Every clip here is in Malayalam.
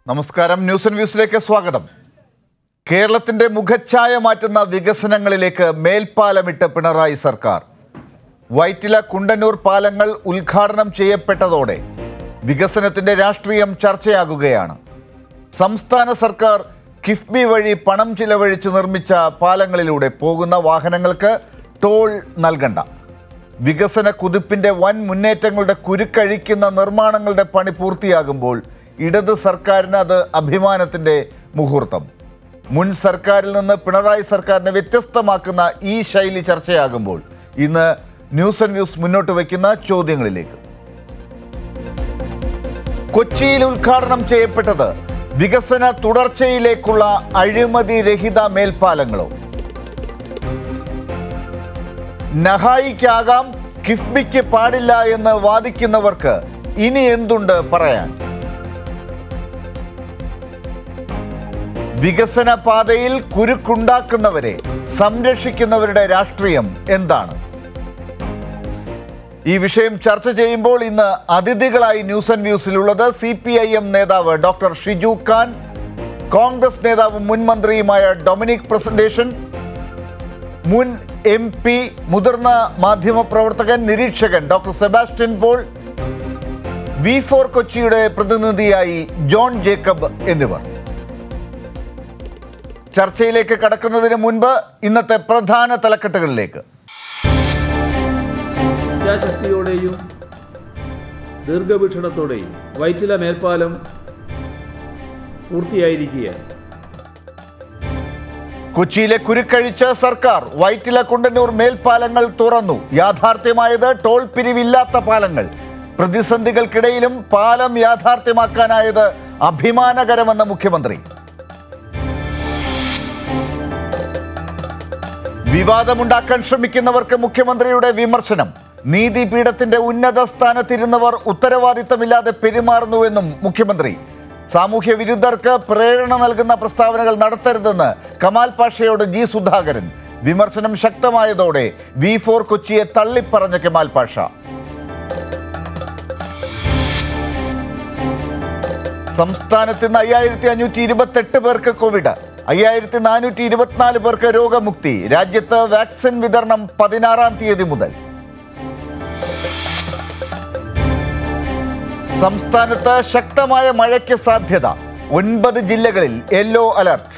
നമസ്കാരം ന്യൂസ് ആൻഡ് വ്യൂസിലേക്ക് സ്വാഗതം കേരളത്തിന്റെ മുഖച്ഛായ മാറ്റുന്ന വികസനങ്ങളിലേക്ക് മേൽപ്പാലമിട്ട് പിണറായി സർക്കാർ വൈറ്റില കുണ്ടന്നൂർ പാലങ്ങൾ ഉദ്ഘാടനം ചെയ്യപ്പെട്ടതോടെ വികസനത്തിന്റെ രാഷ്ട്രീയം ചർച്ചയാകുകയാണ് സംസ്ഥാന സർക്കാർ കിഫ്ബി വഴി പണം ചിലവഴിച്ച് നിർമ്മിച്ച പാലങ്ങളിലൂടെ പോകുന്ന വാഹനങ്ങൾക്ക് ടോൾ നൽകണ്ട വികസന കുതിപ്പിന്റെ വൻ മുന്നേറ്റങ്ങളുടെ കുരുക്കഴിക്കുന്ന നിർമ്മാണങ്ങളുടെ പണി പൂർത്തിയാകുമ്പോൾ ഇടത് സർക്കാരിന് അത് അഭിമാനത്തിന്റെ മുഹൂർത്തം മുൻ സർക്കാരിൽ നിന്ന് പിണറായി സർക്കാരിനെ വ്യത്യസ്തമാക്കുന്ന ഈ ശൈലി ചർച്ചയാകുമ്പോൾ ഇന്ന് ന്യൂസ് ആൻഡ് വ്യൂസ് മുന്നോട്ട് വയ്ക്കുന്ന ചോദ്യങ്ങളിലേക്ക് കൊച്ചിയിൽ ഉദ്ഘാടനം ചെയ്യപ്പെട്ടത് വികസന തുടർച്ചയിലേക്കുള്ള അഴിമതി രഹിത മേൽപ്പാലങ്ങളോ നഹായിക്കാകാം കിഫ്ബിക്ക് പാടില്ല എന്ന് വാദിക്കുന്നവർക്ക് ഇനി എന്തുണ്ട് പറയാൻ വികസന പാതയിൽ കുരുക്കുണ്ടാക്കുന്നവരെ സംരക്ഷിക്കുന്നവരുടെ രാഷ്ട്രീയം എന്താണ് ഈ വിഷയം ചർച്ച ചെയ്യുമ്പോൾ ഇന്ന് അതിഥികളായി ന്യൂസ് ആൻഡ് വ്യൂസിലുള്ളത് സി പി ഐ എം നേതാവ് ഡോക്ടർ ഷിജു ഖാൻ കോൺഗ്രസ് നേതാവ് മുൻ മന്ത്രിയുമായ ഡൊമിനിക് പ്രസന്റേഷൻ മുൻ എം പി മുതിർന്ന മാധ്യമപ്രവർത്തകൻ നിരീക്ഷകൻ doctor Sebastian Paul V four കൊച്ചിയുടെ പ്രതിനിധിയായി ജോൺ ജേക്കബ് എന്നിവർ ചർച്ചയിലേക്ക് കടക്കുന്നതിന് മുൻപ് ഇന്നത്തെ പ്രധാന തലക്കെട്ടുകളിലേക്ക് ഇച്ഛാശക്തിയോടെയും ദീർഘവീക്ഷണത്തോടെയും വൈറ്റില മേൽപ്പാലം പൂർത്തിയായിരിക്കുകയാണ് കൊച്ചിയിലെ കുരുക്കഴിച്ച സർക്കാർ വൈറ്റില കുണ്ടന്നൂർ മേൽപ്പാലങ്ങൾ തുറന്നു യാഥാർത്ഥ്യമായത് ടോൾ പിരിവില്ലാത്ത പാലങ്ങൾ പ്രതിസന്ധികൾക്കിടയിലും പാലം യാഥാർത്ഥ്യമാക്കാനായത് അഭിമാനകരമെന്ന മുഖ്യമന്ത്രി വിവാദമുണ്ടാക്കാൻ ശ്രമിക്കുന്നവർക്ക് മുഖ്യമന്ത്രിയുടെ വിമർശനം നീതിപീഠത്തിന്റെ ഉന്നത സ്ഥാനത്തിരുന്നവർ ഉത്തരവാദിത്തമില്ലാതെ പെരുമാറുന്നുവെന്നും മുഖ്യമന്ത്രി സാമൂഹ്യ വിരുദ്ധർക്ക് പ്രേരണ നൽകുന്ന പ്രസ്താവനകൾ നടത്തരുതെന്ന് കമാൽ പാഷയോട് ജി സുധാകരൻ വിമർശനം ശക്തമായതോടെ വി ഫോർ കൊച്ചിയെ തള്ളിപ്പറഞ്ഞ കെമാൽ പാഷ സംസ്ഥാനത്ത് ഇന്ന് അയ്യായിരത്തി അഞ്ഞൂറ്റി ഇരുപത്തെട്ട് പേർക്ക് കോവിഡ് അയ്യായിരത്തി നാനൂറ്റി ഇരുപത്തിനാല് പേർക്ക് രോഗമുക്തി രാജ്യത്ത് വാക്സിൻ വിതരണം പതിനാറാം തീയതി മുതൽ സംസ്ഥാനത്ത് ശക്തമായ മഴയ്ക്ക് സാധ്യത ഒൻപത് ജില്ലകളിൽ യെല്ലോ അലർട്ട്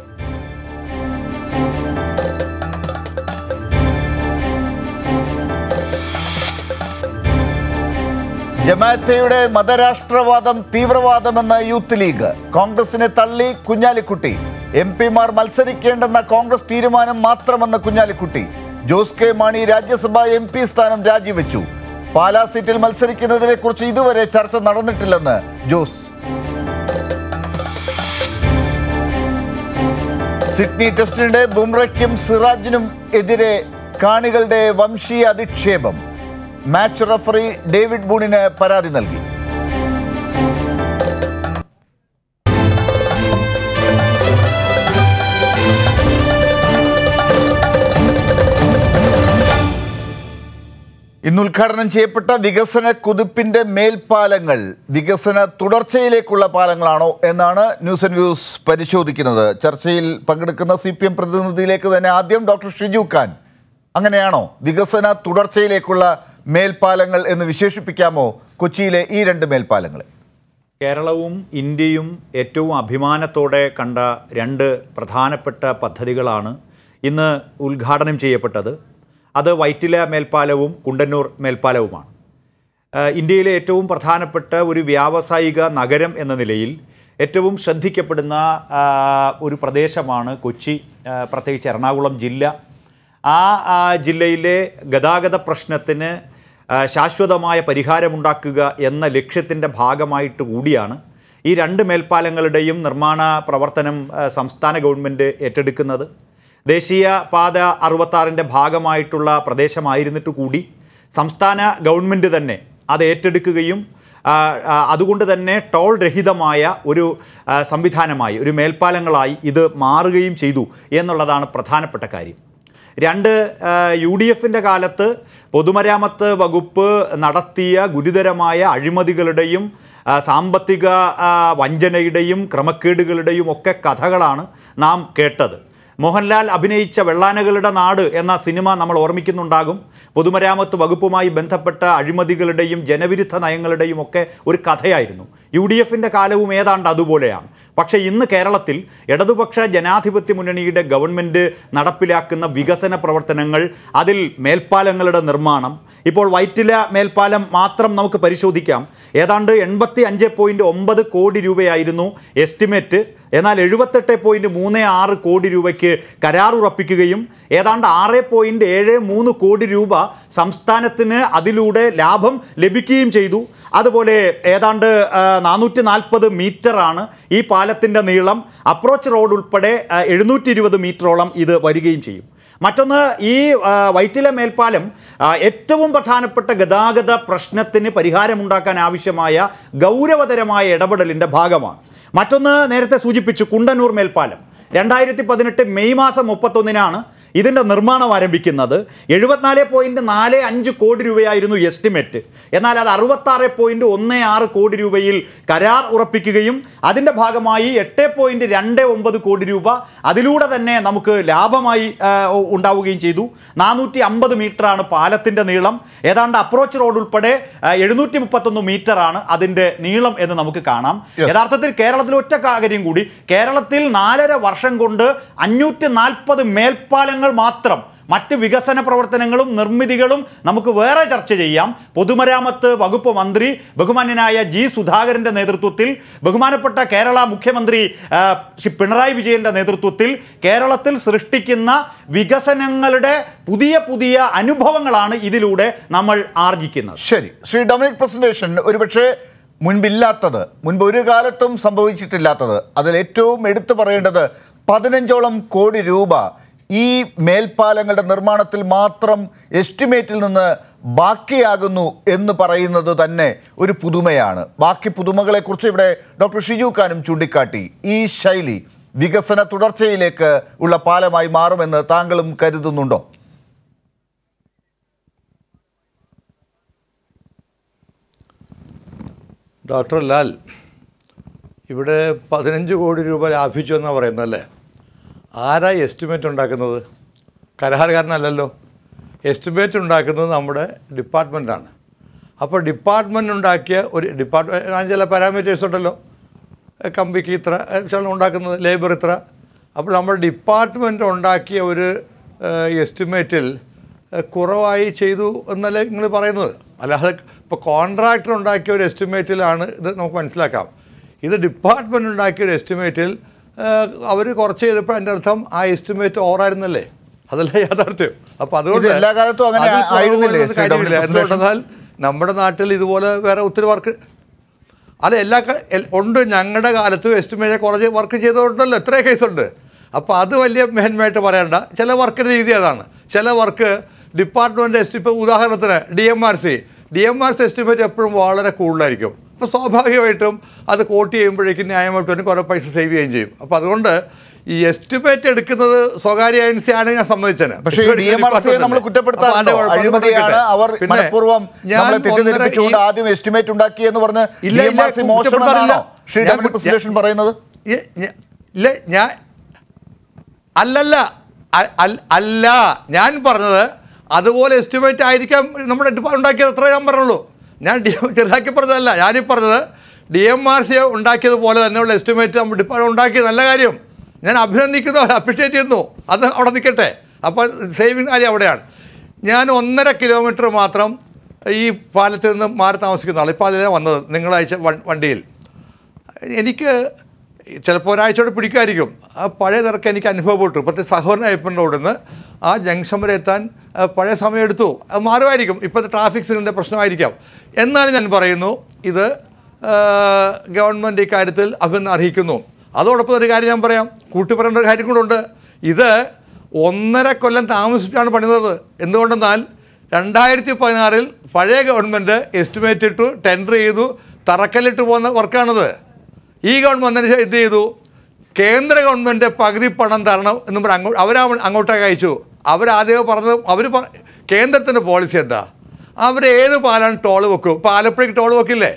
ജമാഅത്തയുടെ മതരാഷ്ട്രവാദം തീവ്രവാദമെന്ന യൂത്ത് ലീഗ് കോൺഗ്രസിനെ തള്ളി കുഞ്ഞാലിക്കുട്ടി എം പിമാർ മത്സരിക്കേണ്ടെന്ന കോൺഗ്രസ് തീരുമാനം മാത്രമെന്ന Kunhalikutty Jose K Mani Rajya Sabha M P സ്ഥാനം രാജിവെച്ചു പാലാ സീറ്റിൽ മത്സരിക്കുന്നതിനെ കുറിച്ച് ഇതുവരെ ചർച്ച നടന്നിട്ടില്ലെന്ന് ജോസ് സിഡ്നി ടെസ്റ്റിനിടെ ബുംറയ്ക്കും സിറാജിനും എതിരെ കാണികളുടെ വംശീയ അധിക്ഷേപം മാച്ച് റഫറി ഡേവിഡ് ബൂണിന് പരാതി നൽകി ഇന്ന് ഉദ്ഘാടനം ചെയ്യപ്പെട്ട വികസന കുതിപ്പിന്റെ മേൽപ്പാലങ്ങൾ വികസന തുടർച്ചയിലേക്കുള്ള പാലങ്ങളാണോ എന്നാണ് ന്യൂസ് ആൻഡ് വ്യൂസ് പരിശോധിക്കുന്നത് ചർച്ചയിൽ പങ്കെടുക്കുന്ന സി പി എം പ്രതിനിധിയിലേക്ക് തന്നെ ആദ്യം ഡോക്ടർ ഷിജു ഖാൻ അങ്ങനെയാണോ വികസന തുടർച്ചയിലേക്കുള്ള മേൽപ്പാലങ്ങൾ എന്ന് വിശേഷിപ്പിക്കാമോ കൊച്ചിയിലെ ഈ രണ്ട് മേൽപ്പാലങ്ങളെ കേരളവും ഇന്ത്യയും ഏറ്റവും അഭിമാനത്തോടെ കണ്ട രണ്ട് പ്രധാനപ്പെട്ട പദ്ധതികളാണ് ഇന്ന് ഉദ്ഘാടനം ചെയ്യപ്പെട്ടത് അത് വൈറ്റില മേൽപ്പാലവും കുണ്ടന്നൂർ മേൽപ്പാലവുമാണ് ഏഹ് ഇന്ത്യയിലെ ഏറ്റവും പ്രധാനപ്പെട്ട ഒരു വ്യാവസായിക നഗരം എന്ന നിലയിൽ ഏറ്റവും ശ്രദ്ധിക്കപ്പെടുന്ന ആ, ഒരു പ്രദേശമാണ് കൊച്ചി ആ, പ്രത്യേകിച്ച് എറണാകുളം ജില്ല ആ ആ, ജില്ലയിലെ ഗതാഗത പ്രശ്നത്തിന് ആ, ശാശ്വതമായ പരിഹാരമുണ്ടാക്കുക എന്ന ലക്ഷ്യത്തിൻ്റെ ഭാഗമായിട്ട് കൂടിയാണ് ഈ രണ്ട് മേൽപ്പാലങ്ങളുടെയും നിർമ്മാണ പ്രവർത്തനം ആ, സംസ്ഥാന ഗവൺമെൻറ് ഏറ്റെടുക്കുന്നത് ദേശീയ പാത അറുപത്താറിൻ്റെ ഭാഗമായിട്ടുള്ള പ്രദേശമായിരുന്നിട്ട് കൂടി സംസ്ഥാന ഗവൺമെൻറ് തന്നെ അത് ഏറ്റെടുക്കുകയും ആ, ആ, അതുകൊണ്ട് തന്നെ ടോൾ രഹിതമായ ഒരു ആ, സംവിധാനമായി ഒരു മേൽപ്പാലങ്ങളായി ഇത് മാറുകയും ചെയ്തു എന്നുള്ളതാണ് പ്രധാനപ്പെട്ട കാര്യം രണ്ട് യു ഡി എഫിൻ്റെ കാലത്ത് പൊതുമരാമത്ത് വകുപ്പ് നടത്തിയ ഗുരുതരമായ അഴിമതികളുടെയും ആ, സാമ്പത്തിക ആ, വഞ്ചനയുടെയും ക്രമക്കേടുകളുടെയും ഒക്കെ കഥകളാണ് നാം കേട്ടത് മോഹൻലാൽ അഭിനയിച്ച വെള്ളാനകളുടെ നാട് എന്ന സിനിമ നമ്മൾ ഓർമ്മിക്കുന്നുണ്ടാകും പൊതുമരാമത്ത് വകുപ്പുമായി ബന്ധപ്പെട്ട അഴിമതികളുടെയും ജനവിരുദ്ധ നയങ്ങളുടെയും ഒക്കെ ഒരു കഥയായിരുന്നു യു ഡി എഫിൻ്റെ കാലവും ഏതാണ്ട് അതുപോലെയാണ് പക്ഷേ ഇന്ന് കേരളത്തിൽ ഇടതുപക്ഷ ജനാധിപത്യ മുന്നണിയുടെ ഗവൺമെൻറ് നടപ്പിലാക്കുന്ന വികസന പ്രവർത്തനങ്ങൾ അതിൽ മേൽപ്പാലങ്ങളുടെ നിർമ്മാണം ഇപ്പോൾ വൈറ്റില മേൽപ്പാലം മാത്രം നമുക്ക് പരിശോധിക്കാം ഏതാണ്ട് എൺപത്തി അഞ്ച് പോയിൻറ്റ് ഒമ്പത് കോടി രൂപയായിരുന്നു എസ്റ്റിമേറ്റ് എന്നാൽ എഴുപത്തെട്ട് പോയിൻറ്റ് മൂന്ന് ആറ് കോടി രൂപയ്ക്ക് കരാർ ഉറപ്പിക്കുകയും ഏതാണ്ട് ആറ് പോയിൻറ്റ് ഏഴ് മൂന്ന് കോടി രൂപ സംസ്ഥാനത്തിന് അതിലൂടെ ലാഭം ലഭിക്കുകയും ചെയ്തു അതുപോലെ ഏതാണ്ട് നാനൂറ്റി നാൽപ്പത് മീറ്ററാണ് ഈ പാലത്തിൻ്റെ നീളം അപ്രോച്ച് റോഡ് ഉൾപ്പെടെ എഴുന്നൂറ്റി ഇരുപത് മീറ്ററോളം ഇത് വരികയും ചെയ്യും മറ്റൊന്ന് ഈ ആ, വൈറ്റില മേൽപ്പാലം ആ, ഏറ്റവും പ്രധാനപ്പെട്ട ഗതാഗത പ്രശ്നത്തിന് പരിഹാരമുണ്ടാക്കാൻ ആവശ്യമായ ഗൗരവതരമായ ഇടപെടലിൻ്റെ ഭാഗമാണ് മറ്റൊന്ന് നേരത്തെ സൂചിപ്പിച്ചു കുണ്ടന്നൂർ മേൽപ്പാലം രണ്ടായിരത്തി പതിനെട്ട് മെയ് മാസം മുപ്പത്തൊന്നിനാണ് ഇതിൻ്റെ നിർമ്മാണം ആരംഭിക്കുന്നത് എഴുപത്തിനാല് പോയിൻറ്റ് നാല് അഞ്ച് കോടി രൂപയായിരുന്നു എസ്റ്റിമേറ്റ് എന്നാൽ അത് അറുപത്താറ് പോയിൻറ്റ് ഒന്ന് ആറ് കോടി രൂപയിൽ കരാർ ഉറപ്പിക്കുകയും അതിൻ്റെ ഭാഗമായി എട്ട് പോയിൻറ്റ് രണ്ട് ഒമ്പത് കോടി രൂപ അതിലൂടെ തന്നെ നമുക്ക് ലാഭമായി ആ, ഉണ്ടാവുകയും ചെയ്തു നാനൂറ്റി അമ്പത് മീറ്ററാണ് പാലത്തിൻ്റെ നീളം ഏതാണ്ട് അപ്രോച്ച് റോഡ് ഉൾപ്പെടെ എഴുന്നൂറ്റി മുപ്പത്തൊന്ന് മീറ്ററാണ് അതിൻ്റെ നീളം എന്ന് നമുക്ക് കാണാം Yes. യഥാർത്ഥത്തിൽ കേരളത്തിൽ ഒറ്റ കാര്യം കൂടി കേരളത്തിൽ നാലര വർഷം കൊണ്ട് അഞ്ഞൂറ്റി നാൽപ്പത് മേൽപ്പാലങ്ങൾ മാത്രം മറ്റ് വികസന പ്രവർത്തനങ്ങളും നിർമ്മിതികളും നമുക്ക് വേറെ ചർച്ച ചെയ്യാം പൊതുമരാമത്ത് വകുപ്പ് മന്ത്രി ബഹുമാന്യനായ ജി സുധാകരന്റെ നേതൃത്വത്തിൽ ബഹുമാനപ്പെട്ട കേരള മുഖ്യമന്ത്രി ആ, ശ്രീ പിണറായി വിജയന്റെ നേതൃത്വത്തിൽ കേരളത്തിൽ സൃഷ്ടിക്കുന്ന വികസനങ്ങളുടെ പുതിയ പുതിയ അനുഭവങ്ങളാണ് ഇതിലൂടെ നമ്മൾ ആർജിക്കുന്നത് ശരി ശ്രീ ഡൊമിനിക് പ്രസന്റേഷൻ ഒരുപക്ഷെ മുൻപില്ലാത്തത് മുൻപ് ഒരു കാലത്തും സംഭവിച്ചിട്ടില്ലാത്തത് അതിൽ ഏറ്റവും എടുത്തു പറയേണ്ടത് പതിനഞ്ചോളം കോടി രൂപ ഈ മേൽപ്പാലങ്ങളുടെ നിർമ്മാണത്തിൽ മാത്രം എസ്റ്റിമേറ്റിൽ നിന്ന് ബാക്കിയാകുന്നു എന്ന് പറയുന്നത് തന്നെ ഒരു പുതുമയാണ് ബാക്കി പുതുമകളെക്കുറിച്ച് ഇവിടെ ഡോക്ടർ ഷിജു ഖാനും ചൂണ്ടിക്കാട്ടി ഈ ശൈലി വികസന തുടർച്ചയിലേക്ക് ഉള്ള പാലമായി മാറുമെന്ന് താങ്കളും കരുതുന്നുണ്ടോ ഡോക്ടർ ലാൽ ഇവിടെ പതിനഞ്ച് കോടി രൂപ ലാഭിച്ചു എന്നാണ് പറയുന്നത് അല്ലേ ആരാ എസ്റ്റിമേറ്റ് ഉണ്ടാക്കുന്നത് കരാറുകാരനല്ലല്ലോ എസ്റ്റിമേറ്റ് ഉണ്ടാക്കുന്നത് നമ്മുടെ ഡിപ്പാർട്ട്മെൻറ്റാണ് അപ്പോൾ ഡിപ്പാർട്ട്മെൻറ്റ് ഉണ്ടാക്കിയ ഒരു ഡിപ്പാർട്ട്മെൻറ്റ് ചില പാരാമീറ്റേഴ്സ് ഉണ്ടല്ലോ എ, കമ്പിക്ക് ഇത്ര എ, ശകലം ഉണ്ടാക്കുന്നത് ലേബർ ഇത്ര അപ്പോൾ നമ്മുടെ ഡിപ്പാർട്ട്മെൻറ്റ് ഉണ്ടാക്കിയ ഒരു എസ്റ്റിമേറ്റിൽ കുറവായി ചെയ്തു എന്നല്ലേ നിങ്ങൾ പറയുന്നത് അല്ലാതെ ഇപ്പോൾ കോൺട്രാക്ടർ ഉണ്ടാക്കിയ ഒരു എസ്റ്റിമേറ്റിലാണ് ഇത് നമുക്ക് മനസ്സിലാക്കാം ഇത് ഡിപ്പാർട്ട്മെൻറ്റ് ഉണ്ടാക്കിയ ഒരു എസ്റ്റിമേറ്റിൽ അവർ കുറച്ച് ചെയ്തപ്പോൾ എൻ്റെ അർത്ഥം ആ എസ്റ്റിമേറ്റ് ഓറായിരുന്നല്ലേ അതല്ല യാഥാർത്ഥ്യം അപ്പോൾ അതുകൊണ്ട് ഇത് എല്ലാ കാലത്തും അങ്ങനെ അതിൽ കുറവ് ആയിരുന്നില്ലേ, വരുന്നത് ശ്രീ കാര്യമില്ല. ഡോക്ടർ എന്തുകൊണ്ടെന്നാൽ നമ്മുടെ നാട്ടിൽ ഇതുപോലെ വേറെ ഒത്തിരി വർക്ക് അല്ല എല്ലാ ക- എൽ- ഉണ്ട് ഞങ്ങളുടെ കാലത്തും എസ്റ്റിമേറ്റ് കുറച്ച് വർക്ക് ചെയ്തതുണ്ടല്ലോ എത്രയോ കേസുണ്ട് അപ്പോൾ അത് വലിയ മേന്മയായിട്ട് പറയണ്ട ചില വർക്കിൻ്റെ രീതി അതാണ് ചില വർക്ക് ഡിപ്പാർട്ട്മെൻറ്റ് എസ്റ്റി ഇപ്പോൾ ഉദാഹരണത്തിന് D M R C D M R C estimate എപ്പോഴും വളരെ കൂടുതലായിരിക്കും അപ്പോൾ സ്വാഭാവികമായിട്ടും അത് കോട്ട് ചെയ്യുമ്പോഴേക്കും ന്യായമായിട്ട് തന്നെ കുറേ പൈസ സേവ് ചെയ്യുകയും ചെയ്യും അപ്പോൾ അതുകൊണ്ട് ഈ എസ്റ്റിമേറ്റ് എടുക്കുന്നത് സ്വകാര്യ ഏജൻസി ആണ് ഞാൻ സമ്മതിച്ചത് പക്ഷേ ഈ DMRC യെ നമ്മൾ കുറ്റപ്പെടുത്താറുണ്ടോ അഴിമതിയാണ് അവർ മനഃപൂർവ്വം നമ്മളെ തെറ്റിദ്ധരിപ്പിച്ചുകൊണ്ട് ആദ്യം എസ്റ്റിമേറ്റ് ഉണ്ടാക്കി എന്ന് പറഞ്ഞ് ഇല്ല, ഡി എം ഇല്ല, ആർ സി മോശമെന്നാണോ കുറ്റപ്പെടുത്താറില്ല. ശ്രീ ഞാൻ ഡൊമിനിക് കുറ്റ- പ്രസന്റേഷൻ പറയുന്നത് ഇ- ഞ- ഇല്ല ഞാൻ അല്ലല്ല അ- അൽ- അല്ല ഞാൻ പറഞ്ഞത് അതുപോലെ എസ്റ്റിമേറ്റ് ആയിരിക്കാം നമ്മുടെ ഡിപ്പാ- ഉണ്ടാക്കിയത് അത്രേ ഞാൻ പറഞ്ഞുള്ളൂ ഞാൻ ഡി ചെറുതാക്കി പറഞ്ഞതല്ല ഞാനീ പറഞ്ഞത് ഡി എം ആർ സി ഉണ്ടാക്കിയതുപോലെ തന്നെയുള്ള എസ്റ്റിമേറ്റ് നമ്മൾ ഡിപ്പാർട്ട്മെന്റ് ഉണ്ടാക്കിയത് നല്ല കാര്യം ഞാൻ അഭിനന്ദിക്കുന്നു അപ്രിഷ്യേറ്റ് ചെയ്യുന്നു അത് അവിടെ നിൽക്കട്ടെ അപ്പോൾ സേവിങ് കാര്യം അവിടെയാണ് ഞാൻ ഒന്നര കിലോമീറ്റർ മാത്രം ഈ പാലത്തിൽ നിന്ന് മാറി താമസിക്കുന്ന ആൾ ഇപ്പോൾ അതിലാണ് വന്നത് നിങ്ങളയച്ച വൺ- വണ്ടിയിൽ എനിക്ക് ചിലപ്പോൾ ഒരാഴ്ചയോടെ പിടിക്കുമായിരിക്കും ആ പഴയ തിരക്ക് എനിക്ക് അനുഭവപ്പെട്ടു പ്രത്യേക സഹോദരൻ അയ്യപ്പൻ്റെ നിന്ന് ആ ജംഗ്ഷൻ വരെ എത്താൻ ആ, പഴയ സമയം എടുത്തു അത് മാറുമായിരിക്കും ഇപ്പോഴത്തെ ട്രാഫിക് സിഗ്നലിൻ്റെ പ്രശ്നമായിരിക്കാം എന്നാലും ഞാൻ പറയുന്നു ഇത് ആ, ഗവൺമെൻറ് ഇക്കാര്യത്തിൽ അഭിനന്ദനം അർഹിക്കുന്നു അതോടൊപ്പം ഒരു കാര്യം ഞാൻ പറയാം കൂട്ടി പറയേണ്ട ഒരു കാര്യം കൂടെ ഉണ്ട് ഇത് ഒന്നര കൊല്ലം താമസിച്ചാണ് പണിതത് എന്തുകൊണ്ടെന്നാൽ രണ്ടായിരത്തി പതിനാറിൽ പഴയ ഗവൺമെൻറ് എസ്റ്റിമേറ്റ് ഇട്ടു ടെൻഡർ ചെയ്തു തറക്കല്ലിട്ട് പോകുന്ന വർക്കാണത് ഈ ഗവൺമെൻറ് എന്ത് ചെയ്തു കേന്ദ്ര ഗവൺമെൻറ് പകുതി പണം തരണം എന്ന് പറഞ്ഞ് അങ്ങോട്ട് അവരാ അങ്ങോട്ടേക്ക് അയച്ചു അവരാദ്യം പറഞ്ഞത് അവർ കേന്ദ്രത്തിൻ്റെ പോളിസി എന്താ അവർ ഏത് പാലാണ് ടോൾ വെക്കും ഇപ്പോൾ ആലപ്പുഴയ്ക്ക് ടോൾ വെക്കില്ലേ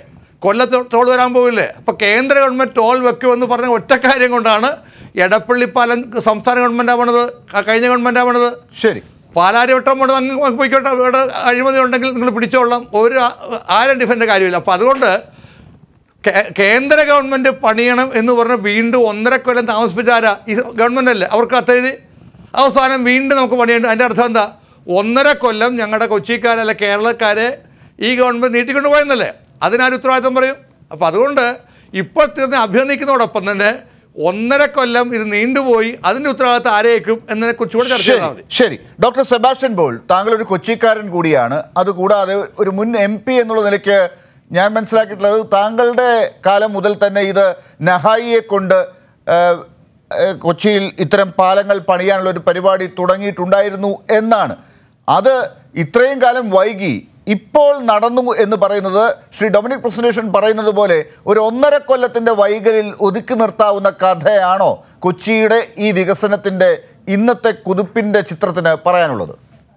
കൊല്ലത്ത് ടോൾ വരാൻ പോവില്ലേ അപ്പോൾ കേന്ദ്ര ഗവൺമെൻറ് ടോൾ വെക്കുമെന്ന് പറഞ്ഞ ഒറ്റ കാര്യം കൊണ്ടാണ് എടപ്പള്ളി പാലം സംസ്ഥാന ഗവൺമെൻറ്റാണ് പണിത് ക- കഴിഞ്ഞ ഗവൺമെൻറ്റാണ് പണിത് ശരി പാലാരിവട്ടം കൊണ്ട് അങ്ങ് പോയിക്കോട്ടെ ഇവിടെ അഴിമതി ഉണ്ടെങ്കിൽ നിങ്ങൾ പിടിച്ചോളാം ഒരു ആ- ആരും ഡിഫൻഡ് കാര്യമില്ല അപ്പോൾ അതുകൊണ്ട് കേ- കേന്ദ്ര ഗവൺമെൻറ് പണിയണം എന്ന് പറഞ്ഞ് വീണ്ടും ഒന്നര കൊല്ലം താമസിപ്പിച്ചാരാ ഈ ഗവൺമെൻറ് അല്ലേ അവർക്ക് കത്തെഴുതി അവസാനം വീണ്ടും നമുക്ക് പണിയുണ്ട് അതിൻ്റെ അർത്ഥം എന്താ ഒന്നര കൊല്ലം ഞങ്ങളുടെ കൊച്ചിക്കാരല്ല കേരളക്കാരെ ഈ ഗവൺമെൻറ് നീട്ടിക്കൊണ്ട് പോയെന്നല്ലേ അതിനാരും ഉത്തരവാദിത്വം പറയും അപ്പോൾ അതുകൊണ്ട് ഇപ്പോൾ തീർന്ന് അഭിനന്ദിക്കുന്നതോടൊപ്പം തന്നെ ഒന്നര കൊല്ലം ഇത് നീണ്ടുപോയി അതിൻ്റെ ഉത്തരവാദിത്വം ആരേക്കും എന്നതിനെ കുറിച്ച് കൂടെ ചർച്ച ചെയ്താൽ മതി ശരി ശരി ഡോക്ടർ സെബാസ്റ്റ്യൻ ബോൾ താങ്കൾ ഒരു കൊച്ചിക്കാരൻ കൂടിയാണ് അതുകൂടാതെ ഒരു മുൻ എം പി എന്നുള്ള നിലയ്ക്ക് ഞാൻ മനസ്സിലാക്കിയിട്ടുള്ളത് താങ്കളുടെ കാലം മുതൽ തന്നെ ഇത് നഹായിയെ കൊണ്ട് ആ, ആ, കൊച്ചിയിൽ ഇത്തരം പാലങ്ങൾ പണിയാനുള്ള ഒരു പരിപാടി തുടങ്ങിയിട്ടുണ്ടായിരുന്നു എന്നാണ് അത് ഇത്രയും കാലം വൈകി ഇപ്പോൾ നടന്നു എന്ന് പറയുന്നത് ശ്രീ ഡൊമിനിക് പ്രസന്റേഷൻ പറയുന്നത് പോലെ ഒരു ഒന്നര കൊല്ലത്തിൻ്റെ വൈകലിൽ ഒതുക്കി നിർത്താവുന്ന കഥയാണോ കൊച്ചിയുടെ ഈ വികസനത്തിൻ്റെ ഇന്നത്തെ കുതിപ്പിൻ്റെ ചിത്രത്തിന് പറയാനുള്ളത്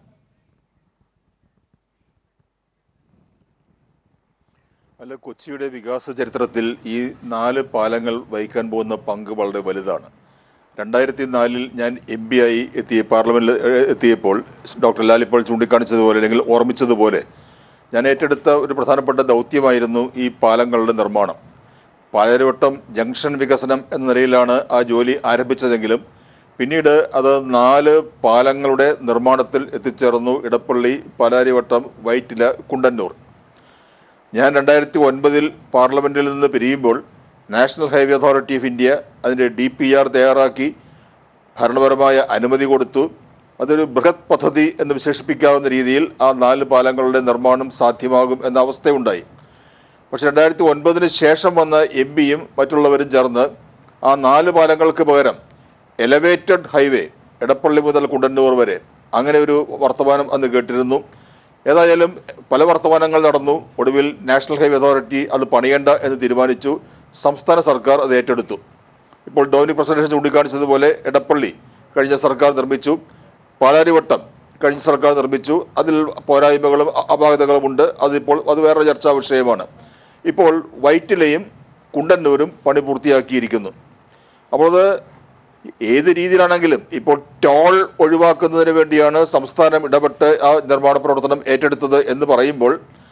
അല്ല കൊച്ചിയുടെ വികാസ ചരിത്രത്തിൽ ഈ നാല് പാലങ്ങൾ വഹിക്കാൻ പോകുന്ന പങ്ക് വളരെ വലുതാണ് രണ്ടായിരത്തി നാലിൽ ഞാൻ എം പി ആയി എത്തിയ പാർലമെന്റിൽ ഏഹ്, എത്തിയപ്പോൾ ഡോക്ടർ ലാൽ ഇപ്പോൾ ചൂണ്ടിക്കാണിച്ചതുപോലെ അല്ലെങ്കിൽ ഓർമ്മിച്ചതുപോലെ ഞാൻ ഏറ്റെടുത്ത ഒരു പ്രധാനപ്പെട്ട ദൗത്യമായിരുന്നു ഈ പാലങ്ങളുടെ നിർമ്മാണം പാലരുവട്ടം ജംഗ്ഷൻ വികസനം എന്ന നിലയിലാണ് ആ ജോലി ആരംഭിച്ചതെങ്കിലും പിന്നീട് അത് നാല് പാലങ്ങളുടെ നിർമ്മാണത്തിൽ എത്തിച്ചേർന്നു ഇടപ്പള്ളി പാലാരിവട്ടം വൈറ്റില കുണ്ടന്നൂർ ഞാൻ രണ്ടായിരത്തി ഒൻപതിൽ പാർലമെൻറ്റിൽ നിന്ന് പിരിയുമ്പോൾ national highway authority of India അതിൻ്റെ ഡി പി ആർ തയ്യാറാക്കി ഭരണപരമായ അനുമതി കൊടുത്തു അതൊരു ബൃഹത് പദ്ധതി എന്ന് വിശേഷിപ്പിക്കാവുന്ന രീതിയിൽ ആ നാല് പാലങ്ങളുടെ നിർമ്മാണം സാധ്യമാകും എന്ന അവസ്ഥയുണ്ടായി പക്ഷെ രണ്ടായിരത്തി ഒൻപതിന് ശേഷം വന്ന എം പിയും മറ്റുള്ളവരും ചേർന്ന് ആ നാല് പാലങ്ങൾക്ക് പകരം എലവേറ്റഡ് ഹൈവേ എടപ്പള്ളി മുതൽ കുണ്ടന്നൂർ വരെ അങ്ങനെ ഒരു വർത്തമാനം അന്ന് കേട്ടിരുന്നു ഏതായാലും പല വർത്തമാനങ്ങൾ നടന്നു ഒടുവിൽ നാഷണൽ ഹൈവേ അതോറിറ്റി അത് പണിയേണ്ട എന്ന് തീരുമാനിച്ചു സംസ്ഥാന സർക്കാർ അത് ഏറ്റെടുത്തു ഇപ്പോൾ ഡോനി പ്രസന്റേഷൻ ചൂണ്ടിക്കാണിച്ചതുപോലെ എടപ്പള്ളി കഴിഞ്ഞ സർക്കാർ നിർമ്മിച്ചു പാലാരിവട്ടം കഴിഞ്ഞ സർക്കാർ നിർമ്മിച്ചു അതിൽ പോരായ്മകളും അ- അപാകതകളും ഉണ്ട് അതിപ്പോൾ അത് വേറെ ചർച്ചാ വിഷയമാണ് ഇപ്പോൾ വൈറ്റിലയും കുണ്ടന്നൂരും പണി പൂർത്തിയാക്കിയിരിക്കുന്നു അപ്പോൾ അത് ഏത് രീതിയിലാണെങ്കിലും ഇപ്പോൾ ടോൾ ഒഴിവാക്കുന്നതിന് വേണ്ടിയാണ് സംസ്ഥാനം ഇടപെട്ട് ആ നിർമ്മാണ പ്രവർത്തനം ഏറ്റെടുത്തത് എന്ന് പറയുമ്പോൾ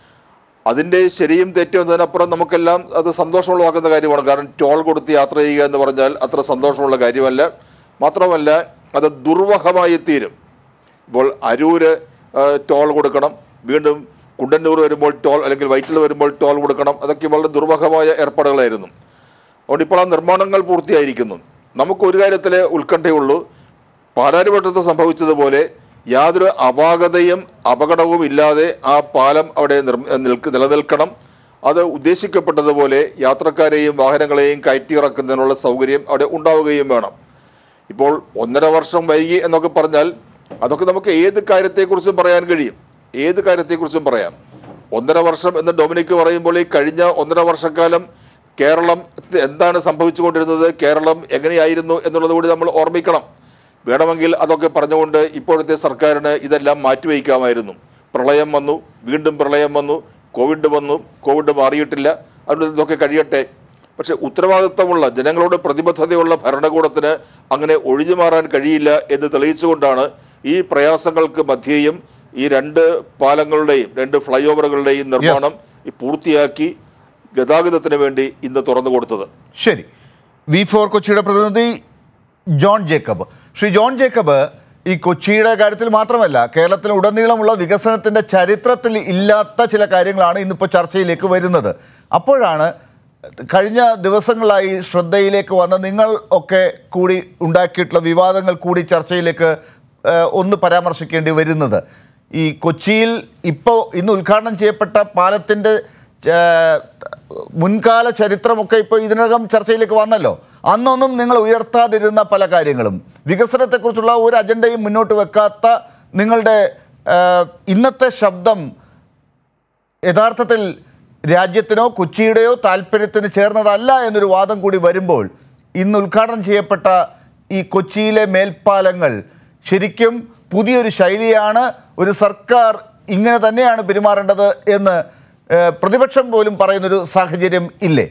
അതിൻ്റെ ശരിയും തെറ്റും എന്നതിനപ്പുറം നമുക്കെല്ലാം അത് സന്തോഷമുള്ളതാക്കുന്ന കാര്യമാണ് കാരണം ടോൾ കൊടുത്ത് യാത്ര ചെയ്യുക എന്ന് പറഞ്ഞാൽ അത്ര സന്തോഷമുള്ള കാര്യമല്ല മാത്രമല്ല അത് ദുർവഹമായി തീരും ഇപ്പോൾ അരൂര് ആ, ടോൾ കൊടുക്കണം വീണ്ടും കുണ്ടന്നൂർ വരുമ്പോൾ ടോൾ അല്ലെങ്കിൽ വൈറ്റിൽ വരുമ്പോൾ ടോൾ കൊടുക്കണം അതൊക്കെ വളരെ ദുർവഹമായ ഏർപ്പാടുകളായിരുന്നു അതുകൊണ്ട് ഇപ്പോൾ ആ നിർമ്മാണങ്ങൾ പൂർത്തിയായിരിക്കുന്നു നമുക്ക് ഒരു കാര്യത്തിലെ ഉത്കണ്ഠയുള്ളൂ പാലാരിവട്ടത്ത് സംഭവിച്ചതുപോലെ യാതൊരു അപാകതയും അപകടവും ഇല്ലാതെ ആ പാലം അവിടെ നിർമ്മ- നിൽക്ക് നിലനിൽക്കണം അത് ഉദ്ദേശിക്കപ്പെട്ടതുപോലെ യാത്രക്കാരെയും വാഹനങ്ങളെയും കയറ്റിയിറക്കുന്നതിനുള്ള സൗകര്യം അവിടെ ഉണ്ടാവുകയും വേണം ഇപ്പോൾ ഒന്നര വർഷം വൈകി എന്നൊക്കെ പറഞ്ഞാൽ അതൊക്കെ നമുക്ക് ഏത് കാര്യത്തെക്കുറിച്ചും പറയാൻ കഴിയും ഏത് കാര്യത്തെക്കുറിച്ചും പറയാം ഒന്നര വർഷം എന്ന് ഡൊമിനിക്ക് പറയുമ്പോൾ ഈ കഴിഞ്ഞ ഒന്നര വർഷക്കാലം കേരളം എന്താണ് സംഭവിച്ചുകൊണ്ടിരുന്നത് കേരളം എങ്ങനെയായിരുന്നു എന്നുള്ളത് കൂടി നമ്മൾ ഓർമ്മിക്കണം വേണമെങ്കിൽ അതൊക്കെ പറഞ്ഞുകൊണ്ട് ഇപ്പോഴത്തെ സർക്കാരിന് ഇതെല്ലാം മാറ്റിവെക്കാമായിരുന്നു പ്രളയം വന്നു വീണ്ടും പ്രളയം വന്നു കോവിഡ് വന്നു കോവിഡ് മാറിയിട്ടില്ല അതുകൊണ്ട് ഇതൊക്കെ കഴിയട്ടെ പക്ഷെ ഉത്തരവാദിത്തമുള്ള ജനങ്ങളോട് പ്രതിബദ്ധതയുള്ള ഭരണകൂടത്തിന് അങ്ങനെ ഒഴിഞ്ഞു മാറാൻ കഴിയില്ല എന്ന് തെളിയിച്ചുകൊണ്ടാണ് ഈ പ്രയാസങ്ങൾക്ക് മധ്യേയും ഈ രണ്ട് പാലങ്ങളുടെയും രണ്ട് ഫ്ലൈ ഓവറുകളുടെയും നിർമ്മാണം ഈ പൂർത്തിയാക്കി ഗതാഗതത്തിന് വേണ്ടി ഇന്ന് തുറന്നു കൊടുത്തത് ശരി വി ഫോർ കൊച്ചിയുടെ പ്രതിനിധി ജോൺ ജേക്കബ് ശ്രീ ജോൺ ജേക്കബ് ഈ കൊച്ചിയുടെ കാര്യത്തിൽ മാത്രമല്ല കേരളത്തിൽ ഉടനീളമുള്ള വികസനത്തിൻ്റെ ചരിത്രത്തിൽ ഇല്ലാത്ത ചില കാര്യങ്ങളാണ് ഇന്നിപ്പോൾ ചർച്ചയിലേക്ക് വരുന്നത് അപ്പോഴാണ് കഴിഞ്ഞ ദിവസങ്ങളായി ശ്രദ്ധയിലേക്ക് വന്ന നിങ്ങൾ ഒക്കെ കൂടി ഉണ്ടാക്കിയിട്ടുള്ള വിവാദങ്ങൾ കൂടി ചർച്ചയിലേക്ക് ഏഹ്, ഒന്ന് പരാമർശിക്കേണ്ടി വരുന്നത് ഈ കൊച്ചിയിൽ ഇപ്പോൾ ഇന്ന് ഉദ്ഘാടനം ചെയ്യപ്പെട്ട പാലത്തിൻ്റെ ഏഹ്, മുൻകാല ചരിത്രമൊക്കെ ഇപ്പോൾ ഇതിനകം ചർച്ചയിലേക്ക് വന്നല്ലോ അന്നൊന്നും നിങ്ങൾ ഉയർത്താതിരുന്ന പല കാര്യങ്ങളും വികസനത്തെക്കുറിച്ചുള്ള ഒരു അജണ്ടയും മുന്നോട്ട് വെക്കാത്ത നിങ്ങളുടെ ഏഹ്, ഇന്നത്തെ ശബ്ദം യഥാർത്ഥത്തിൽ രാജ്യത്തിനോ കൊച്ചിയുടെയോ താല്പര്യത്തിന് ചേർന്നതല്ല എന്നൊരു വാദം കൂടി വരുമ്പോൾ ഇന്ന് ഉദ്ഘാടനം ചെയ്യപ്പെട്ട ഈ കൊച്ചിയിലെ മേൽപ്പാലങ്ങൾ ശരിക്കും പുതിയൊരു ശൈലിയാണ് ഒരു സർക്കാർ ഇങ്ങനെ തന്നെയാണ് പെരുമാറേണ്ടത് എന്ന് ഏഹ്, പ്രതിപക്ഷം പോലും പറയുന്നൊരു സാഹചര്യം ഇല്ലേ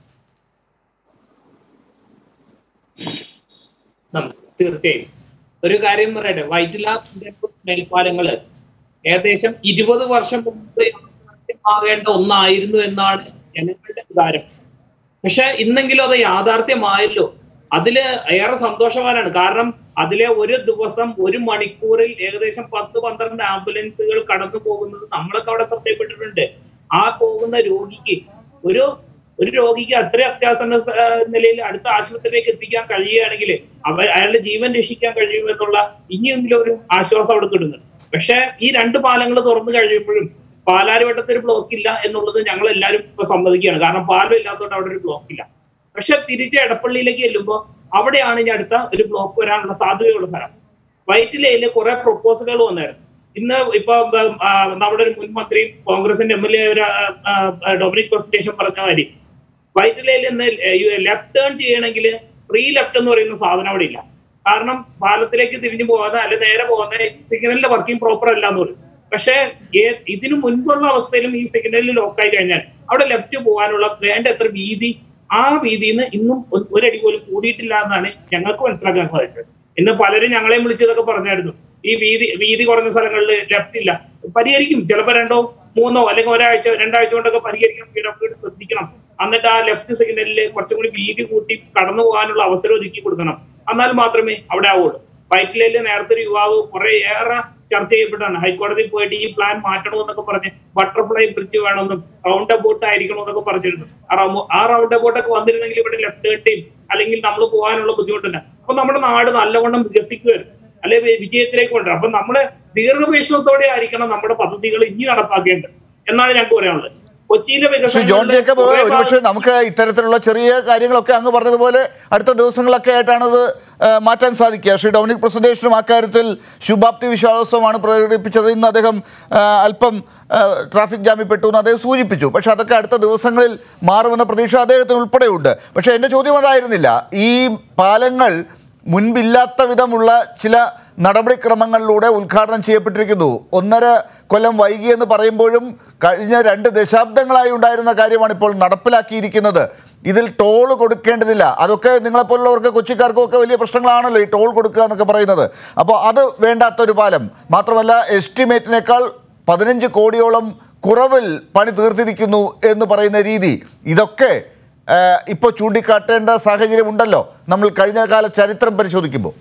നമസ്കാരം തീർച്ചയായും ഒരു കാര്യം പറയട്ടെ വൈറ്റില മേൽപ്പാലങ്ങള് ഏകദേശം ഇരുപത് വർഷം മുമ്പ് ആകേണ്ട ഒന്നായിരുന്നു എന്നാണ് ജനങ്ങളുടെ വികാരം പക്ഷെ ഇന്നെങ്കിലും അത് യാഥാർത്ഥ്യമായല്ലോ അതില് ഏറെ സന്തോഷവാനാണ് കാരണം അതിലെ ഒരു ദിവസം ഒരു മണിക്കൂറിൽ ഏകദേശം പത്ത് പന്ത്രണ്ട് ആംബുലൻസുകൾ കടന്നു പോകുന്നത് നമ്മളൊക്കെ അവിടെ ശ്രദ്ധയപ്പെട്ടിട്ടുണ്ട് ആ പോകുന്ന രോഗിക്ക് ഒരു ഒരു രോഗിക്ക് അത്ര അത്യാസന്ന സ- ആ, നിലയിൽ അടുത്ത ആശുപത്രിയിലേക്ക് എത്തിക്കാൻ കഴിയുകയാണെങ്കിൽ അവ അയാളുടെ ജീവൻ രക്ഷിക്കാൻ കഴിയുമെന്നുള്ള ഇനിയെങ്കിലും ഒരു ആശ്വാസം അവിടെ കിട്ടുന്നുണ്ട് പക്ഷെ ഈ രണ്ട് പാലങ്ങൾ തുറന്നു കഴിയുമ്പോഴും പാലാരിവട്ടത്തിൽ ബ്ലോക്ക് ഇല്ല എന്നുള്ളത് ഞങ്ങൾ എല്ലാവരും ഇപ്പൊ സമ്മതിക്കുകയാണ് കാരണം പാലം ഇല്ലാത്തതുകൊണ്ട് അവിടെ ഒരു ബ്ലോക്ക് ഇല്ല പക്ഷെ തിരിച്ച് എടപ്പള്ളിയിലേക്ക് ചെല്ലുമ്പോൾ അവിടെയാണ് ഇനി അടുത്ത ഒരു ബ്ലോക്ക് വരാനുള്ള സാധ്യതയുള്ള സ്ഥലം വൈറ്റിലയിൽ കുറെ പ്രൊപ്പോസലുകൾ വന്നായിരുന്നു ഇന്ന് ഇപ്പൊ ഉം, ആ, നമ്മുടെ ഒരു മുൻ മന്ത്രി കോൺഗ്രസിന്റെ M L A Dominic Presentation പറഞ്ഞ മാതിരി വൈറ്റിലയിൽ ഇന്ന് ലെഫ്റ്റ് ടേൺ ചെയ്യണമെങ്കിൽ ഫ്രീ ലെഫ്റ്റ് എന്ന് പറയുന്ന സാധനം അവിടെ ഇല്ല കാരണം പാലത്തിലേക്ക് തിരിഞ്ഞു പോകാതെ അല്ലെ നേരെ പോകുന്ന സിഗ്നലിന്റെ വർക്കിംഗ് പ്രോപ്പർ അല്ല എന്ന് പറയും പക്ഷേ ഏ- ഇതിനു മുൻപുള്ള അവസ്ഥയിലും ഈ സിഗ്നലിൽ ലോക്കായി കഴിഞ്ഞാൽ അവിടെ ലെഫ്റ്റ് പോകാനുള്ള വേണ്ട എത്ര വീതി ആ വീതിയിൽ നിന്ന് ഇന്നും ഒ- ഒരടി പോലും കൂടിയിട്ടില്ല എന്നാണ് ഞങ്ങൾക്ക് മനസ്സിലാക്കാൻ സാധിച്ചത് ഇന്ന് പലരും ഞങ്ങളെയും വിളിച്ചതൊക്കെ പറഞ്ഞായിരുന്നു ഈ വീതി വീതി കുറഞ്ഞ സ്ഥലങ്ങളിൽ ലെഫ്റ്റ് ഇല്ല പരിഹരിക്കും ചിലപ്പോൾ രണ്ടോ മൂന്നോ അല്ലെങ്കിൽ ഒരാഴ്ച രണ്ടാഴ്ച കൊണ്ടൊക്കെ പരിഹരിക്കണം പി ഡബ്ല്യു ശ്രദ്ധിക്കണം എന്നിട്ട് ആ ലെഫ്റ്റ് സിഗ്നലിൽ കുറച്ചും കൂടി വീതി കൂട്ടി കടന്നു പോകാനുള്ള അവസരം ഒരുക്കി കൊടുക്കണം എന്നാൽ മാത്രമേ അവിടെ ആവുള്ളൂ വൈറ്റിലയിൽ നേരത്തെ ഒരു യുവാവ് കുറെ ഏറെ ചർച്ച ചെയ്യപ്പെട്ടാണ് ഹൈക്കോടതിയിൽ പോയിട്ട് ഈ പ്ലാൻ മാറ്റണമെന്നൊക്കെ പറഞ്ഞ് ബട്ടർഫ്ലൈ ബ്രിഡ്ജ് വേണമെന്നും റൗണ്ട് അബൌട്ട് ആയിരിക്കണം എന്നൊക്കെ പറഞ്ഞിരുന്നു ആ റൗ- ആ റൗണ്ട് അബൌട്ട് ഒക്കെ വന്നിരുന്നെങ്കിൽ ഇവിടെ ലെഫ്റ്റ് കട്ടിയും അല്ലെങ്കിൽ നമ്മൾ പോകാനുള്ള ബുദ്ധിമുട്ടില്ല അപ്പൊ നമ്മുടെ നാട് നല്ലവണ്ണം വികസിക്കുമായിരുന്നു അല്ലെ വി- വിജയത്തിലേക്ക് കൊണ്ടുവരും അപ്പൊ നമ്മള് ദീർഘവീക്ഷണത്തോടെ ആയിരിക്കണം നമ്മുടെ പദ്ധതികൾ ഇനി നടപ്പാക്കേണ്ടത് എന്നാണ് ഞങ്ങൾക്ക് പറയാനുള്ളത് കൊച്ചിയിലെ ശ്രീ ജോൺ വികസനം ജേക്കബ് ഒരുപക്ഷെ നമുക്ക് ഇത്തരത്തിലുള്ള ചെറിയ കാര്യങ്ങളൊക്കെ അങ്ങ് പറഞ്ഞതുപോലെ അടുത്ത ദിവസങ്ങളൊക്കെ ആയിട്ടാണത് ആ, മാറ്റാൻ സാധിക്കുക ശ്രീ ഡൊമിനിക് പ്രസന്റേഷനും അക്കാര്യത്തിൽ ശുഭാപ്തി വിശ്വാസമാണ് പ്രകടിപ്പിച്ചത് ഇന്ന് അദ്ദേഹം ആ, അല്പം ആ, ട്രാഫിക് ജാമിൽ പെട്ടു എന്ന് അദ്ദേഹം സൂചിപ്പിച്ചു പക്ഷെ അതൊക്കെ അടുത്ത ദിവസങ്ങളിൽ മാറുമെന്ന പ്രതീക്ഷ അദ്ദേഹത്തിന് ഉൾപ്പെടെയുണ്ട് പക്ഷേ എൻ്റെ ചോദ്യം അതായിരുന്നില്ല ഈ പാലങ്ങൾ മുൻപില്ലാത്ത വിധമുള്ള ചില നടപടിക്രമങ്ങളിലൂടെ ഉദ്ഘാടനം ചെയ്യപ്പെട്ടിരിക്കുന്നു ഒന്നര കൊല്ലം വൈകിയെന്ന് പറയുമ്പോഴും കഴിഞ്ഞ രണ്ട് ദശാബ്ദങ്ങളായി ഉണ്ടായിരുന്ന കാര്യമാണ് ഇപ്പോൾ നടപ്പിലാക്കിയിരിക്കുന്നത് ഇതിൽ ടോൾ കൊടുക്കേണ്ടതില്ല അതൊക്കെ നിങ്ങളെപ്പോലുള്ളവർക്ക് കൊച്ചിക്കാർക്കും ഒക്കെ വലിയ പ്രശ്നങ്ങളാണല്ലോ ഈ ടോൾ കൊടുക്കുക എന്നൊക്കെ പറയുന്നത് അപ്പോൾ അത് വേണ്ടാത്തൊരു പാലം മാത്രമല്ല എസ്റ്റിമേറ്റിനേക്കാൾ പതിനഞ്ച് കോടിയോളം കുറവിൽ പണി തീർത്തിരിക്കുന്നു എന്ന് പറയുന്ന രീതി ഇതൊക്കെ ഇപ്പോൾ ചൂണ്ടിക്കാട്ടേണ്ട സാഹചര്യം ഉണ്ടല്ലോ നമ്മൾ കഴിഞ്ഞ കാല ചരിത്രം പരിശോധിക്കുമ്പോൾ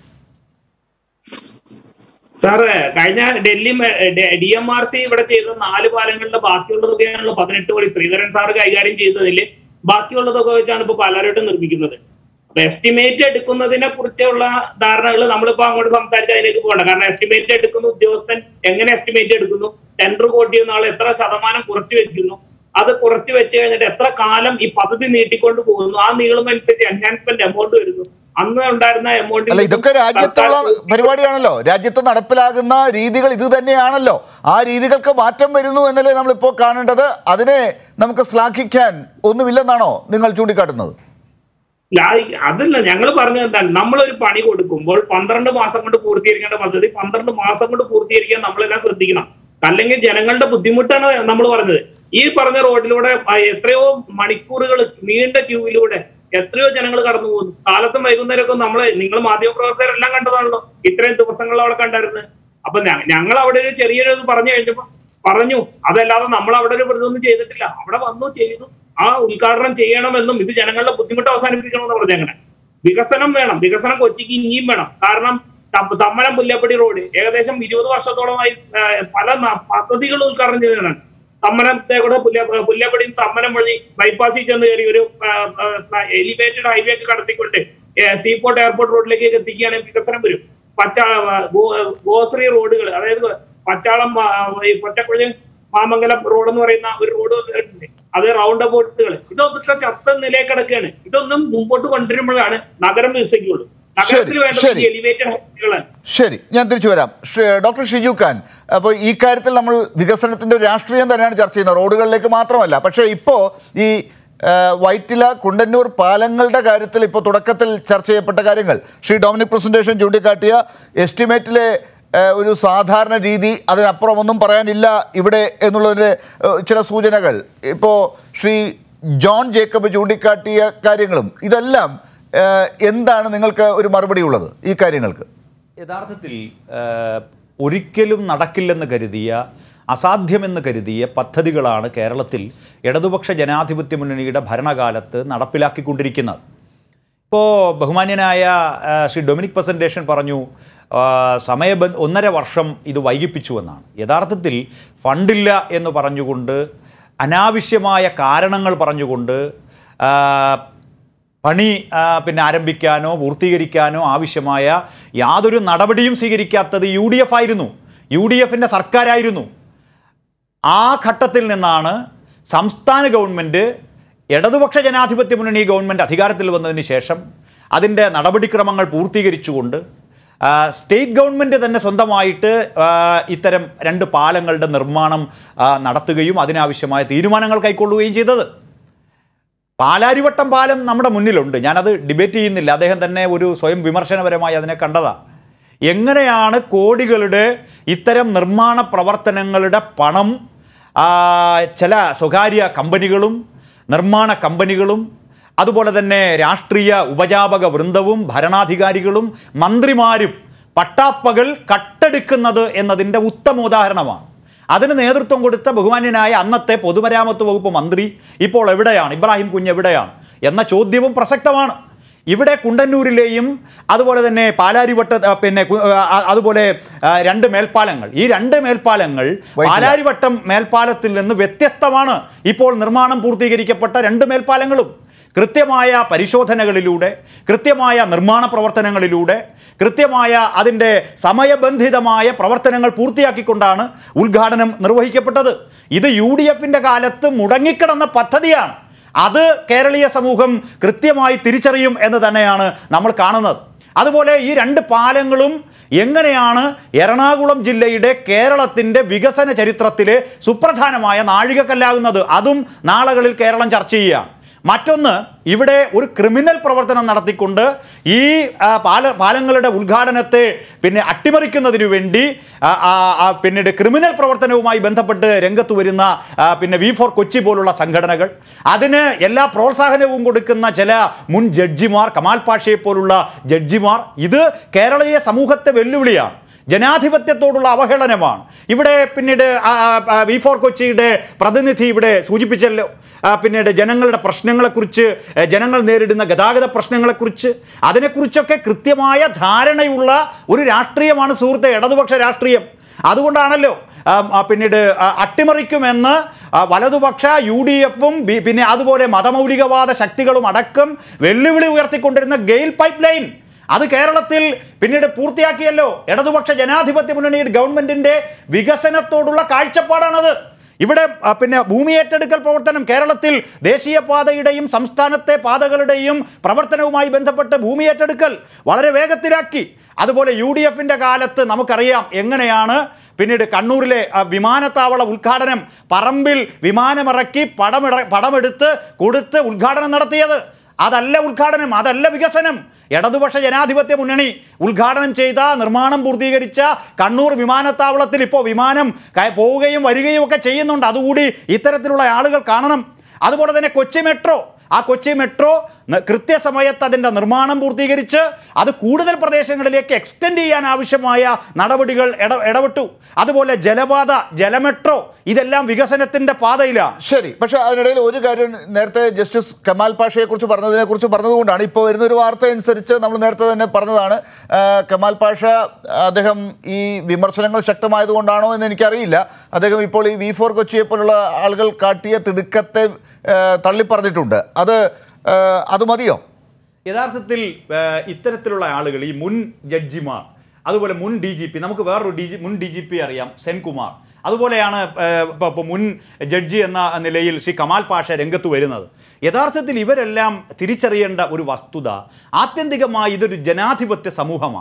സാറ് കഴിഞ്ഞ Delhi D M R C ഇവിടെ ചെയ്ത നാല് പാലങ്ങളുടെ ബാക്കിയുള്ള തുകയാണല്ലോ പതിനെട്ട് കോടി ശ്രീധരൻ സാറ് കൈകാര്യം ചെയ്തതിൽ ബാക്കിയുള്ള തുക വെച്ചാണ് ഇപ്പൊ പാലാരോട്ടം നിർമ്മിക്കുന്നത് അപ്പൊ എസ്റ്റിമേറ്റ് എടുക്കുന്നതിനെ കുറിച്ചുള്ള ധാരണകൾ നമ്മളിപ്പോ അങ്ങോട്ട് സംസാരിച്ച് അതിലേക്ക് പോകണ്ട കാരണം എസ്റ്റിമേറ്റ് എടുക്കുന്ന ഉദ്യോഗസ്ഥൻ എങ്ങനെ എസ്റ്റിമേറ്റ് എടുക്കുന്നു ടെൻഡർ കോട്ടിയുന്ന ആൾ എത്ര ശതമാനം കുറച്ച് വെക്കുന്നു അത് കുറച്ച് വെച്ച് കഴിഞ്ഞിട്ട് എത്ര കാലം ഈ പദ്ധതി നീട്ടിക്കൊണ്ട് പോകുന്നു ആ നീളം അനുസരിച്ച് എൻഹാൻസ്മെന്റ് എമൗണ്ട് വരുന്നു അന്ന് ഉണ്ടായിരുന്ന എമൗണ്ട് അല്ല ഇതൊക്കെ രാജ്യത്തുള്ള പരിപാടിയാണല്ലോ രാജ്യത്ത് നടപ്പിലാകുന്ന രീതികൾ ഇത് തന്നെയാണല്ലോ ആ രീതികൾക്ക് മാറ്റം വരുന്നു എന്നല്ലേ നമ്മളിപ്പോൾ കാണേണ്ടത് അതിനെ നമുക്ക് ശ്ലാഘിക്കാൻ ഒന്നുമില്ലെന്നാണോ നിങ്ങൾ ചൂണ്ടിക്കാട്ടുന്നത് ലാ- അതല്ല ഞങ്ങൾ പറഞ്ഞത് എന്താണ് നമ്മളൊരു പണി കൊടുക്കുമ്പോൾ പന്ത്രണ്ട് മാസം കൊണ്ട് പൂർത്തീകരിക്കേണ്ട പദ്ധതി പന്ത്രണ്ട് മാസം കൊണ്ട് പൂർത്തീകരിക്കാൻ നമ്മളെല്ലാം ശ്രദ്ധിക്കണം അല്ലെങ്കിൽ ജനങ്ങളുടെ ബുദ്ധിമുട്ടാണ് നമ്മൾ പറഞ്ഞത് ഈ പറഞ്ഞ റോഡിലൂടെ ആ എത്രയോ മണിക്കൂറുകൾ നീണ്ട ക്യൂവിലൂടെ എത്രയോ ജനങ്ങൾ കടന്നു പോകുന്നു കാലത്തും വൈകുന്നേരമൊക്കെ നമ്മള് നിങ്ങൾ മാധ്യമപ്രവർത്തകരെല്ലാം കണ്ടതാണല്ലോ ഇത്രയും ദിവസങ്ങൾ അവിടെ കണ്ടായിരുന്നത് അപ്പൊ ഞ- ഞങ്ങൾ അവിടെ ഒരു ചെറിയൊരു ഇത് പറഞ്ഞു കഴിഞ്ഞപ്പോ പറഞ്ഞു അതല്ലാതെ നമ്മൾ അവിടെ ഒരു ഇതൊന്നും ചെയ്തിട്ടില്ല അവിടെ വന്നു ചെയ്തു ആ ഉദ്ഘാടനം ചെയ്യണമെന്നും ഇത് ജനങ്ങളുടെ ബുദ്ധിമുട്ട് അവസാനിപ്പിക്കണമെന്ന് പറഞ്ഞു അങ്ങനെ വികസനം വേണം വികസനം കൊച്ചിക്ക് ഇനിയും വേണം കാരണം ത- തമ്മനം പുല്ലപ്പടി റോഡ് ഏകദേശം ഇരുപത് വർഷത്തോളമായി ആ, പല ന- പദ്ധതികൾ ഉദ്ഘാടനം ചെയ്തതാണ് തമ്മനത്തെ കൂടെ പുല്ല പുല്ലപ്പടി തമ്മനം വഴി ബൈപ്പാസിൽ ചെന്ന് കയറി ഒരു എലിവേറ്റഡ് ഹൈവേ ഒക്കെ കടത്തിക്കൊണ്ട് സീപോർട്ട് എയർപോർട്ട് റോഡിലേക്ക് എത്തിക്കുകയാണെങ്കിൽ വികസനം വരും പച്ച ഗോശ്രീ റോഡുകൾ അതായത് പച്ചാളം ആ, ഈ പൊറ്റക്കുഴി മാമംഗലം റോഡ് എന്ന് പറയുന്ന ഒരു റോഡ് വന്നിട്ടുണ്ട് അത് റൗണ്ട് അബൌട്ടുകൾ ഇതൊക്കെ ചത്ത നിലയിൽ കിടക്കുകയാണ് ഇതൊന്നും മുമ്പോട്ട് കൊണ്ടുവരുമ്പോഴാണ് നഗരം വികസിക്കുള്ളൂ നഗരത്തിൽ വേണ്ടത് ശരി. എലിവേറ്റഡ് ഹൈവേകളാണ് ശരി ഞാൻ തിരിച്ചു വരാം ഷ്- ഡോക്ടർ ഷിജു ഖാൻ അപ്പോൾ ഈ കാര്യത്തിൽ നമ്മൾ വികസനത്തിൻ്റെ ഒരു രാഷ്ട്രീയം തന്നെയാണ് ചർച്ച ചെയ്യുന്നത് റോഡുകളിലേക്ക് മാത്രമല്ല പക്ഷേ ഇപ്പോൾ ഈ ആ, വൈറ്റില കുണ്ടന്നൂർ പാലങ്ങളുടെ കാര്യത്തിൽ ഇപ്പോൾ തുടക്കത്തിൽ ചർച്ച ചെയ്യപ്പെട്ട കാര്യങ്ങൾ ശ്രീ ഡൊമിനിക് പ്രസന്റേഷൻ ചൂണ്ടിക്കാട്ടിയ എസ്റ്റിമേറ്റിലെ ഏഹ്, ഒരു സാധാരണ രീതി അതിനപ്പുറം ഒന്നും പറയാനില്ല ഇവിടെ എന്നുള്ളതിൻ്റെ ഏഹ്, ചില സൂചനകൾ ഇപ്പോൾ ശ്രീ ജോൺ ജേക്കബ് ചൂണ്ടിക്കാട്ടിയ കാര്യങ്ങളും ഇതെല്ലാം ഏഹ്, എന്താണ് നിങ്ങൾക്ക് ഒരു മറുപടി ഉള്ളത് ഈ കാര്യങ്ങൾക്ക് യഥാർത്ഥത്തിൽ ഏഹ്, ഒരിക്കലും നടക്കില്ലെന്ന് കരുതിയ അസാധ്യമെന്ന് കരുതിയ പദ്ധതികളാണ് കേരളത്തിൽ ഇടതുപക്ഷ ജനാധിപത്യ മുന്നണിയുടെ ഭരണകാലത്ത് നടപ്പിലാക്കിക്കൊണ്ടിരിക്കുന്നത് ഇപ്പോൾ ബഹുമാന്യനായ ആ, ശ്രീ ഡൊമിനിക് പ്രസൻറ്റേഷൻ പറഞ്ഞു ആ, സമയബന്ധ ഒന്നര വർഷം ഇത് വൈകിപ്പിച്ചു എന്നാണ് യഥാർത്ഥത്തിൽ ഫണ്ടില്ല എന്ന് പറഞ്ഞുകൊണ്ട് അനാവശ്യമായ കാരണങ്ങൾ പറഞ്ഞുകൊണ്ട് ആ, പണി ആ, പിന്നെ ആരംഭിക്കാനോ പൂർത്തീകരിക്കാനോ ആവശ്യമായ യാതൊരു നടപടിയും സ്വീകരിക്കാത്തത് യു ഡി എഫ് ആയിരുന്നു യു ഡി എഫിൻ്റെ സർക്കാരായിരുന്നു ആ ഘട്ടത്തിൽ നിന്നാണ് സംസ്ഥാന ഗവൺമെൻറ് ഇടതുപക്ഷ ജനാധിപത്യ മുന്നണി ഗവൺമെൻറ് അധികാരത്തിൽ വന്നതിന് ശേഷം അതിൻ്റെ നടപടിക്രമങ്ങൾ പൂർത്തീകരിച്ചുകൊണ്ട് ആ, സ്റ്റേറ്റ് ഗവൺമെൻറ് തന്നെ സ്വന്തമായിട്ട് ആ, ഇത്തരം രണ്ട് പാലങ്ങളുടെ നിർമ്മാണം ആ, നടത്തുകയും അതിനാവശ്യമായ തീരുമാനങ്ങൾ കൈക്കൊള്ളുകയും ചെയ്തത് പാലാരിവട്ടം പാലം നമ്മുടെ മുന്നിലുണ്ട് ഞാനത് ഡിബേറ്റ് ചെയ്യുന്നില്ല അദ്ദേഹം തന്നെ ഒരു സ്വയം വിമർശനപരമായി അതിനെ കണ്ടതാ എങ്ങനെയാണ് കോടികളുടെ ഇത്തരം നിർമ്മാണ പ്രവർത്തനങ്ങളുടെ പണം ആ, ചില സ്വകാര്യ കമ്പനികളും നിർമ്മാണ കമ്പനികളും അതുപോലെ തന്നെ രാഷ്ട്രീയ ഉപജാപക വൃന്ദവും ഭരണാധികാരികളും മന്ത്രിമാരും പട്ടാപ്പകൾ കട്ടെടുക്കുന്നത് എന്നതിൻ്റെ ഉത്തമോദാഹരണമാണ് അതിന് നേതൃത്വം കൊടുത്ത ബഹുമാന്യനായ അന്നത്തെ പൊതുമരാമത്ത് വകുപ്പ് മന്ത്രി ഇപ്പോൾ എവിടെയാണ് ഇബ്രാഹിം കുഞ്ഞ് എവിടെയാണ് എന്ന ചോദ്യവും പ്രസക്തമാണ് ഇവിടെ കുണ്ടന്നൂരിലെയും അതുപോലെ തന്നെ പാലാരിവട്ട ആ, പിന്നെ കു- ആ, അതുപോലെ ആ, രണ്ട് മേൽപ്പാലങ്ങൾ ഈ രണ്ട് മേൽപ്പാലങ്ങൾ പാലാരിവട്ടം മേൽപ്പാലത്തിൽ നിന്ന് വ്യത്യസ്തമാണ് ഇപ്പോൾ നിർമ്മാണം പൂർത്തീകരിക്കപ്പെട്ട രണ്ട് മേൽപ്പാലങ്ങളും കൃത്യമായ പരിശോധനകളിലൂടെ കൃത്യമായ നിർമ്മാണ പ്രവർത്തനങ്ങളിലൂടെ കൃത്യമായ അതിൻ്റെ സമയബന്ധിതമായ പ്രവർത്തനങ്ങൾ പൂർത്തിയാക്കിക്കൊണ്ടാണ് ഉദ്ഘാടനം നിർവഹിക്കപ്പെട്ടത് ഇത് യു ഡി എഫിൻ്റെ കാലത്ത് മുടങ്ങിക്കിടന്ന പദ്ധതിയാണ് അത് കേരളീയ സമൂഹം കൃത്യമായി തിരിച്ചറിയും എന്ന് തന്നെയാണ് നമ്മൾ കാണുന്നത് അതുപോലെ ഈ രണ്ട് പാലങ്ങളും എങ്ങനെയാണ് എറണാകുളം ജില്ലയുടെ കേരളത്തിൻ്റെ വികസന ചരിത്രത്തിലെ സുപ്രധാനമായ നാഴികക്കല്ലാകുന്നത് അതും നാളുകളിൽ കേരളം ചർച്ച ചെയ്യുകയാണ് മറ്റൊന്ന് ഇവിടെ ഒരു ക്രിമിനൽ പ്രവർത്തനം നടത്തിക്കൊണ്ട് ഈ ആ, പാല പാലങ്ങളുടെ ഉദ്ഘാടനത്തെ പിന്നെ അട്ടിമറിക്കുന്നതിനു വേണ്ടി ആ, ആ, ആ, പിന്നീട് ക്രിമിനൽ പ്രവർത്തനവുമായി ബന്ധപ്പെട്ട് രംഗത്ത് വരുന്ന ആ, പിന്നെ വി ഫോർ കൊച്ചി പോലുള്ള സംഘടനകൾ അതിന് എല്ലാ പ്രോത്സാഹനവും കൊടുക്കുന്ന ചില മുൻ ജഡ്ജിമാർ കമാൽ പാഷയെ പോലുള്ള ജഡ്ജിമാർ ഇത് കേരളീയ സമൂഹത്തെ വെല്ലുവിളിയാണ് ജനാധിപത്യത്തോടുള്ള അവഹേളനമാണ് ഇവിടെ പിന്നീട് ആ, ആ, വി ഫോർ കൊച്ചിയുടെ പ്രതിനിധി ഇവിടെ സൂചിപ്പിച്ചല്ലോ ആ, പിന്നീട് ജനങ്ങളുടെ പ്രശ്നങ്ങളെക്കുറിച്ച് ഏ, ജനങ്ങൾ നേരിടുന്ന ഗതാഗത പ്രശ്നങ്ങളെക്കുറിച്ച് അതിനെക്കുറിച്ചൊക്കെ കൃത്യമായ ധാരണയുള്ള ഒരു രാഷ്ട്രീയമാണ് സുഹൃത്തെ ഇടതുപക്ഷ രാഷ്ട്രീയം അതുകൊണ്ടാണല്ലോ ആ, ആ, പിന്നീട് ആ, അട്ടിമറിക്കുമെന്ന് ആ, വലതുപക്ഷ യു ഡി എഫും പിന്നെ അതുപോലെ മതമൗലികവാദ ശക്തികളും അടക്കം വെല്ലുവിളി ഉയർത്തിക്കൊണ്ടിരുന്ന ഗെയിൽ പൈപ്പ് ലൈൻ അത് കേരളത്തിൽ പിന്നീട് പൂർത്തിയാക്കിയല്ലോ ഇടതുപക്ഷ ജനാധിപത്യ മുന്നണിയുടെ ഗവൺമെന്റിന്റെ വികസനത്തോടുള്ള കാഴ്ചപ്പാടാണത് ഇവിടെ ആ, പിന്നെ ഭൂമി ഏറ്റെടുക്കൽ പ്രവർത്തനം കേരളത്തിൽ ദേശീയപാതയുടെയും സംസ്ഥാനത്തെ പാതകളുടെയും പ്രവർത്തനവുമായി ബന്ധപ്പെട്ട് ഭൂമി ഏറ്റെടുക്കൽ വളരെ വേഗത്തിലാക്കി അതുപോലെ യു ഡി എഫിൻ്റെ കാലത്ത് നമുക്കറിയാം എങ്ങനെയാണ് പിന്നീട് കണ്ണൂരിലെ ആ, വിമാനത്താവള ഉദ്ഘാടനം പറമ്പിൽ വിമാനമിറക്കി പടമിട പടമെടുത്ത് കൊടുത്ത് ഉദ്ഘാടനം നടത്തിയത് അതല്ല ഉദ്ഘാടനം അതല്ല വികസനം ഇടതുപക്ഷ ജനാധിപത്യ മുന്നണി ഉദ്ഘാടനം ചെയ്ത നിർമ്മാണം പൂർത്തീകരിച്ച കണ്ണൂർ വിമാനത്താവളത്തിൽ ഇപ്പോൾ വിമാനം ക- പോവുകയും വരികയും ഒക്കെ ചെയ്യുന്നുണ്ട് അതുകൂടി ഇത്തരത്തിലുള്ള ആളുകൾ കാണണം അതുപോലെ തന്നെ കൊച്ചി മെട്രോ ആ കൊച്ചി മെട്രോ ന- കൃത്യസമയത്ത് അതിൻ്റെ നിർമ്മാണം പൂർത്തീകരിച്ച് അത് കൂടുതൽ പ്രദേശങ്ങളിലേക്ക് എക്സ്റ്റെൻഡ് ചെയ്യാൻ ആവശ്യമായ നടപടികൾ ഇട ഇടപെട്ടു അതുപോലെ ജലപാത ജലമെട്രോ ഇതെല്ലാം വികസനത്തിൻ്റെ പാതയിലാണ് ശരി പക്ഷെ അതിനിടയിൽ ഒരു കാര്യം നേരത്തെ ജസ്റ്റിസ് കമാൽ പാഷയെ കുറിച്ച് പറഞ്ഞതിനെ കുറിച്ച് പറഞ്ഞതുകൊണ്ടാണ് ഇപ്പോൾ വരുന്ന ഒരു വാർത്ത അനുസരിച്ച് നമ്മൾ നേരത്തെ തന്നെ പറഞ്ഞതാണ് ആ, കമാൽ പാഷ അദ്ദേഹം ഈ വിമർശനങ്ങൾ ശക്തമായതുകൊണ്ടാണോ എന്ന് എനിക്കറിയില്ല അദ്ദേഹം ഇപ്പോൾ ഈ വി ഫോർ കൊച്ചിയെ പോലുള്ള ആളുകൾ കാട്ടിയ തിടുക്കത്തെ ആ, തള്ളിപ്പറഞ്ഞിട്ടുണ്ട് അത് ആ, അത് മതിയോ യഥാർത്ഥത്തിൽ ഏഹ്, ഇത്തരത്തിലുള്ള ആളുകൾ ഈ മുൻ ജഡ്ജിമാർ അതുപോലെ മുൻ ഡി ജി പി നമുക്ക് വേറൊരു ഡി ജി മുൻ ഡി ജി പി അറിയാം സെൻകുമാർ അതുപോലെയാണ് ഏഹ്, ഇപ്പൊ- ഇപ്പൊ മുൻ ജഡ്ജി എന്ന നിലയിൽ ശ്രീ കമാൽ പാഷ രംഗത്ത് വരുന്നത് യഥാർത്ഥത്തിൽ ഇവരെല്ലാം തിരിച്ചറിയേണ്ട ഒരു വസ്തുത ആത്യന്തികമായി ഇതൊരു ജനാധിപത്യ സമൂഹമാണ്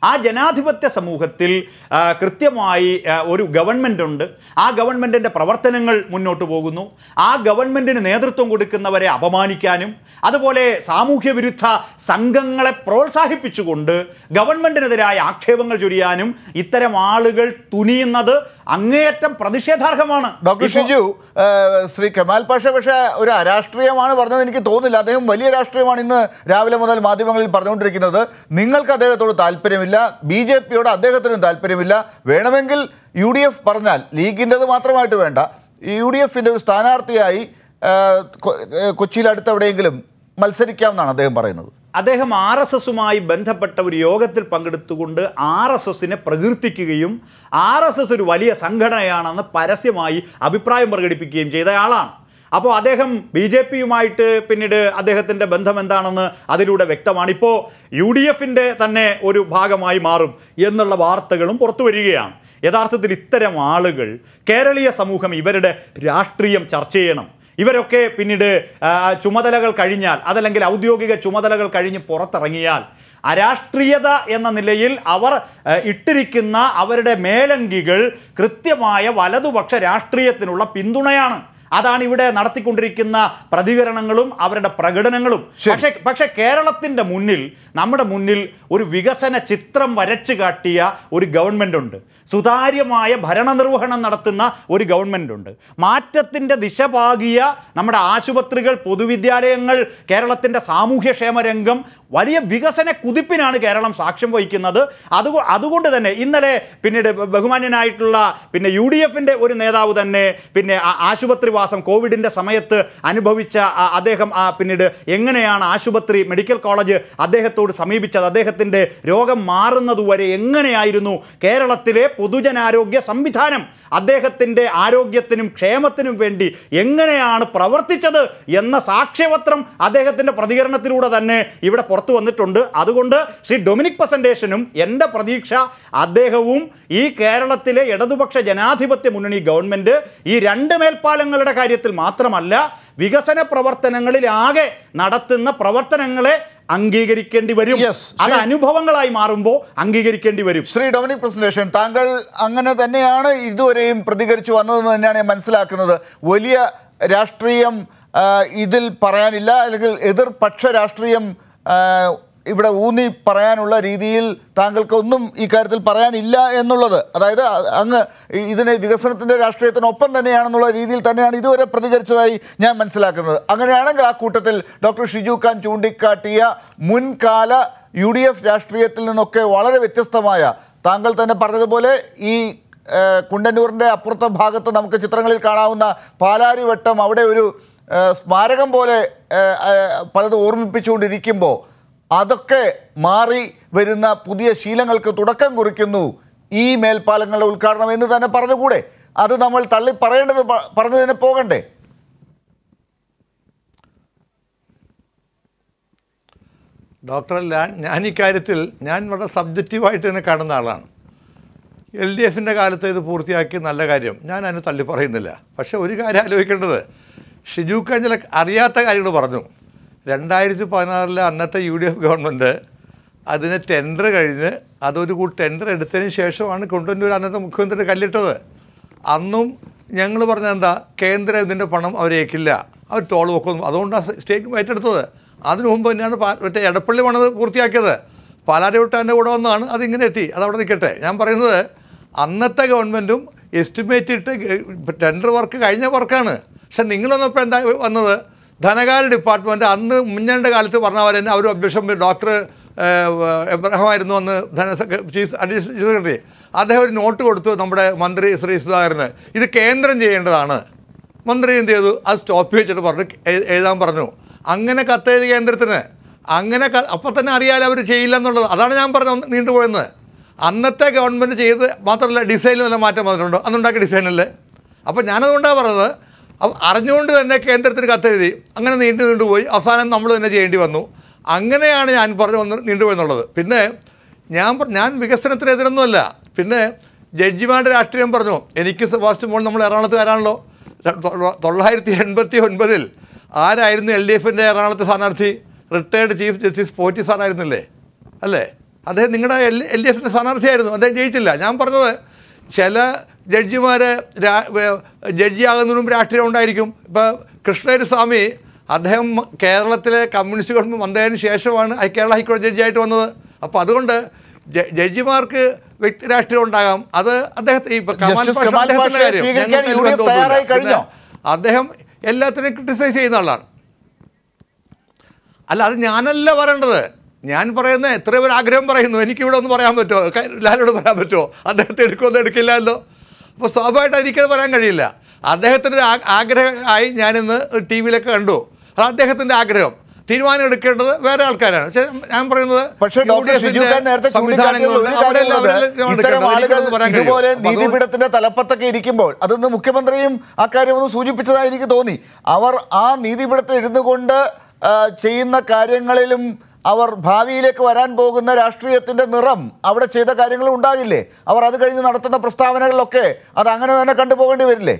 ആ ജനാധിപത്യ സമൂഹത്തിൽ ആ, കൃത്യമായി ആ, ഒരു ഗവൺമെൻറ് ഉണ്ട് ആ ഗവൺമെൻറ്റിൻ്റെ പ്രവർത്തനങ്ങൾ മുന്നോട്ട് പോകുന്നു ആ ഗവൺമെൻറ്റിന് നേതൃത്വം കൊടുക്കുന്നവരെ അപമാനിക്കാനും അതുപോലെ സാമൂഹ്യ വിരുദ്ധ സംഘങ്ങളെ പ്രോത്സാഹിപ്പിച്ചുകൊണ്ട് ഗവൺമെൻറ്റിനെതിരായ ആക്ഷേപങ്ങൾ ചൊരിയാനും ഇത്തരം ആളുകൾ തുനിയുന്നത് അങ്ങേയറ്റം പ്രതിഷേധാർഹമാണ് ഡോക്ടർ ഇപ്പോ- ഷിജു ആ, ശ്രീ കമാൽ പാഷ പക്ഷേ ഒരു അരാഷ്ട്രീയമാണ് പറഞ്ഞത് എനിക്ക് തോന്നുന്നില്ല അദ്ദേഹം വലിയ രാഷ്ട്രീയമാണ് ഇന്ന് രാവിലെ മുതൽ മാധ്യമങ്ങളിൽ പറഞ്ഞുകൊണ്ടിരിക്കുന്നത് നിങ്ങൾക്ക് അദ്ദേഹത്തോട് താല്പര്യമില്ല ബി ജെ പിയോട് അദ്ദേഹത്തിനും താല്പര്യമില്ല വേണമെങ്കിൽ യു ഡി എഫ് പറഞ്ഞാൽ ലീഗിൻ്റെത് മാത്രമായിട്ട് വേണ്ട യു ഡി എഫിൻ്റെ ഒരു സ്ഥാനാർത്ഥിയായി ആ, കൊ- ഏ, കൊച്ചിയിൽ അടുത്തെവിടെയെങ്കിലും മത്സരിക്കാമെന്നാണ് അദ്ദേഹം പറയുന്നത് അദ്ദേഹം ആർ എസ് എസുമായി ബന്ധപ്പെട്ട ഒരു യോഗത്തിൽ പങ്കെടുത്തുകൊണ്ട് ആർ എസ് എസിനെ പ്രകീർത്തിക്കുകയും ആർ എസ് എസ് ഒരു വലിയ സംഘടനയാണെന്ന് പരസ്യമായി അഭിപ്രായം പ്രകടിപ്പിക്കുകയും ചെയ്ത ആളാണ് അപ്പോൾ അദ്ദേഹം ബി ജെ പിയുമായിട്ട് പിന്നീട് അദ്ദേഹത്തിൻ്റെ ബന്ധം എന്താണെന്ന് അതിലൂടെ വ്യക്തമാണ് ഇപ്പോൾ യു ഡി എഫിൻ്റെ തന്നെ ഒരു ഭാഗമായി മാറും എന്നുള്ള വാർത്തകളും പുറത്തു വരികയാണ് യഥാർത്ഥത്തിൽ ഇത്തരം ആളുകൾ കേരളീയ സമൂഹം ഇവരുടെ രാഷ്ട്രീയം ചർച്ച ചെയ്യണം ഇവരൊക്കെ പിന്നീട് ആ, ചുമതലകൾ കഴിഞ്ഞാൽ അതല്ലെങ്കിൽ ഔദ്യോഗിക ചുമതലകൾ കഴിഞ്ഞ് പുറത്തിറങ്ങിയാൽ അരാഷ്ട്രീയത എന്ന നിലയിൽ അവർ ആ, ഇട്ടിരിക്കുന്ന അവരുടെ മേലങ്കികൾ കൃത്യമായ വലതുപക്ഷ രാഷ്ട്രീയത്തിനുള്ള പിന്തുണയാണ് അതാണ് ഇവിടെ നടത്തിക്കൊണ്ടിരിക്കുന്ന പ്രതികരണങ്ങളും അവരുടെ പ്രകടനങ്ങളും പക്ഷേ പക്ഷേ കേരളത്തിൻ്റെ മുന്നിൽ നമ്മുടെ മുന്നിൽ ഒരു വികസന ചിത്രം വരച്ചു കാട്ടിയ ഒരു ഗവൺമെൻറ് ഉണ്ട് സുതാര്യമായ ഭരണനിർവഹണം നടത്തുന്ന ഒരു ഗവൺമെൻറ് ഉണ്ട് മാറ്റത്തിൻ്റെ ദിശ പാകിയ നമ്മുടെ ആശുപത്രികൾ പൊതുവിദ്യാലയങ്ങൾ കേരളത്തിൻ്റെ സാമൂഹ്യക്ഷേമ രംഗം വലിയ വികസന കുതിപ്പിനാണ് കേരളം സാക്ഷ്യം വഹിക്കുന്നത് അതുകൊ അതുകൊണ്ട് തന്നെ ഇന്നലെ പിന്നീട് ബഹുമാന്യനായിട്ടുള്ള പിന്നെ യു ഡി എഫിൻ്റെ ഒരു നേതാവ് തന്നെ പിന്നെ ആ- ആശുപത്രിവാസം കോവിഡിൻ്റെ സമയത്ത് അനുഭവിച്ച ആ അദ്ദേഹം ആ പിന്നീട് എങ്ങനെയാണ് ആശുപത്രി മെഡിക്കൽ കോളേജ് അദ്ദേഹത്തോട് സമീപിച്ചത് അദ്ദേഹത്തിൻ്റെ രോഗം മാറുന്നതുവരെ എങ്ങനെയായിരുന്നു കേരളത്തിലെ പൊതുജനാരോഗ്യ സംവിധാനം അദ്ദേഹത്തിൻ്റെ ആരോഗ്യത്തിനും ക്ഷേമത്തിനും വേണ്ടി എങ്ങനെയാണ് പ്രവർത്തിച്ചത് എന്ന സാക്ഷ്യപത്രം അദ്ദേഹത്തിൻ്റെ പ്രതികരണത്തിലൂടെ തന്നെ ഇവിടെ പുറത്തു വന്നിട്ടുണ്ട് അതുകൊണ്ട് ശ്രീ ഡൊമിനിക് പ്രസന്റേഷനും എൻ്റെ പ്രതീക്ഷ അദ്ദേഹവും ഈ കേരളത്തിലെ ഇടതുപക്ഷ ജനാധിപത്യ മുന്നണി ഗവൺമെൻറ് ഈ രണ്ട് മേൽപ്പാലങ്ങളുടെ കാര്യത്തിൽ മാത്രമല്ല വികസന പ്രവർത്തനങ്ങളിൽ ആകെ നടത്തുന്ന പ്രവർത്തനങ്ങളെ അംഗീകരിക്കേണ്ടി വരും Yes, അത് അനുഭവങ്ങളായി മാറുമ്പോൾ അംഗീകരിക്കേണ്ടി വരും ശ്രീ ഡൊമിനിക് പ്രസന്റേഷൻ താങ്കൾ അങ്ങനെ തന്നെയാണ് ഇതുവരെയും പ്രതികരിച്ചു വന്നതെന്ന് തന്നെയാണ് ഞാൻ മനസ്സിലാക്കുന്നത് വലിയ രാഷ്ട്രീയം ആ, ഇതിൽ പറയാനില്ല അല്ലെങ്കിൽ എതിർപക്ഷ രാഷ്ട്രീയം ആ, ഇവിടെ ഊന്നി പറയാനുള്ള രീതിയിൽ താങ്കൾക്ക് ഒന്നും ഈ കാര്യത്തിൽ പറയാനില്ല എന്നുള്ളത് അതായത് അ- അങ്ങ് ഈ- ഇതിനെ വികസനത്തിൻ്റെ രാഷ്ട്രീയത്തിനൊപ്പം തന്നെയാണെന്നുള്ള രീതിയിൽ തന്നെയാണ് ഇതുവരെ പ്രതികരിച്ചതായി ഞാൻ മനസ്സിലാക്കുന്നത് അങ്ങനെയാണെങ്കിൽ ആ കൂട്ടത്തിൽ ഡോക്ടർ ഷിജു ഖാൻ ചൂണ്ടിക്കാട്ടിയ മുൻകാല യു ഡി എഫ് രാഷ്ട്രീയത്തിൽ നിന്നൊക്കെ വളരെ വ്യത്യസ്തമായ താങ്കൾ തന്നെ പറഞ്ഞതുപോലെ ഈ ഏഹ്, കുണ്ടന്നൂരിൻ്റെ അപ്പുറത്തെ ഭാഗത്ത് നമുക്ക് ചിത്രങ്ങളിൽ കാണാവുന്ന പാലാരിവട്ടം അവിടെ ഒരു ഏഹ്, സ്മാരകം പോലെ ഏഹ്, ഏഹ്, പലതും ഓർമ്മിപ്പിച്ചുകൊണ്ടിരിക്കുമ്പോൾ അതൊക്കെ മാറി വരുന്ന പുതിയ ശീലങ്ങൾക്ക് തുടക്കം കുറിക്കുന്നു ഈ മേൽപ്പാലങ്ങളുടെ ഉദ്ഘാടനം എന്ന് തന്നെ പറഞ്ഞുകൂടെ അത് നമ്മൾ തള്ളി പറയേണ്ടത് പ- പറഞ്ഞു തന്നെ പോകണ്ടേ ഡോക്ടർ ഞാൻ ഞാൻ ഇക്കാര്യത്തിൽ ഞാൻ വളരെ സബ്ജക്റ്റീവായിട്ട് തന്നെ കാണുന്ന ആളാണ് എൽ ഡി എഫിൻ്റെ കാലത്ത് ഇത് പൂർത്തിയാക്കി നല്ല കാര്യം ഞാൻ അതിന് തള്ളി പറയുന്നില്ല പക്ഷേ ഒരു കാര്യം ആലോചിക്കേണ്ടത് ഷിജു ഖാൻ ചില അറിയാത്ത കാര്യങ്ങൾ പറഞ്ഞു രണ്ടായിരത്തി പതിനാറിലെ അന്നത്തെ യു ഡി എഫ് ഗവൺമെൻറ് അതിന് ടെൻഡർ കഴിഞ്ഞ് അതൊരു കൂടി ടെൻഡർ എടുത്തതിന് ശേഷമാണ് കൊണ്ടുവന്നൂർ അന്നത്തെ മുഖ്യമന്ത്രി കല്ലിട്ടത് അന്നും ഞങ്ങൾ പറഞ്ഞ എന്താ കേന്ദ്രം ഇതിൻ്റെ പണം അവരേക്കില്ല അവർ ടോൾ വെക്കുന്നു അതുകൊണ്ടാണ് സ്റ്റേറ്റ് ഏറ്റെടുത്തത് അതിനു മുമ്പ് തന്നെയാണ് പാ- മറ്റേ എടപ്പള്ളി പണത് പൂർത്തിയാക്കിയത് പാലാരിവട്ടാൻ്റെ കൂടെ വന്നാണ് അതിങ്ങനെ എത്തി അതവിടെ നിൽക്കട്ടെ ഞാൻ പറയുന്നത് അന്നത്തെ ഗവൺമെൻറ്റും എസ്റ്റിമേറ്റ് ഇട്ട് ടെൻഡർ വർക്ക് കഴിഞ്ഞ വർക്കാണ് പക്ഷെ നിങ്ങളൊന്നപ്പോൾ എന്താ വന്നത് ധനകാര്യ ഡിപ്പാർട്ട്മെൻറ്റ് അന്ന് മുന്നേണ്ട കാലത്ത് പറഞ്ഞ പോലെ തന്നെ അവർ ഒബ്ജക്ഷൻ ഡോക്ടർ എബ്രഹാം ആയിരുന്നു അന്ന് ധന ചീഫ് അഡീഷണൽ ചീഫ് സെക്രട്ടറി അദ്ദേഹം ഒരു നോട്ട് കൊടുത്തു നമ്മുടെ മന്ത്രി ശ്രീ സുധാകരന് ഇത് കേന്ദ്രം ചെയ്യേണ്ടതാണ് മന്ത്രി എന്ത് ചെയ്തു അത് സ്റ്റോപ്പ് വെച്ചിട്ട് പറഞ്ഞു എ- എഴുതാൻ പറഞ്ഞു അങ്ങനെ കത്തെഴുതി കേന്ദ്രത്തിന് അങ്ങനെ ക- അപ്പം തന്നെ അറിയാലോ അവർ ചെയ്യില്ല എന്നുള്ളത് അതാണ് ഞാൻ പറഞ്ഞത് നീണ്ടുപോയെന്ന് അന്നത്തെ ഗവൺമെൻറ് ചെയ്ത് മാത്രമല്ല ഡിസൈനിൽ വല്ല മാറ്റം വന്നിട്ടുണ്ടോ അന്നുണ്ടാക്കിയ ഡിസൈനല്ലേ അപ്പോൾ ഞാനതുകൊണ്ടാണ് പറഞ്ഞത് അപ്പൊ അറിഞ്ഞുകൊണ്ട് തന്നെ കേന്ദ്രത്തിന് കത്തെഴുതി അങ്ങനെ നീണ്ടു നീണ്ടുപോയി അവസാനം നമ്മൾ തന്നെ ചെയ്യേണ്ടി വന്നു അങ്ങനെയാണ് ഞാൻ പറഞ്ഞു വന്ന് നീണ്ടുപോയി എന്നുള്ളത് പിന്നെ ഞാൻ പ- ഞാൻ വികസനത്തിനെതിരൊന്നുമല്ല പിന്നെ ജഡ്ജിമാരുടെ രാഷ്ട്രീയം പറഞ്ഞു എനിക്ക് സെബാസ്റ്റ്യൻ മോൾ നമ്മൾ എറണാകുളത്തുകാരാണല്ലോ ര- തൊള്ള- തൊള്ളായിരത്തി എൺപത്തി ഒൻപതിൽ ആരായിരുന്നു എൽ ഡി എഫിൻ്റെ എറണാകുളത്തെ സ്ഥാനാർത്ഥി റിട്ടയർഡ് ചീഫ് ജസ്റ്റിസ് പോറ്റി സാറായിരുന്നില്ലേ അല്ലേ അദ്ദേഹം നിങ്ങളുടെ എൽ എൽ ഡി എഫിൻ്റെ സ്ഥാനാർത്ഥിയായിരുന്നു അദ്ദേഹം ജയിച്ചില്ല ഞാൻ പറഞ്ഞത് ചില ജഡ്ജിമാർ ജഡ്ജിയാകുന്നതിന് മുമ്പ് രാഷ്ട്രീയം ഉണ്ടായിരിക്കും ഇപ്പോൾ കൃഷ്ണേരി സ്വാമി അദ്ദേഹം കേരളത്തിലെ കമ്മ്യൂണിസ്റ്റ് ഗവൺമെൻറ് വന്നതിന് ശേഷമാണ് ഹൈ- കേരള ഹൈക്കോടതി ജഡ്ജിയായിട്ട് വന്നത് അപ്പോൾ അതുകൊണ്ട് ജ- ജഡ്ജിമാർക്ക് വ്യക്തി രാഷ്ട്രീയം ഉണ്ടാകാം അത് അദ്ദേഹത്തെ ഈ കമാൽ ജസ്റ്റിസ് പാഷ കമാൽ അദ്ദേഹത്തിന്റെ പാഷയെ കാര്യം. സ്വീകരിക്കാൻ ഞങ്ങൾക്ക് യു ഡി എഫ് ബന്ധമൊന്നുമില്ല. തയ്യാറായി കഴിഞ്ഞോ? പിന്നെ അദ്ദേഹം എല്ലാത്തിനെയും ക്രിട്ടിസൈസ് ചെയ്യുന്ന ആളാണ് അല്ല അത് ഞാനല്ല പറയേണ്ടത് ഞാൻ പറയുന്ന എത്ര പേർ ആഗ്രഹം പറയുന്നു എനിക്കിവിടെ ഒന്ന് പറയാൻ പറ്റുമോ ക- ലാലോട് പറയാൻ പറ്റുമോ അദ്ദേഹത്തെ എടുക്കുമെന്ന് എടുക്കില്ലല്ലോ അപ്പോൾ സ്വാഭാവികമായിട്ട് എനിക്കത് പറയാൻ കഴിയില്ല അദ്ദേഹത്തിൻ്റെ ആ- ആഗ്രഹമായി ഞാനിന്ന് ടി വിയിലൊക്കെ കണ്ടു അത് അദ്ദേഹത്തിൻ്റെ ആഗ്രഹം തീരുമാനം എടുക്കേണ്ടത് വേറെ ആൾക്കാരാണ് പക്ഷേ ഞാൻ പറയുന്നത് പക്ഷേ യു ഡോക്ടർ ഡി എഫിന്റെ ഷിജു ഖാൻ നേരത്തെ ചൂണ്ടിക്കാട്ടിയ സംവിധാനങ്ങളുണ്ട്. ഒരു അവിടെ കാര്യമുള്ളത് അവരെല്ലാം തീരുമാനം ഇത്തരം എടുക്കേണ്ടത്. ആളുകൾ എനിക്കതൊന്നും പറയാൻ കഴിയും. ഇതുപോലെ അപ്പോൾ അതുകൊണ്ട് നീതിപീഠത്തിന്റെ തലപ്പത്തൊക്കെ ഇരിക്കുമ്പോൾ അതൊന്ന് മുഖ്യമന്ത്രിയും ആ കാര്യം ഒന്ന് സൂചിപ്പിച്ചതായി എനിക്ക് തോന്നി അവർ ആ നീതിപീഠത്തിൽ ഇരുന്നു കൊണ്ട് ആ, ചെയ്യുന്ന കാര്യങ്ങളിലും അവർ ഭാവിയിലേക്ക് വരാൻ പോകുന്ന രാഷ്ട്രീയത്തിന്റെ നിറം അവിടെ ചെയ്ത കാര്യങ്ങളും ഉണ്ടാകില്ലേ അവർ അത് കഴിഞ്ഞ് നടത്തുന്ന പ്രസ്താവനകളിലൊക്കെ അത് അങ്ങനെ തന്നെ കണ്ടുപോകേണ്ടി വരില്ലേ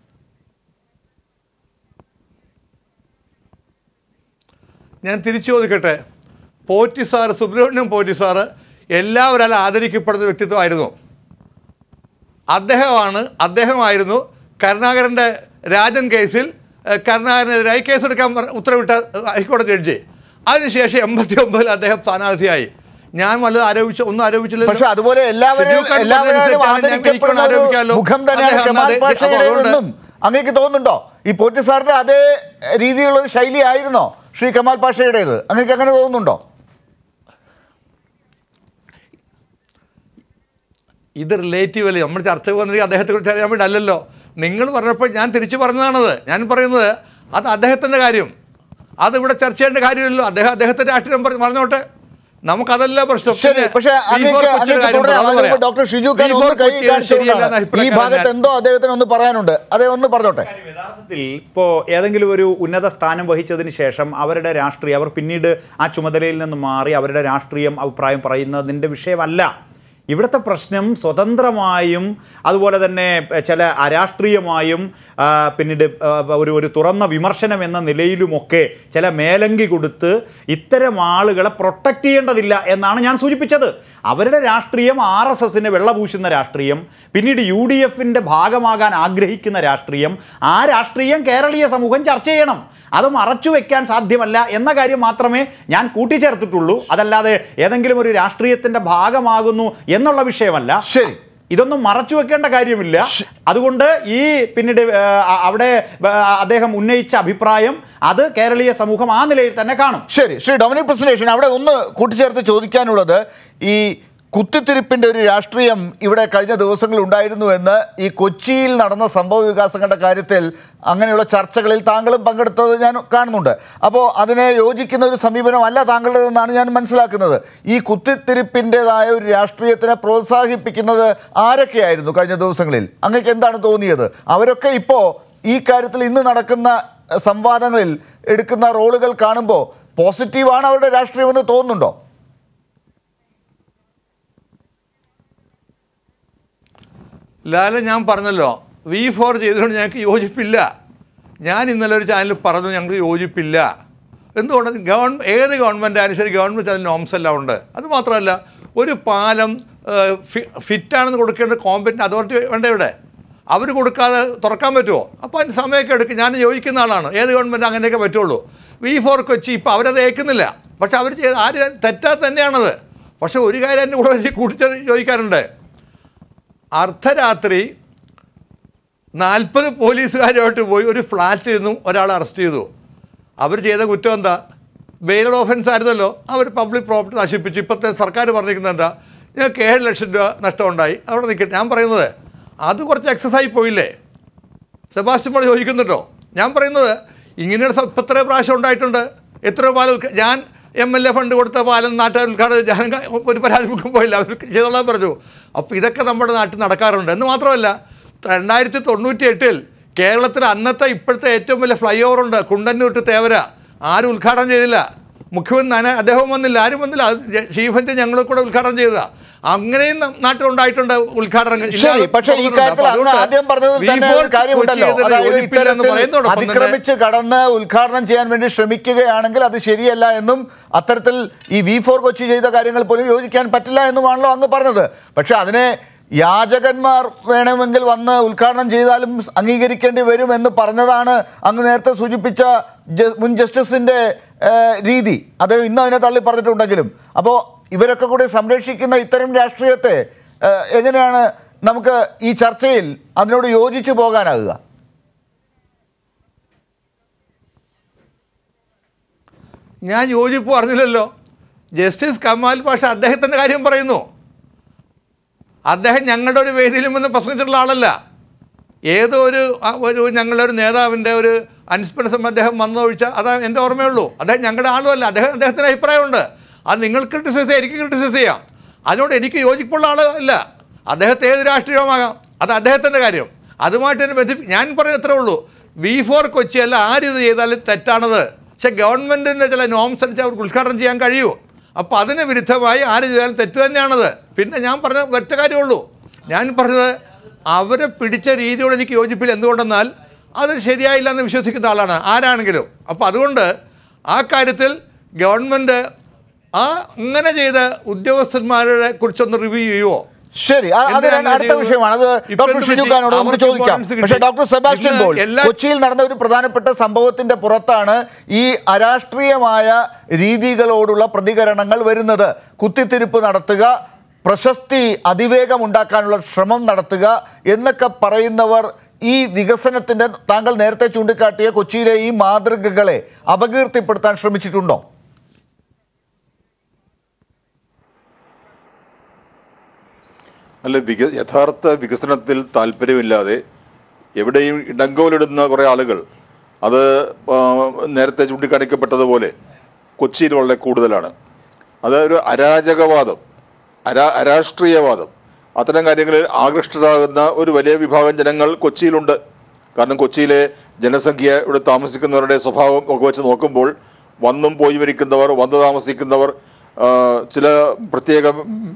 ഞാൻ തിരിച്ചു ചോദിക്കട്ടെ പോറ്റി സാറ് സുബ്രഹ്മണ്യം പോറ്റി സാറ് എല്ലാവരും ആദരിക്കപ്പെടുന്ന വ്യക്തിത്വമായിരുന്നു അദ്ദേഹമാണ് അദ്ദേഹമായിരുന്നു കരുണാകരൻ്റെ രാജൻ കേസിൽ ഏഹ്, കരുണാകരനെതിരായി കേസെടുക്കാൻ പറ- ഉത്തരവിട്ട ഏഹ്, ഹൈക്കോടതി ജഡ്ജി അതിനുശേഷം എൺപത്തി ഒമ്പതിൽ അദ്ദേഹം സ്ഥാനാർത്ഥിയായി ഞാൻ വല്ലതും ആരോപിച്ച ഒന്നും ആരോപിച്ചില്ല പക്ഷെ അതുപോലെ എല്ലാവരെയും എല്ലാവരും ആദരിക്കപ്പെടുന്ന ഒരു മുഖം തന്നെയാണ് കമാൽ പാഷയുടേതെന്നും അങ്ങേക്ക് തോന്നുന്നുണ്ടോ ഈ പോറ്റി സാറിന്റെ അതേ രീതിയിലുള്ള ഒരു ശൈലി ആയിരുന്നോ ശ്രീ കമാൽ പാഷയുടേത് അങ്ങേക്ക് അങ്ങനെ തോന്നുന്നുണ്ടോ ഇത് റിലേറ്റീവ് അല്ലേ നമ്മൾ ചർച്ച വന്നിട്ട് അദ്ദേഹത്തെ കുറിച്ച് അറിയാൻ വേണ്ടി അല്ലല്ലോ നിങ്ങൾ പറഞ്ഞപ്പോൾ ഞാൻ തിരിച്ചു പറഞ്ഞതാണത് ഞാൻ പറയുന്നത് അത് അദ്ദേഹത്തിൻ്റെ കാര്യം അതിവിടെ ചർച്ച ചെയ്യേണ്ട കാര്യമില്ലല്ലോ അദ്ദേഹം അദ്ദേഹത്തിൻ്റെ രാഷ്ട്രീയം പറഞ്ഞ് പറഞ്ഞോട്ടെ നമുക്കതല്ല പ്രശ്നം ശരി പിന്നെ പക്ഷേ ബി ഫോർ അങ്ങേക്ക് കൊച്ചിയുടെ അങ്ങേക്ക് കാര്യം തുടരാം പറയാം, അത് അതിന് പറയാം. Doctor Shiju Khan B four ഒന്ന് കൈ കൊച്ചിയുടെ കാണിച്ചുകൊണ്ടാണ് ശരിയല്ലെന്ന ഈ അഭിപ്രായക്കാരൻ ഭാഗത്ത് ഞാൻ. എന്തോ അദ്ദേഹത്തിന് ഒന്ന് പറയാനുണ്ട് അതേ ഒന്ന് പറഞ്ഞോട്ടെ യഥാർത്ഥത്തിൽ ഇപ്പോൾ ഏതെങ്കിലും ഒരു ഉന്നത സ്ഥാനം വഹിച്ചതിന് ശേഷം അവരുടെ രാഷ്ട്രീയം അവർ പിന്നീട് ആ ചുമതലയിൽ നിന്ന് മാറി അവരുടെ രാഷ്ട്രീയം അഭിപ്രായം പറയുന്നതിൻ്റെ വിഷയമല്ല ഇവിടുത്തെ പ്രശ്നം സ്വതന്ത്രമായും അതുപോലെ തന്നെ ചില അരാഷ്ട്രീയമായും ആ, പിന്നീട് ആ, ഒരു ഒരു തുറന്ന വിമർശനം എന്ന നിലയിലുമൊക്കെ ചില മേലങ്കി കൊടുത്ത് ഇത്തരം ആളുകളെ പ്രൊട്ടക്റ്റ് ചെയ്യേണ്ടതില്ല എന്നാണ് ഞാൻ സൂചിപ്പിച്ചത് അവരുടെ രാഷ്ട്രീയം ആർ എസ് എസിന് വെള്ളപൂശുന്ന രാഷ്ട്രീയം പിന്നീട് യു ഡി എഫിൻ്റെ ഭാഗമാകാൻ ആഗ്രഹിക്കുന്ന രാഷ്ട്രീയം ആ രാഷ്ട്രീയം കേരളീയ സമൂഹം ചർച്ച ചെയ്യണം അത് മറച്ചു വെക്കാൻ സാധ്യമല്ല എന്ന കാര്യം മാത്രമേ ഞാൻ കൂട്ടിച്ചേർത്തിട്ടുള്ളൂ അതല്ലാതെ ഏതെങ്കിലും ഒരു രാഷ്ട്രീയത്തിന്റെ ഭാഗമാകുന്നു എന്നുള്ള വിഷയമല്ല ശരി. ഇതൊന്നും മറച്ചു വെക്കേണ്ട കാര്യമില്ല അതുകൊണ്ട് ഈ പിന്നീട് ആ, അവിടെ ആ, അദ്ദേഹം ഉന്നയിച്ച അഭിപ്രായം അത് കേരളീയ സമൂഹം ആ നിലയിൽ തന്നെ കാണും ശരി ശ്രീ ഡൊമിനിക് പ്രസന്റേഷൻ അവിടെ ഒന്ന് കൂട്ടിച്ചേർത്ത് ചോദിക്കാനുള്ളത് ഈ കുത്തിത്തിരിപ്പിന്റെ ഒരു രാഷ്ട്രീയം ഇവിടെ കഴിഞ്ഞ ദിവസങ്ങളിൽ ഉണ്ടായിരുന്നു എന്ന് ഈ കൊച്ചിയിൽ നടന്ന സംഭവ വികാസങ്ങളുടെ കാര്യത്തിൽ അങ്ങനെയുള്ള ചർച്ചകളിൽ താങ്കളും പങ്കെടുത്തത് ഞാൻ കാണുന്നുണ്ട് അപ്പോൾ അതിനെ യോജിക്കുന്ന ഒരു സമീപനമല്ല താങ്കളുടേതെന്നാണ് ഞാൻ മനസ്സിലാക്കുന്നത് ഈ കുത്തിത്തിരിപ്പിൻ്റെതായ ഒരു രാഷ്ട്രീയത്തിനെ പ്രോത്സാഹിപ്പിക്കുന്നത് ആരൊക്കെയായിരുന്നു കഴിഞ്ഞ ദിവസങ്ങളിൽ അങ്ങക്ക് എന്താണ് തോന്നിയത് അവരൊക്കെ ഇപ്പോൾ ഈ കാര്യത്തിൽ ഇന്ന് നടക്കുന്ന അഹ്, സംവാദങ്ങളിൽ എടുക്കുന്ന റോളുകൾ കാണുമ്പോൾ പോസിറ്റീവാണ് അവരുടെ രാഷ്ട്രീയമെന്ന് തോന്നുന്നുണ്ടോ ലാല ഞാൻ പറഞ്ഞല്ലോ വി ഫോർ ചെയ്തുകൊണ്ട് ഞങ്ങൾക്ക് യോജിപ്പില്ല ഞാൻ ഇന്നലെ ഒരു ചാനലിൽ പറഞ്ഞു ഞങ്ങൾക്ക് യോജിപ്പില്ല എന്തുകൊണ്ട് ഗവൺമെൻറ് ഏത് ഗവൺമെൻറ് ആയാലും ശരി ഗവൺമെൻറ് അതിന് നോംസ് എല്ലാം ഉണ്ട് അത് മാത്രമല്ല ഒരു പാലം ഫിറ്റാണെന്ന് കൊടുക്കേണ്ട കോമ്പറ്റൻ്റ് അതോറിറ്റി വേണ്ട ഇവിടെ അവർ കൊടുക്കാതെ തുറക്കാൻ പറ്റുമോ അപ്പോൾ അതിന് സമയമൊക്കെ എടുക്കും ഞാൻ യോജിക്കുന്ന ആളാണ് ഏത് ഗവൺമെൻറ് അങ്ങനെയൊക്കെ പറ്റുള്ളൂ വി ഫോർ കൊച്ചി ഇപ്പോൾ അവരത് ഏൽക്കുന്നില്ല പക്ഷെ അവർ ചെയ്ത് ആര് തെറ്റാതെ തന്നെയാണത് പക്ഷെ ഒരു കാര്യം എൻ്റെ കൂടെ കൂട്ടിച്ചത് ചോദിക്കാറുണ്ട് അർദ്ധരാത്രി നാൽപ്പത് പോലീസുകാരുമായിട്ട് പോയി ഒരു ഫ്ലാറ്റിൽ നിന്നും ഒരാളെ അറസ്റ്റ് ചെയ്തു അവർ ചെയ്ത കുറ്റം എന്താ ബെയിലഡ് ഓഫൻസ് ആയിരുന്നല്ലോ അവർ പബ്ലിക് പ്രോപ്പർട്ടി നശിപ്പിച്ചു ഇപ്പോഴത്തെ സർക്കാർ പറഞ്ഞിരിക്കുന്നത് എന്താ ഞങ്ങൾക്ക് ഏഴ് ലക്ഷം രൂപ നഷ്ടമുണ്ടായി അവിടെ നിൽക്കട്ടെ ഞാൻ പറയുന്നത് അത് കുറച്ച് എക്സസൈസ് പോയില്ലേ സെബാസ്റ്റ്യൻ പോൾ ചോദിക്കുന്നുണ്ടോ ഞാൻ പറയുന്നത് ഇങ്ങനെയുള്ള സ- ഇപ്പം എത്രയോ പ്രാവശ്യം ഉണ്ടായിട്ടുണ്ട് എത്രയോ പാലം ഉദ്ഘ- ഞാൻ എം എൽ എ ഫണ്ട് കൊടുത്ത പാലം നാട്ടുകാർ ഉദ്ഘാടനം ഞാൻ ക- ഒരു പരാതി ബുക്കും പോയില്ല അവർ ചെയ്തോളാൻ പറഞ്ഞു അപ്പോൾ ഇതൊക്കെ നമ്മുടെ നാട്ടിൽ നടക്കാറുണ്ട് എന്ന് മാത്രമല്ല രണ്ടായിരത്തി തൊണ്ണൂറ്റി എട്ടിൽ കേരളത്തിൽ അന്നത്തെ ഇപ്പോഴത്തെ ഏറ്റവും വലിയ ഫ്ലൈ ഓവർ ഉണ്ട് കുണ്ടന്നൂർ ടു തേവര ആരും ഉദ്ഘാടനം ചെയ്തില്ല മുഖ്യമന്ത്രി നന അദ്ദേഹം വന്നില്ല ആരും വന്നില്ല അത് ജ- ചീഫ് എഞ്ചിൻ ഞങ്ങൾ കൂടെ ഉദ്ഘാടനം ചെയ്തതാണ് അങ്ങനെയും ന- നാട്ടിലുണ്ടായിട്ടുണ്ട് ഉദ്ഘാടനം ശരി ഇല്ലാതെ പക്ഷേ ഈ പോകുന്നുണ്ട്. കാര്യത്തിൽ അപ്പോൾ അങ്ങ് അതുകൊണ്ട് ആദ്യം പറഞ്ഞതിൽ തന്നെ V4 ഒരു കാര്യമുണ്ടല്ലോ കൊച്ചി അതായത് യോജിപ്പില്ല എന്ന് ഇത്തരത്തിൽ പറയുന്നതോടൊപ്പം തന്നെ അതിക്രമിച്ച് കടന്ന് ഉദ്ഘാടനം ചെയ്യാൻ വേണ്ടി ശ്രമിക്കുകയാണെങ്കിൽ അത് ശരിയല്ല എന്നും അത്തരത്തിൽ ഈ വി ഫോർ കൊച്ചി ചെയ്ത കാര്യങ്ങൾ പോലും യോജിക്കാൻ പറ്റില്ല എന്നുമാണല്ലോ അങ്ങ് പറഞ്ഞത് പക്ഷെ അതിനെ യാചകന്മാർ വേണമെങ്കിൽ വന്ന് ഉദ്ഘാടനം ചെയ്താലും അംഗീകരിക്കേണ്ടി വരും എന്ന് പറഞ്ഞതാണ് അങ്ങ് നേരത്തെ സൂചിപ്പിച്ച ജ- മുൻ ജസ്റ്റിസിന്റെ ഏഹ്, രീതി അത് ഇന്ന് അതിനെ തള്ളി പറഞ്ഞിട്ടുണ്ടെങ്കിലും അപ്പോൾ ഇവരൊക്കെ കൂടി സംരക്ഷിക്കുന്ന ഇത്തരം രാഷ്ട്രീയത്തെ ഏഹ്, എങ്ങനെയാണ് നമുക്ക് ഈ ചർച്ചയിൽ അതിനോട് യോജിച്ചു പോകാനാകുക ഞാൻ യോജിപ്പ് പറഞ്ഞില്ലല്ലോ ജസ്റ്റിസ് കമാൽ പാഷ അദ്ദേഹത്തിൻ്റെ കാര്യം പറയുന്നു അദ്ദേഹം ഞങ്ങളുടെ ഒരു വേദിയിലും വന്ന് പ്രസംഗിച്ചിട്ടുള്ള ആളല്ല ഏതോ ഒരു ആ, ഒരു ഞങ്ങളുടെ ഒരു നേതാവിൻ്റെ ഒരു അനുസ്മരണ അദ്ദേഹം വന്നൊഴിച്ച അതാ എൻ്റെ ഓർമ്മയുള്ളൂ അദ്ദേഹം ഞങ്ങളുടെ ആളുമല്ല അദ്ദേഹം അദ്ദേഹത്തിന് അഭിപ്രായമുണ്ട് അത് നിങ്ങൾ ക്രിട്ടിസൈസ് ചെയ്യാം എനിക്ക് ക്രിട്ടിസൈസ് ചെയ്യാം അതിനോട് എനിക്ക് യോജിപ്പുള്ള ആളല്ല അദ്ദേഹത്തെ ഏത് രാഷ്ട്രീയമാകാം അത് അദ്ദേഹത്തിൻ്റെ കാര്യം അതുമായിട്ട് തന്നെ ബന്ധി ഞാൻ പറയുന്നത് ഇത്രേ ഉള്ളൂ വി ഫോർ കൊച്ചി അല്ല ആരിത് ചെയ്താലും തെറ്റാണത് പക്ഷെ ഗവൺമെൻറ്റിൻ്റെ ചില നോംസ് അനുസരിച്ച് അവർക്ക് ഉദ്ഘാടനം ചെയ്യാൻ കഴിയൂ അപ്പോൾ അതിന് വിരുദ്ധമായി ആര് ചെയ്താലും തെറ്റ് തന്നെയാണത് പിന്നെ ഞാൻ പറഞ്ഞ ഒറ്റ കാര്യമുള്ളൂ ഞാൻ പറഞ്ഞത് അവരെ പിടിച്ച രീതിയോട് എനിക്ക് യോജിപ്പില്ല എന്തുകൊണ്ടെന്നാൽ അത് ശരിയായില്ല എന്ന് വിശ്വസിക്കുന്ന ആളാണ് ആരാണെങ്കിലും അപ്പോൾ അതുകൊണ്ട് ആ കാര്യത്തിൽ ഗവൺമെൻറ് ആ അങ്ങനെ ചെയ്ത ഉദ്യോഗസ്ഥന്മാരെ കുറിച്ചൊന്ന് റിവ്യൂ ചെയ്യുമോ ശരി ആ- അത് എന്തിനാണ് അടുത്ത ചെയ്തത്? വിഷയമാണ് അത് ഇപ്പൊ ഡോക്ടർ എന്ത് ഷിജു പറ്റി? ഖാനോട് നമുക്ക് അവർക്ക് ചോദിക്കാം importance കിട്ടി. പക്ഷേ ഡോക്ടർ സെബാസ്റ്റ്യൻ ഇന്ന് പോൾ എല്ലാ- കൊച്ചിയിൽ നടന്ന ഒരു പ്രധാനപ്പെട്ട സംഭവത്തിന്റെ പുറത്താണ് ഈ അരാഷ്ട്രീയമായ രീതികളോടുള്ള പ്രതികരണങ്ങൾ വരുന്നത് കുത്തിത്തിരിപ്പ് നടത്തുക പ്രശസ്തി അതിവേഗം ഉണ്ടാക്കാനുള്ള ശ്രമം നടത്തുക എന്നൊക്കെ പറയുന്നവർ ഈ വികസനത്തിന്റെ താങ്കൾ നേരത്തെ ചൂണ്ടിക്കാട്ടിയ കൊച്ചിയിലെ ഈ മാതൃകകളെ അപകീർത്തിപ്പെടുത്താൻ ശ്രമിച്ചിട്ടുണ്ടോ അല്ല വിക യഥാർത്ഥ വികസനത്തിൽ താല്പര്യമില്ലാതെ എവിടെയും ഇടങ്കോലിടുന്ന കുറേ ആളുകൾ അത് ആ, നേരത്തെ ചൂണ്ടിക്കാണിക്കപ്പെട്ടതുപോലെ കൊച്ചിയിൽ വളരെ കൂടുതലാണ് അത് ഒരു അരാജകവാദം അരാ അരാഷ്ട്രീയവാദം അത്തരം കാര്യങ്ങളിൽ ആകൃഷ്ടരാകുന്ന ഒരു വലിയ വിഭാഗം ജനങ്ങൾ കൊച്ചിയിലുണ്ട് കാരണം കൊച്ചിയിലെ ജനസംഖ്യ ഇവിടെ താമസിക്കുന്നവരുടെ സ്വഭാവം ഒക്കെ വെച്ച് നോക്കുമ്പോൾ വന്നും പോയി മരിക്കുന്നവർ വന്നു താമസിക്കുന്നവർ ആ, ചില പ്രത്യേക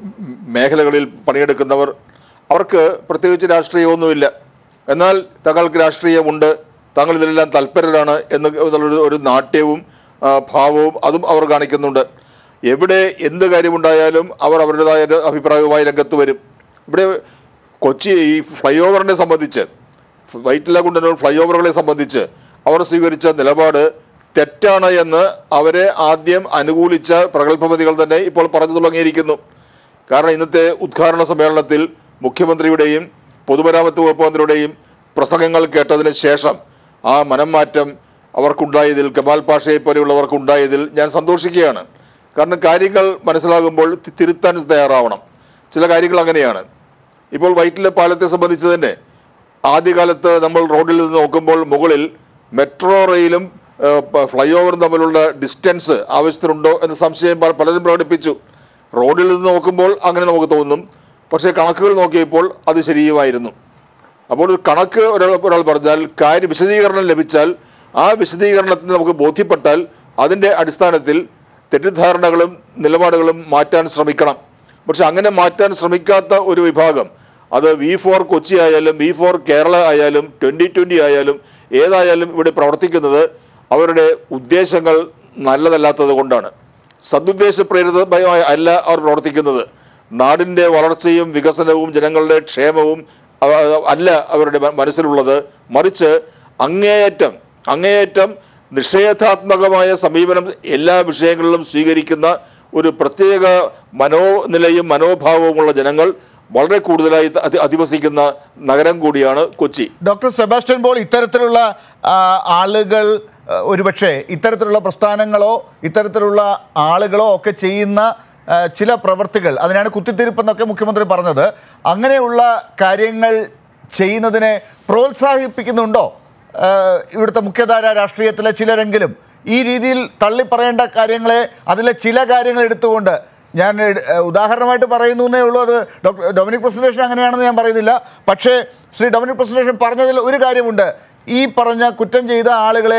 മേഖലകളിൽ പണിയെടുക്കുന്നവർ അവർക്ക് പ്രത്യേകിച്ച് രാഷ്ട്രീയമൊന്നുമില്ല എന്നാൽ തങ്ങൾക്ക് രാഷ്ട്രീയമുണ്ട് തങ്ങൾ ഇതിലെല്ലാം തൽപരരാണ് എന്ന് എന്നുള്ളൊരു ഒരു നാട്യവും ആ, ഭാവവും അതും അവർ കാണിക്കുന്നുണ്ട് എവിടെ എന്ത് കാര്യമുണ്ടായാലും അവർ അവരുടേതായ ഒരു അഭിപ്രായവുമായി രംഗത്ത് വരും ഇവിടെ കൊച്ചി ഈ ഫ്ലൈ ഓവറിനെ സംബന്ധിച്ച് വൈറ്റില കുണ്ടന്നൂർ ഫ്ലൈ ഓവറുകളെ സംബന്ധിച്ച് അവർ സ്വീകരിച്ച നിലപാട് തെറ്റാണ് എന്ന് അവരെ ആദ്യം അനുകൂലിച്ച പ്രഗത്ഭമതികൾ തന്നെ ഇപ്പോൾ പറഞ്ഞു തുടങ്ങിയിരിക്കുന്നു കാരണം ഇന്നത്തെ ഉദ്ഘാടന സമ്മേളനത്തിൽ മുഖ്യമന്ത്രിയുടെയും പൊതുമരാമത്ത് വകുപ്പ് മന്ത്രിയുടെയും പ്രസംഗങ്ങൾ കേട്ടതിന് ശേഷം ആ മനം മാറ്റം അവർക്കുണ്ടായതിൽ കമാൽ പാഷയെ പോലെയുള്ളവർക്കുണ്ടായതിൽ ഞാൻ സന്തോഷിക്കുകയാണ് കാരണം കാര്യങ്ങൾ മനസ്സിലാകുമ്പോൾ തി- തിരുത്താൻ തയ്യാറാവണം ചില കാര്യങ്ങൾ അങ്ങനെയാണ് ഇപ്പോൾ വൈറ്റിലെ പാലത്തെ സംബന്ധിച്ച് തന്നെ ആദ്യകാലത്ത് നമ്മൾ റോഡിൽ നിന്ന് നോക്കുമ്പോൾ മുകളിൽ മെട്രോ റെയിലും ഏഹ്, പ- ഫ്ലൈ ഓവറും തമ്മിലുള്ള ഡിസ്റ്റൻസ് ആവശ്യത്തിനുണ്ടോ എന്ന സംശയം പല- പലരും പ്രകടിപ്പിച്ചു റോഡിൽ നിന്ന് നോക്കുമ്പോൾ അങ്ങനെ നമുക്ക് തോന്നും പക്ഷേ കണക്കുകൾ നോക്കിയപ്പോൾ അത് ശരിയുമായിരുന്നു അപ്പോൾ ഒരു കണക്ക് ഒരാൾ ഒരാൾ പറഞ്ഞാൽ കാര്യ വിശദീകരണം ലഭിച്ചാൽ ആ വിശദീകരണത്തിന് നമുക്ക് ബോധ്യപ്പെട്ടാൽ അതിൻ്റെ അടിസ്ഥാനത്തിൽ തെറ്റിദ്ധാരണകളും നിലപാടുകളും മാറ്റാൻ ശ്രമിക്കണം പക്ഷെ അങ്ങനെ മാറ്റാൻ ശ്രമിക്കാത്ത ഒരു വിഭാഗം അത് വി ഫോർ കൊച്ചി ആയാലും വി ഫോർ കേരള ആയാലും ട്വൻ്റി ട്വൻ്റി ആയാലും ഏതായാലും ഇവിടെ പ്രവർത്തിക്കുന്നത് അവരുടെ ഉദ്ദേശങ്ങൾ നല്ലതല്ലാത്തത് കൊണ്ടാണ് സതുദ്ദേശ പ്രേരിതമായ അല്ല അവർ പ്രവർത്തിക്കുന്നത് നാടിൻ്റെ വളർച്ചയും വികസനവും ജനങ്ങളുടെ ക്ഷേമവും അവ- അല്ല അവരുടെ മ- മനസ്സിലുള്ളത് മറിച്ച് അങ്ങേയറ്റം അങ്ങേയറ്റം നിഷേധാത്മകമായ സമീപനം എല്ലാ വിഷയങ്ങളിലും സ്വീകരിക്കുന്ന ഒരു പ്രത്യേക മനോനിലയും മനോഭാവവുമുള്ള ജനങ്ങൾ വളരെ കൂടുതലായി അധി- അധിവസിക്കുന്ന നഗരം കൂടിയാണ് കൊച്ചി ഡോക്ടർ സെബാസ്റ്റ്യൻ പോൾ ഇത്തരത്തിലുള്ള ആ, ആളുകൾ ആ, ഒരുപക്ഷെ ഇത്തരത്തിലുള്ള പ്രസ്ഥാനങ്ങളോ ഇത്തരത്തിലുള്ള ആളുകളോ ഒക്കെ ചെയ്യുന്ന ആ, ചില പ്രവർത്തികൾ അതിനാണ് കുത്തിത്തിരിപ്പെന്നൊക്കെ മുഖ്യമന്ത്രി പറഞ്ഞത് അങ്ങനെയുള്ള കാര്യങ്ങൾ ചെയ്യുന്നതിനെ പ്രോത്സാഹിപ്പിക്കുന്നുണ്ടോ ആ, ഇവിടുത്തെ മുഖ്യധാര രാഷ്ട്രീയത്തിലെ ചിലരെങ്കിലും ഈ രീതിയിൽ തള്ളിപ്പറയേണ്ട കാര്യങ്ങളെ അതിലെ ചില കാര്യങ്ങൾ എടുത്തുകൊണ്ട് ഞാൻ എട്- ഏഹ് ഉദാഹരണമായിട്ട് പറയുന്നു എന്നേ ഉള്ളൂ അത് ഡോക്ടർ ഡൊമിനിക് പ്രസന്റേഷൻ അങ്ങനെയാണെന്ന് ഞാൻ പറയുന്നില്ല പക്ഷേ ശ്രീ ഡൊമിനിക് പ്രസന്റേഷൻ പറഞ്ഞതിൽ ഒരു കാര്യമുണ്ട് ഈ പറഞ്ഞ കുറ്റം ചെയ്ത ആളുകളെ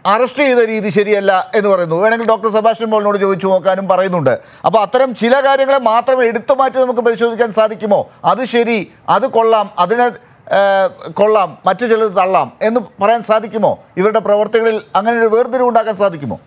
അറസ്റ്റ് ചെയ്ത രീതി ശരിയല്ല എന്ന് പറയുന്നു വേണമെങ്കിൽ ഡോക്ടർ സെബാസ്റ്റ്യൻ പോളിനോട് ചോദിച്ചു നോക്കാനും പറയുന്നുണ്ട് അപ്പോൾ അത്തരം ചില കാര്യങ്ങളെ മാത്രം എടുത്തു മാറ്റി നമുക്ക് പരിശോധിക്കാൻ സാധിക്കുമോ അത് ശരി അത് കൊള്ളാം അതിനെ ആ, കൊള്ളാം മറ്റു ചിലത് തള്ളാം എന്ന് പറയാൻ സാധിക്കുമോ ഇവരുടെ പ്രവർത്തികളിൽ അങ്ങനെ ഒരു വേർതിരിവ് ഉണ്ടാക്കാൻ സാധിക്കുമോ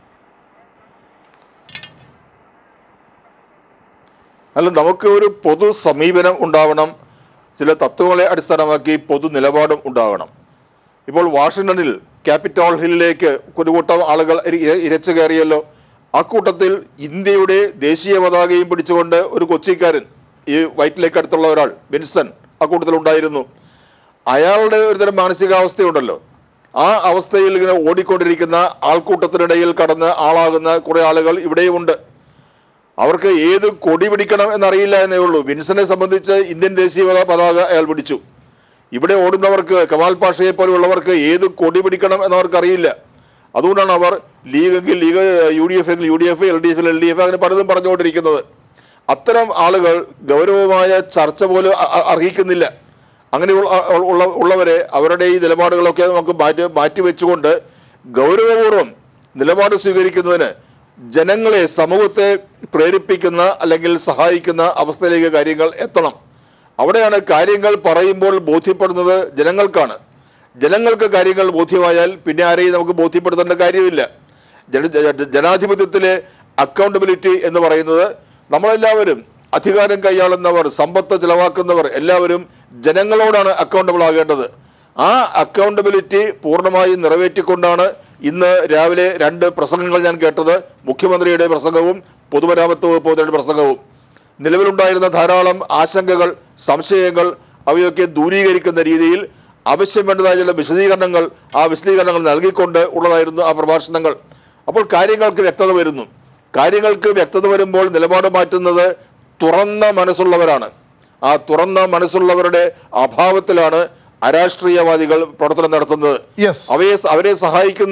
അല്ല നമുക്ക് ഒരു പൊതു സമീപനം ഉണ്ടാവണം ചില തത്വങ്ങളെ അടിസ്ഥാനമാക്കി പൊതു നിലപാടും ഉണ്ടാകണം ഇപ്പോൾ വാഷിങ്ടണിൽ ക്യാപിറ്റോൾ ഹില്ലിലേക്ക് ഒരു കൂട്ടം ആളുകൾ ഇര- ഇരച്ചു കയറിയല്ലോ ആ കൂട്ടത്തിൽ ഇന്ത്യയുടെ ദേശീയ പതാകയും പിടിച്ചുകൊണ്ട് ഒരു കൊച്ചിക്കാരൻ ഈ വൈറ്റിലേക്ക് അടുത്തുള്ള ഒരാൾ വിൻസൺ ആ കൂട്ടത്തിൽ ഉണ്ടായിരുന്നു അയാളുടെ ഒരുതരം മാനസികാവസ്ഥയുണ്ടല്ലോ ആ അവസ്ഥയിൽ ഇങ്ങനെ ഓടിക്കൊണ്ടിരിക്കുന്ന ആൾക്കൂട്ടത്തിനിടയിൽ കടന്ന് ആളാകുന്ന കുറെ ആളുകൾ ഇവിടെയുമുണ്ട് അവർക്ക് ഏത് കൊടി പിടിക്കണം എന്നറിയില്ല എന്നേ ഉള്ളൂ വിൻസനെ സംബന്ധിച്ച് ഇന്ത്യൻ ദേശീയ പതാ- പതാക അയാൾ പിടിച്ചു ഇവിടെ ഓടുന്നവർക്ക് കമാൽ പാഷയെ പോലെയുള്ളവർക്ക് ഏത് കൊടി പിടിക്കണം എന്നവർക്ക് അറിയില്ല അതുകൊണ്ടാണ് അവർ ലീഗ് എങ്കിൽ ലീഗ് യു ഡി എഫ് എങ്കിൽ U D F L D F L D F അങ്ങനെ പലതും പറഞ്ഞുകൊണ്ടിരിക്കുന്നത് അത്തരം ആളുകൾ ഗൗരവമായ ചർച്ച പോലും അ- അ- അർഹിക്കുന്നില്ല അങ്ങനെയുള്ള ഉ- ഉള്ള ഉള്ളവരെ അവരുടെ ഈ നിലപാടുകളൊക്കെ നമുക്ക് മാറ്റി മാറ്റി വെച്ചുകൊണ്ട് ഗൗരവപൂർവ്വം നിലപാട് സ്വീകരിക്കുന്നതിന് ജനങ്ങളെ സമൂഹത്തെ പ്രേരിപ്പിക്കുന്ന അല്ലെങ്കിൽ സഹായിക്കുന്ന അവസ്ഥയിലേക്ക് കാര്യങ്ങൾ എത്തണം അവിടെയാണ് കാര്യങ്ങൾ പറയുമ്പോൾ ബോധ്യപ്പെടുന്നത് ജനങ്ങൾക്കാണ് ജനങ്ങൾക്ക് കാര്യങ്ങൾ ബോധ്യമായാൽ പിന്നെ ആരെയും നമുക്ക് ബോധ്യപ്പെടുത്തേണ്ട കാര്യമില്ല ജന ജ- ജനാധിപത്യത്തിലെ അക്കൗണ്ടബിലിറ്റി എന്ന് പറയുന്നത് നമ്മളെല്ലാവരും അധികാരം കൈയാളുന്നവർ സമ്പത്ത് ചെലവാക്കുന്നവർ എല്ലാവരും ജനങ്ങളോടാണ് അക്കൗണ്ടബിൾ ആകേണ്ടത് ആ അക്കൗണ്ടബിലിറ്റി പൂർണ്ണമായും നിറവേറ്റിക്കൊണ്ടാണ് ഇന്ന് രാവിലെ രണ്ട് പ്രസംഗങ്ങൾ ഞാൻ കേട്ടത് മുഖ്യമന്ത്രിയുടെ പ്രസംഗവും പൊതുമരാമത്ത് വകുപ്പ് മന്ത്രിയുടെ പ്രസംഗവും നിലവിലുണ്ടായിരുന്ന ധാരാളം ആശങ്കകൾ സംശയങ്ങൾ അവയൊക്കെ ദൂരീകരിക്കുന്ന രീതിയിൽ ആവശ്യം വേണ്ടതായ ചില വിശദീകരണങ്ങൾ ആ വിശദീകരണങ്ങൾ നൽകിക്കൊണ്ട് ഉള്ളതായിരുന്നു ആ പ്രഭാഷണങ്ങൾ അപ്പോൾ കാര്യങ്ങൾക്ക് വ്യക്തത വരുന്നു കാര്യങ്ങൾക്ക് വ്യക്തത വരുമ്പോൾ നിലപാട് മാറ്റുന്നത് തുറന്ന മനസ്സുള്ളവരാണ് ആ തുറന്ന മനസ്സുള്ളവരുടെ അഭാവത്തിലാണ് അരാഷ്ട്രീയവാദികൾ പ്രവർത്തനം നടത്തുന്നത് Yes. അവയെ അവരെ സഹായിക്കുന്ന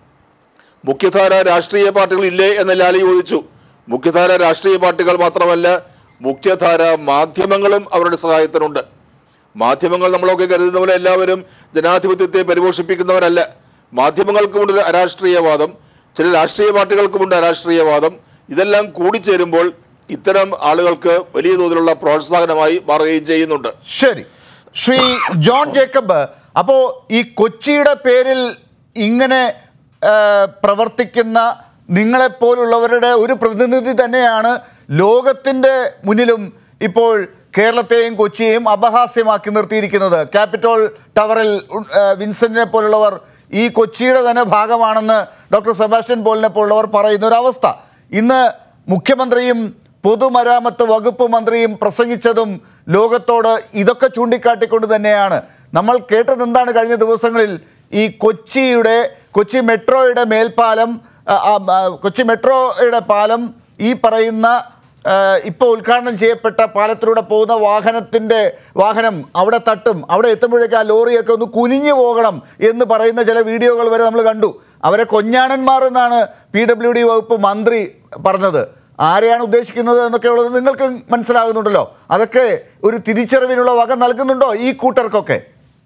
മുഖ്യധാര രാഷ്ട്രീയ പാർട്ടികൾ ഇല്ലേ എന്ന് ലാലി ചോദിച്ചു മുഖ്യധാര രാഷ്ട്രീയ പാർട്ടികൾ മാത്രമല്ല മുഖ്യധാര മാധ്യമങ്ങളും അവരുടെ സഹായത്തിനുണ്ട് മാധ്യമങ്ങൾ നമ്മളൊക്കെ കരുതുന്ന പോലെ എല്ലാവരും ജനാധിപത്യത്തെ പരിപോഷിപ്പിക്കുന്നവരല്ല മാധ്യമങ്ങൾക്കുമുണ്ട് ഒരു അരാഷ്ട്രീയവാദം ചില രാഷ്ട്രീയ പാർട്ടികൾക്കുമുണ്ട് അരാഷ്ട്രീയവാദം ഇതെല്ലാം കൂടിച്ചേരുമ്പോൾ ഇത്തരം ആളുകൾക്ക് വലിയ തോതിലുള്ള പ്രോത്സാഹനമായി മാറുകയും ചെയ്യുന്നുണ്ട് ശരി ശ്രീ ജോൺ ജേക്കബ് അപ്പോൾ ഈ കൊച്ചിയുടെ പേരിൽ ഇങ്ങനെ ആ, പ്രവർത്തിക്കുന്ന നിങ്ങളെപ്പോലുള്ളവരുടെ ഒരു പ്രതിനിധി തന്നെയാണ് ലോകത്തിൻ്റെ മുന്നിലും ഇപ്പോൾ കേരളത്തെയും കൊച്ചിയെയും അപഹാസ്യമാക്കി നിർത്തിയിരിക്കുന്നത് ക്യാപിറ്റോൾ ടവറിൽ ഉ- ആ, വിൻസെന്റിനെ പോലുള്ളവർ ഈ കൊച്ചിയുടെ തന്നെ ഭാഗമാണെന്ന് ഡോക്ടർ സെബാസ്റ്റ്യൻ പോളിനെ പോലുള്ളവർ പറയുന്ന ഒരു അവസ്ഥ ഇന്ന് മുഖ്യമന്ത്രിയും പൊതുമരാമത്ത് വകുപ്പ് മന്ത്രിയും പ്രസംഗിച്ചതും ലോകത്തോട് ഇതൊക്കെ ചൂണ്ടിക്കാട്ടിക്കൊണ്ട് തന്നെയാണ് നമ്മൾ കേട്ടത് എന്താണ് കഴിഞ്ഞ ദിവസങ്ങളിൽ ഈ കൊച്ചിയുടെ കൊച്ചി മെട്രോയുടെ മേൽപ്പാലം ആ, ആ, ആ, കൊച്ചി മെട്രോയുടെ പാലം ഈ പറയുന്ന ഇപ്പോൾ ഉദ്ഘാടനം ചെയ്യപ്പെട്ട പാലത്തിലൂടെ പോകുന്ന വാഹനത്തിൻ്റെ വാഹനം അവിടെ തട്ടും അവിടെ എത്തുമ്പോഴേക്ക് ആ ലോറിയൊക്കെ ഒന്ന് കുനിഞ്ഞു പോകണം എന്ന് പറയുന്ന ചില വീഡിയോകൾ വരെ നമ്മൾ കണ്ടു അവരെ കൊഞ്ഞാണന്മാർ എന്നാണ് പി ഡബ്ല്യു ഡി വകുപ്പ് മന്ത്രി പറഞ്ഞത് ആരെയാണ് ഉദ്ദേശിക്കുന്നത് എന്നൊക്കെ ഉള്ളത് നിങ്ങൾക്ക് മനസ്സിലാകുന്നുണ്ടല്ലോ അതൊക്കെ ഒരു തിരിച്ചറിവിനുള്ള വക നൽകുന്നുണ്ടോ ഈ കൂട്ടർക്കൊക്കെ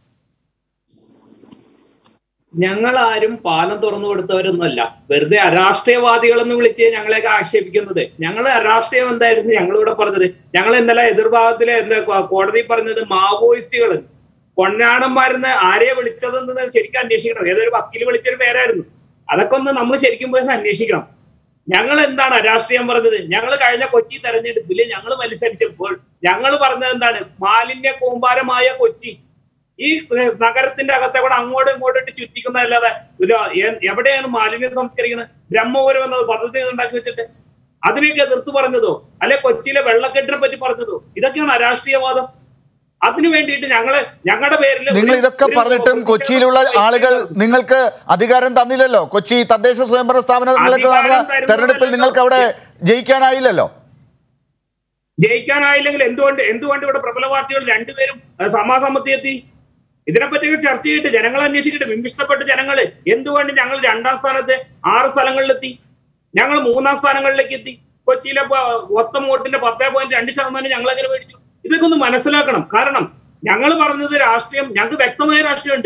ഞങ്ങൾ ആരും പാലം തുറന്നു കൊടുത്തവരൊന്നുമല്ല വെറുതെ അരാഷ്ട്രീയവാദികളെന്ന് വിളിച്ച് ഞങ്ങളെയൊക്കെ ആക്ഷേപിക്കുന്നത് ഞങ്ങൾ അരാഷ്ട്രീയം എന്തായിരുന്നു ഞങ്ങളിവിടെ പറഞ്ഞത് ഞങ്ങൾ ഇന്നലെ എതിർഭാഗത്തിലെ എന്താ കോ- കോടതി പറഞ്ഞത് മാവോയിസ്റ്റുകൾ പൊന്നാടന്മാരെന്ന് ആരെയെ വിളിച്ചതെന്ന് ശരിക്കും അന്വേഷിക്കണം ഏതൊരു വക്കീൽ വിളിച്ചൊരു പേരായിരുന്നു അതൊക്കെ ഒന്ന് നമ്മൾ ശരിക്കും പോയി ഒന്ന് അന്വേഷിക്കണം ഞങ്ങൾ എന്താണ് രാഷ്ട്രീയം പറഞ്ഞത് ഞങ്ങൾ കഴിഞ്ഞ കൊച്ചി തെരഞ്ഞെടുപ്പിൽ ഞങ്ങൾ മത്സരിച്ചപ്പോൾ ഞങ്ങൾ പറഞ്ഞത് എന്താണ് മാലിന്യ കൂമ്പാരമായ കൊച്ചി ഈ ഏഹ്, നഗരത്തിന്റെ അകത്തെ കൂടെ അങ്ങോട്ടും ഇങ്ങോട്ടും ഇട്ട് ചുറ്റിക്കുന്നതല്ലാതെ ഒരു എ- എവിടെയാണ് മാലിന്യം സംസ്കരിക്കുന്നത് ബ്രഹ്മപുരം എന്നത് പദ്ധതി ഉണ്ടാക്കി വെച്ചിട്ട് അതിനെയൊക്കെ എതിർത്ത് പറഞ്ഞതോ അല്ലെ കൊച്ചിയിലെ വെള്ളക്കെട്ടിനെ പറ്റി പറഞ്ഞതോ ഇതൊക്കെയാണ് അരാഷ്ട്രീയവാദം അതിനു വേണ്ടിയിട്ട് ഞങ്ങള് ഞങ്ങളുടെ പേരിൽ നിങ്ങൾ ഇതൊക്കെ പറഞ്ഞിട്ടും കൊച്ചിയിലുള്ള ആളുകൾ നിങ്ങൾക്ക് അധികാരം തന്നില്ലല്ലോ കൊച്ചി തദ്ദേശ സ്വയംഭരണ സ്ഥാപനങ്ങൾക്ക് നടന്ന അധികാരം തരുന്നതല്ലല്ലോ. തെരഞ്ഞെടുപ്പിൽ നിങ്ങൾക്ക് അവിടെ ജയിക്കാനായില്ലല്ലോ ജയിക്കാനായില്ലെങ്കിൽ എന്തുകൊണ്ട് എന്തുകൊണ്ട് ഇവിടെ പ്രബല പാർട്ടികൾ രണ്ടുപേരും അഹ് സമാസമത്തി എത്തി ഇതിനെപ്പറ്റിയൊക്കെ ചർച്ച ചെയ്തിട്ട് ജനങ്ങൾ അന്വേഷിക്കട്ടെ വിമിഷ്ടപ്പെട്ട ജനങ്ങള് എന്തുകൊണ്ട് ഞങ്ങൾ രണ്ടാം സ്ഥാനത്ത് ആറ് സ്ഥലങ്ങളിലെത്തി ഞങ്ങൾ മൂന്നാം സ്ഥാനങ്ങളിലേക്ക് എത്തി കൊച്ചിയിലെ പ- മൊത്തം വോട്ടിന്റെ പത്തേ പോയിന്റ് രണ്ട് ശതമാനം ഞങ്ങൾ എങ്ങനെ മേടിച്ചു ഇതൊക്കെ ഒന്ന് മനസ്സിലാക്കണം കാരണം ഞങ്ങൾ പറഞ്ഞത് രാഷ്ട്രീയം ഞങ്ങൾക്ക് വ്യക്തമായ രാഷ്ട്രീയമുണ്ട്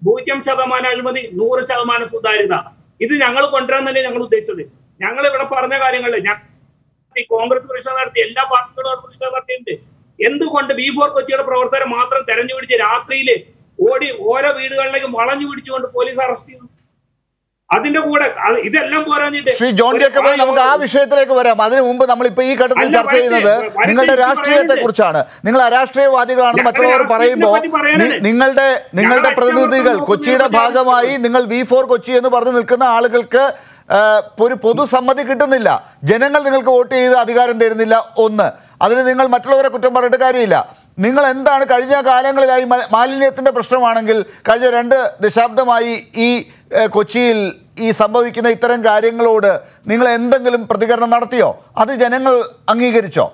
പൂജ്യം ശതമാനം അഴിമതി നൂറ് ശതമാനം സുതാര്യത ഇത് ഞങ്ങൾ കൊണ്ടുവരാൻ തന്നെ ഞങ്ങൾ ഉദ്ദേശിച്ചത് ഞങ്ങൾ ഇവിടെ പറഞ്ഞ കാര്യങ്ങളിൽ ഞാൻ ഈ കോൺഗ്രസ് പ്രതിഷേധം നടത്തി എല്ലാ പാർട്ടികളും പ്രതിഷേധം നടത്തിയിട്ടുണ്ട് എന്തുകൊണ്ട് ബി ഫോർ കൊച്ചിയുടെ പ്രവർത്തകരെ മാത്രം തെരഞ്ഞു പിടിച്ച് രാത്രിയില് ഓടി ഓരോ വീടുകളിലേക്ക് വളഞ്ഞു പിടിച്ചുകൊണ്ട് പോലീസ് അറസ്റ്റ് ചെയ്തു അതിന്റെ കൂടെ അത് ഇതെല്ലാം പോരാഞ്ഞിട്ട് ശ്രീ ജോൺ ഒരു ജേക്കബ് ആ നമുക്ക് ആ വിഷയത്തിലേക്ക് വരാം അതിനു മുമ്പ് നമ്മൾ ഇപ്പൊ ഈ ഘട്ടത്തിൽ അല്ല, ചർച്ച വരട്ടെ, ചെയ്യുന്നത് വരട്ടെ, നിങ്ങളുടെ എനിക്ക് രാഷ്ട്രീയത്തെ കുറിച്ചാണ് നിങ്ങൾ അരാഷ്ട്രീയവാദികളാണെന്ന് ഞങ്ങൾ മറ്റുള്ളവർ രാഷ്ട്രീയത്തെ പറയുമ്പോൾ പറ്റി പറയണത്. നി- നിങ്ങളുടെ നിങ്ങളുടെ ഞങ്ങൾ പ്രതിനിധികൾ അറ്റകുറ്റം കൊച്ചിയുടെ നോക്കുന്ന ഭാഗമായി നിങ്ങൾ വി ഫോർ കൊച്ചി എന്ന് പറഞ്ഞു നിൽക്കുന്ന ആളുകൾക്ക് ആ, ഒരു പൊതുസമ്മതി കിട്ടുന്നില്ല ജനങ്ങൾ നിങ്ങൾക്ക് വോട്ട് ചെയ്ത് അധികാരം തരുന്നില്ല ഒന്ന് അതിന് നിങ്ങൾ മറ്റുള്ളവരെ കുറ്റം പറഞ്ഞിട്ട് കാര്യമില്ല നിങ്ങൾ എന്താണ് കഴിഞ്ഞ കാലങ്ങളിലായി മ- മാലിന്യത്തിന്റെ പ്രശ്നമാണെങ്കിൽ കഴിഞ്ഞ രണ്ട് ദശാബ്ദമായി ഈ ഏ, കൊച്ചിയിൽ ഈ സംഭവിക്കുന്ന ഇത്തരം കാര്യങ്ങളോട് നിങ്ങൾ എന്തെങ്കിലും പ്രതികരണം നടത്തിയോ അത് ജനങ്ങൾ അംഗീകരിച്ചോ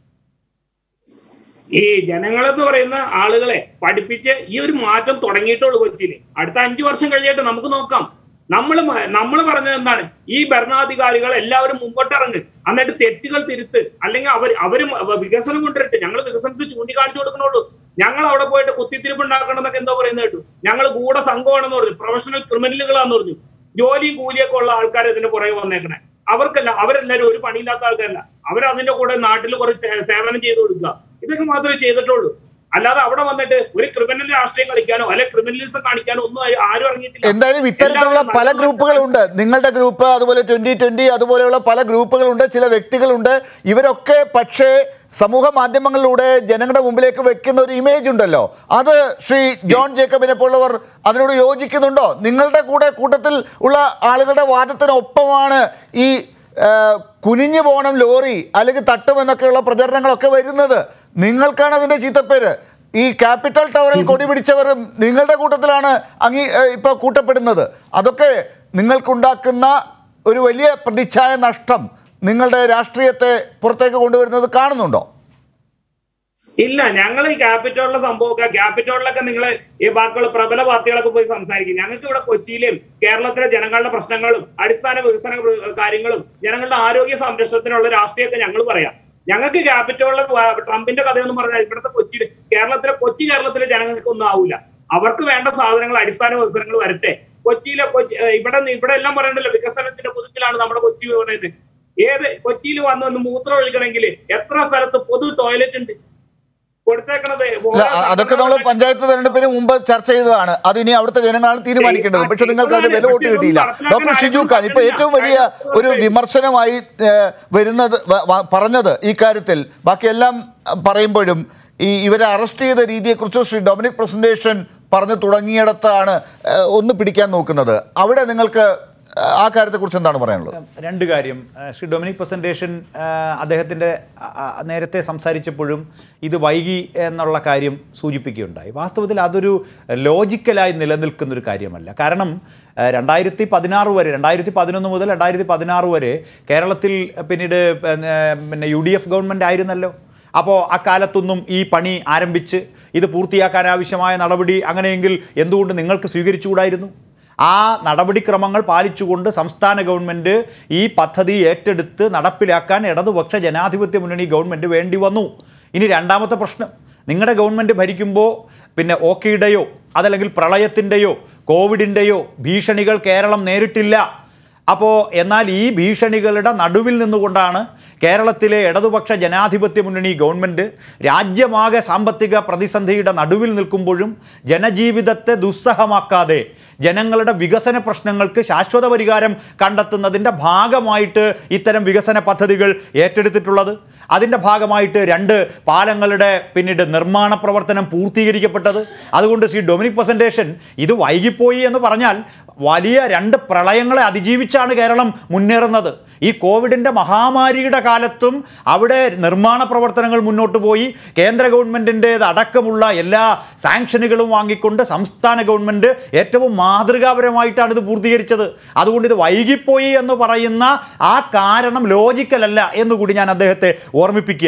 ഈ ജനങ്ങളെന്ന് പറയുന്ന ആളുകളെ പഠിപ്പിച്ച് ഈ ഒരു മാറ്റം തുടങ്ങിയിട്ടുള്ളൂ കൊച്ചിയിൽ അടുത്ത അഞ്ചു വർഷം കഴിഞ്ഞിട്ട് നമുക്ക് നോക്കാം നമ്മൾ നമ്മൾ പറഞ്ഞത് എന്താണ് ഈ ഭരണാധികാരികൾ എല്ലാവരും മുമ്പോട്ട് ഇറങ്ങ് എന്നിട്ട് തെറ്റുകൾ തിരുത്ത് അല്ലെങ്കിൽ അവർ അവരും വികസനം കൊണ്ടുവരട്ടെ ഞങ്ങൾ വികസനത്തിൽ ചൂണ്ടിക്കാണിച്ചു കൊടുക്കണുള്ളൂ ഞങ്ങൾ അവിടെ പോയിട്ട് കുത്തിത്തിരിപ്പ് ഉണ്ടാക്കണം എന്നൊക്കെ എന്തോ പറയുന്നത് കേട്ടു ഞങ്ങൾ കൂടെ സംഘമാണെന്ന് പറഞ്ഞു പ്രൊഫഷണൽ ക്രിമിനലുകളാന്ന് പറഞ്ഞു ജോലിയും കൂലിയൊക്കെ ഉള്ള ആൾക്കാർ ഇതിന് പുറകെ വന്നേക്കണേ അവർക്കല്ല അവരെല്ലാവരും ഒരു പണിയില്ലാത്ത ആൾക്കാരല്ല അവർ അതിന്റെ കൂടെ നാട്ടിൽ കുറച്ച് സേ- സേവനം ചെയ്തു കൊടുക്കുക ഇതൊക്കെ മാത്രമേ ചെയ്തിട്ടുള്ളൂ അല്ലാതെ അവിടെ വന്നിട്ട് ഒരു ക്രിമിനൽ രാഷ്ട്രീയം കളിക്കാനോ അല്ലെ ക്രിമിനലിസം കാണിക്കാനോ ഒന്നും ആരും- ആരും ഇറങ്ങിയിട്ടില്ല എന്തായാലും ഇത്തരത്തിലുള്ള എല്ലാവരും പല നല്ല ഗ്രൂപ്പുകളുണ്ട് നിങ്ങളുടെ ഗ്രൂപ്പ് അതുപോലെ ട്വന്റി ട്വന്റി അതുപോലെയുള്ള പല ഗ്രൂപ്പുകളുണ്ട് ചില വ്യക്തികളുണ്ട് ഇവരൊക്കെ പക്ഷേ സമൂഹ മാധ്യമങ്ങളിലൂടെ ജനങ്ങളുടെ മുമ്പിലേക്ക് വെക്കുന്ന ഒരു ഇമേജ് ഉണ്ടല്ലോ അത് ശ്രീ ജോൺ ജേക്കബിനെ പോലുള്ളവർ അതിനോട് യോജിക്കുന്നുണ്ടോ നിങ്ങളുടെ കൂടെ കൂട്ടത്തിൽ ഉള്ള ആളുകളുടെ വാദത്തിനൊപ്പമാണ് ഈ ആ, കുനിഞ്ഞു പോകണം ലോറി അല്ലെങ്കിൽ തട്ടുമെന്നൊക്കെയുള്ള പ്രചരണങ്ങളൊക്കെ വരുന്നത് നിങ്ങൾക്കാണ് അതിന്റെ ചീത്തപ്പേര് ഈ ക്യാപിറ്റൽ ടവറിൽ കൊടി പിടിച്ചവരും നിങ്ങളുടെ കൂട്ടത്തിലാണ് അങ്ങി ഇപ്പോൾ കൂട്ടപ്പെടുന്നത് അതൊക്കെ നിങ്ങൾക്കുണ്ടാക്കുന്ന ഒരു വലിയ പ്രതിച്ഛായ നഷ്ടം നിങ്ങളുടെ രാഷ്ട്രീയത്തെ പുറത്തേക്ക് കൊണ്ടുവരുന്നത് കാണുന്നുണ്ടോ ഇല്ല ഞങ്ങൾ ഈ ക്യാപിറ്റോളിലെ സംഭവമൊക്കെ ക്യാപിറ്റോളിലൊക്കെ നിങ്ങൾ ഈ ബാക്കിയുള്ള പ്രബല പാർട്ടികളൊക്കെ പോയി സംസാരിക്കും ഞങ്ങൾക്ക് ഇവിടെ കൊച്ചിയിലും കേരളത്തിലെ ജനങ്ങളുടെ പ്രശ്നങ്ങളും അടിസ്ഥാന വികസന പ്ര- കാര്യങ്ങളും ജനങ്ങളുടെ ആരോഗ്യ സംരക്ഷണത്തിനുള്ള രാഷ്ട്രീയമൊക്കെ ഞങ്ങൾ പറയാം ഞങ്ങൾക്ക് ക്യാപിറ്റോളിലെ വ- ട്രംപിന്റെ കഥയൊന്നും പറഞ്ഞാൽ ഇവിടുത്തെ കൊച്ചിയിൽ കേരളത്തിലെ കൊച്ചി കേരളത്തിലെ ജനങ്ങൾക്ക് ഒന്നും ആവില്ല അവർക്ക് വേണ്ട സാധനങ്ങൾ അടിസ്ഥാന വികസനങ്ങൾ വരട്ടെ കൊച്ചിയിലെ കൊച്ചി ഏഹ് ഇവിടെ നി- ഇവിടെ എല്ലാം പറയണ്ടല്ലോ വികസനത്തിന്റെ പുതുക്കിലാണ് നമ്മുടെ കൊച്ചി പറയുന്നത് ഏത് കൊച്ചിയിൽ വന്ന് ഒന്ന് മൂത്രം ഒഴിക്കണമെങ്കിൽ എത്ര സ്ഥലത്ത് പൊതു ടോയ്ലറ്റ് ഉണ്ട് കൊടുത്തേക്കണത് അല്ല അ- അതൊക്കെ നമ്മൾ പഞ്ചായത്ത് തെരഞ്ഞെടുപ്പിന് മുമ്പ് ചർച്ച ചെയ്തതാണ് അത് ഇനി അവിടുത്തെ ജനങ്ങളാണ് തീരുമാനിക്കേണ്ടത് പക്ഷെ നിങ്ങൾക്ക് അതിന് വില വോട്ട് കിട്ടിയില്ല ഡോക്ടർ ഷിജു ഖാൻ ഇപ്പൊ ഏറ്റവും വലിയ ഒരു വിമർശനമായി ഏഹ്, വരുന്നത് വ- വ- പറഞ്ഞത് ഈ കാര്യത്തിൽ ബാക്കിയെല്ലാം അഹ്, പറയുമ്പോഴും ഈ ഇവരെ അറസ്റ്റ് ചെയ്ത രീതിയെക്കുറിച്ച് ശ്രീ ഡൊമിനിക് പ്രസന്റേഷൻ പറഞ്ഞു തുടങ്ങിയിടത്താണ് ഏഹ്, ഒന്ന് പിടിക്കാൻ നോക്കുന്നത് അവിടെ നിങ്ങൾക്ക് ഏഹ്, ആ കാര്യത്തെക്കുറിച്ച് എന്താണ് പറയാനുള്ളത് രണ്ട് കാര്യം ആ, ശ്രീ ഡൊമിനിക് പ്രസൻറ്റേഷൻ അദ്ദേഹത്തിൻ്റെ നേരത്തെ സംസാരിച്ചപ്പോഴും ഇത് വൈകി എന്നുള്ള കാര്യം സൂചിപ്പിക്കുകയുണ്ടായി വാസ്തവത്തിൽ അതൊരു ലോജിക്കലായി നിലനിൽക്കുന്ന ഒരു കാര്യമല്ല കാരണം ആ, രണ്ടായിരത്തി പതിനാറ് വരെ രണ്ടായിരത്തി പതിനൊന്ന് മുതൽ രണ്ടായിരത്തി പതിനാറ് വരെ കേരളത്തിൽ പിന്നീട് പിന്നെ പിന്നെ യു ഡി എഫ് ഗവൺമെൻറ് ആയിരുന്നല്ലോ അപ്പോൾ അക്കാലത്തൊന്നും ഈ പണി ആരംഭിച്ച് ഇത് പൂർത്തിയാക്കാൻ ആവശ്യമായ നടപടി അങ്ങനെയെങ്കിൽ എന്തുകൊണ്ട് നിങ്ങൾക്ക് സ്വീകരിച്ചുകൂടായിരുന്നു ആ നടപടിക്രമങ്ങൾ പാലിച്ചുകൊണ്ട് സംസ്ഥാന ഗവൺമെൻറ് ഈ പദ്ധതി ഏറ്റെടുത്ത് നടപ്പിലാക്കാൻ ഇടതുപക്ഷ ജനാധിപത്യ മുന്നണി ഗവൺമെൻറ് വേണ്ടി വന്നു ഇനി രണ്ടാമത്തെ പ്രശ്നം നിങ്ങളുടെ ഗവൺമെൻറ് ഭരിക്കുമ്പോൾ പിന്നെ ഓക്കിയുടെയോ അതല്ലെങ്കിൽ പ്രളയത്തിൻ്റെയോ കോവിഡിൻ്റെയോ ഭീഷണികൾ കേരളം നേരിട്ടില്ല അപ്പോൾ എന്നാൽ ഈ ഭീഷണികളുടെ നടുവിൽ നിന്നുകൊണ്ടാണ് കേരളത്തിലെ ഇടതുപക്ഷ ജനാധിപത്യ മുന്നണി ഗവൺമെൻറ് രാജ്യമാകെ സാമ്പത്തിക പ്രതിസന്ധിയുടെ നടുവിൽ നിൽക്കുമ്പോഴും ജനജീവിതത്തെ ദുസ്സഹമാക്കാതെ ജനങ്ങളുടെ വികസന പ്രശ്നങ്ങൾക്ക് ശാശ്വത പരിഹാരം കണ്ടെത്തുന്നതിൻ്റെ ഭാഗമായിട്ട് ഇത്തരം വികസന പദ്ധതികൾ ഏറ്റെടുത്തിട്ടുള്ളത് അതിൻ്റെ ഭാഗമായിട്ട് രണ്ട് പാലങ്ങളുടെ പിന്നീട് നിർമ്മാണ പ്രവർത്തനം പൂർത്തീകരിക്കപ്പെട്ടത് അതുകൊണ്ട് ശ്രീ ഡൊമിനിക് പ്രസൻറ്റേഷൻ ഇത് വൈകിപ്പോയി എന്ന് പറഞ്ഞാൽ വലിയ രണ്ട് പ്രളയങ്ങളെ അതിജീവിച്ചാണ് കേരളം മുന്നേറുന്നത് ഈ കോവിഡിൻ്റെ മഹാമാരിയുടെ കാലത്തും അവിടെ നിർമ്മാണ പ്രവർത്തനങ്ങൾ മുന്നോട്ട് പോയി കേന്ദ്ര ഗവൺമെൻറ്റിൻ്റേത് അടക്കമുള്ള എല്ലാ സാങ്ഷനുകളും വാങ്ങിക്കൊണ്ട് സംസ്ഥാന ഗവൺമെൻറ് ഏറ്റവും മാതൃകാപരമായിട്ടാണ് ഇത് പൂർത്തീകരിച്ചത് അതുകൊണ്ട് ഇത് വൈകിപ്പോയി എന്ന് പറയുന്ന ആ കാരണം ലോജിക്കലല്ല എന്നുകൂടി ഞാൻ അദ്ദേഹത്തെ ഓർമ്മിപ്പിക്കുകയാണ്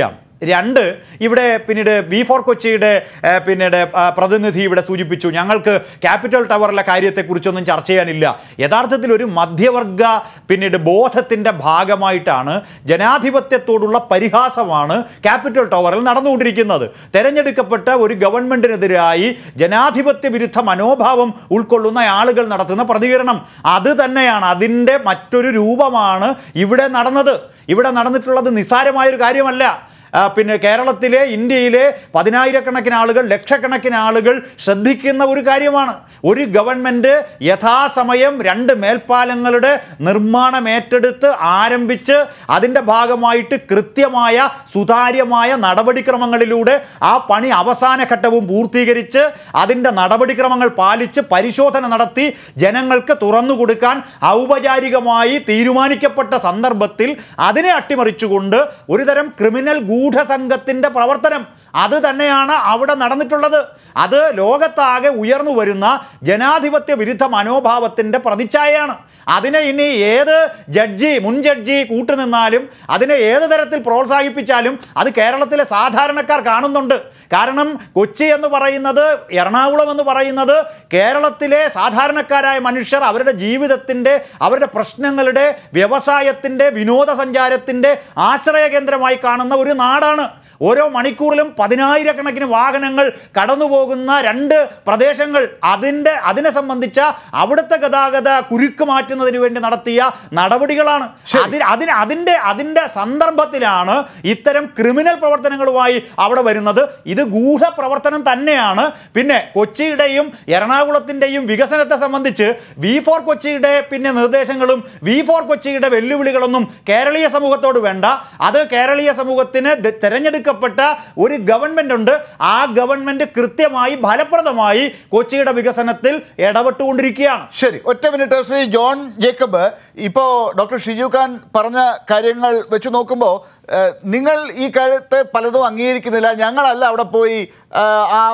രണ്ട് ഇവിടെ പിന്നീട് ബി ഫോർ കൊച്ചിയുടെ ഏഹ്, പിന്നീട് ആ, പ്രതിനിധി ഇവിടെ സൂചിപ്പിച്ചു ഞങ്ങൾക്ക് ക്യാപിറ്റൽ ടവറിലെ കാര്യത്തെക്കുറിച്ചൊന്നും ചർച്ച ചെയ്യാനില്ല യഥാർത്ഥത്തിൽ ഒരു മധ്യവർഗ പിന്നീട് ബോധത്തിൻ്റെ ഭാഗമായിട്ടാണ് ജനാധിപത്യത്തോടുള്ള പരിഹാസമാണ് ക്യാപിറ്റൽ ടവറിൽ നടന്നുകൊണ്ടിരിക്കുന്നത് തെരഞ്ഞെടുക്കപ്പെട്ട ഒരു ഗവൺമെന്റിനെതിരായി ജനാധിപത്യ വിരുദ്ധ മനോഭാവം ഉൾക്കൊള്ളുന്ന ആളുകൾ നടത്തുന്ന പ്രതികരണം അത് തന്നെയാണ് അതിൻ്റെ മറ്റൊരു രൂപമാണ് ഇവിടെ നടന്നത് ഇവിടെ നടന്നിട്ടുള്ളത് നിസ്സാരമായൊരു കാര്യമല്ല ആ, പിന്നെ കേരളത്തിലെ ഇന്ത്യയിലെ പതിനായിരക്കണക്കിന് ആളുകൾ ലക്ഷക്കണക്കിന് ആളുകൾ ശ്രദ്ധിക്കുന്ന ഒരു കാര്യമാണ് ഒരു ഗവൺമെൻറ് യഥാസമയം രണ്ട് മേൽപ്പാലങ്ങളുടെ നിർമ്മാണം ഏറ്റെടുത്ത് ആരംഭിച്ച് അതിൻ്റെ ഭാഗമായിട്ട് കൃത്യമായ സുതാര്യമായ നടപടിക്രമങ്ങളിലൂടെ ആ പണി അവസാന ഘട്ടവും പൂർത്തീകരിച്ച് അതിൻ്റെ നടപടിക്രമങ്ങൾ പാലിച്ച് പരിശോധന നടത്തി ജനങ്ങൾക്ക് തുറന്നു കൊടുക്കാൻ ഔപചാരികമായി തീരുമാനിക്കപ്പെട്ട സന്ദർഭത്തിൽ അതിനെ അട്ടിമറിച്ചുകൊണ്ട് ഒരുതരം ക്രിമിനൽ ഗൂഢസംഘത്തിൻ്റെ പ്രവർത്തനം അത് തന്നെയാണ് അവിടെ നടന്നിട്ടുള്ളത് അത് ലോകത്താകെ ഉയർന്നു വരുന്ന ജനാധിപത്യ വിരുദ്ധ മനോഭാവത്തിൻ്റെ പ്രതിച്ഛായയാണ് അതിനെ ഇനി ഏത് ജഡ്ജി മുൻ ജഡ്ജി കൂട്ടുനിന്നാലും അതിനെ ഏത് തരത്തിൽ പ്രോത്സാഹിപ്പിച്ചാലും അത് കേരളത്തിലെ സാധാരണക്കാർ കാണുന്നുണ്ട് കാരണം കൊച്ചി എന്ന് പറയുന്നത് എറണാകുളം എന്ന് പറയുന്നത് കേരളത്തിലെ സാധാരണക്കാരായ മനുഷ്യർ അവരുടെ ജീവിതത്തിൻ്റെ അവരുടെ പ്രശ്നങ്ങളുടെ വ്യവസായത്തിൻ്റെ വിനോദസഞ്ചാരത്തിൻ്റെ ആശ്രയ കേന്ദ്രമായി കാണുന്ന ഒരു നാടാണ് ഓരോ മണിക്കൂറിലും പതിനായിരക്കണക്കിന് വാഹനങ്ങൾ കടന്നു പോകുന്ന രണ്ട് പ്രദേശങ്ങൾ അതിൻ്റെ അതിനെ സംബന്ധിച്ച അവിടുത്തെ ഗതാഗത കുരുക്ക് മാറ്റുന്നതിന് വേണ്ടി നടത്തിയ നടപടികളാണ് അതിന് അതിന് അതിൻ്റെ അതിൻ്റെ സന്ദർഭത്തിലാണ് ഇത്തരം ക്രിമിനൽ പ്രവർത്തനങ്ങളുമായി അവിടെ വരുന്നത് ഇത് ഗൂഢ പ്രവർത്തനം തന്നെയാണ് പിന്നെ കൊച്ചിയുടെയും എറണാകുളത്തിൻ്റെയും വികസനത്തെ സംബന്ധിച്ച് വി ഫോർ കൊച്ചിയുടെ പിന്നെ നിർദ്ദേശങ്ങളും വി ഫോർ കൊച്ചിയുടെ വെല്ലുവിളികളൊന്നും കേരളീയ സമൂഹത്തോട് വേണ്ട അത് കേരളീയ സമൂഹത്തിന് ദ- തെരഞ്ഞെടുക്കപ്പെട്ട ഒരു ഗവൺമെന്റ് ഉണ്ട് ആ ഗവൺമെന്റ് കൃത്യമായി ഫലപ്രദമായി കൊച്ചിയുടെ വികസനത്തിൽ ഇടപെട്ടുകൊണ്ടിരിക്കുകയാണ് ശരി ഒറ്റ മിനിറ്റ് ശ്രീ ജോൺ ജേക്കബ് ഇപ്പോൾ ഡോക്ടർ ഷിജു ഖാൻ പറഞ്ഞ കാര്യങ്ങൾ വെച്ച് നോക്കുമ്പോൾ ഏഹ്, നിങ്ങൾ ഈ കാര്യത്തെ പലതും അംഗീകരിക്കുന്നില്ല ഞങ്ങളല്ല അവിടെ പോയി ആഹ്, ആ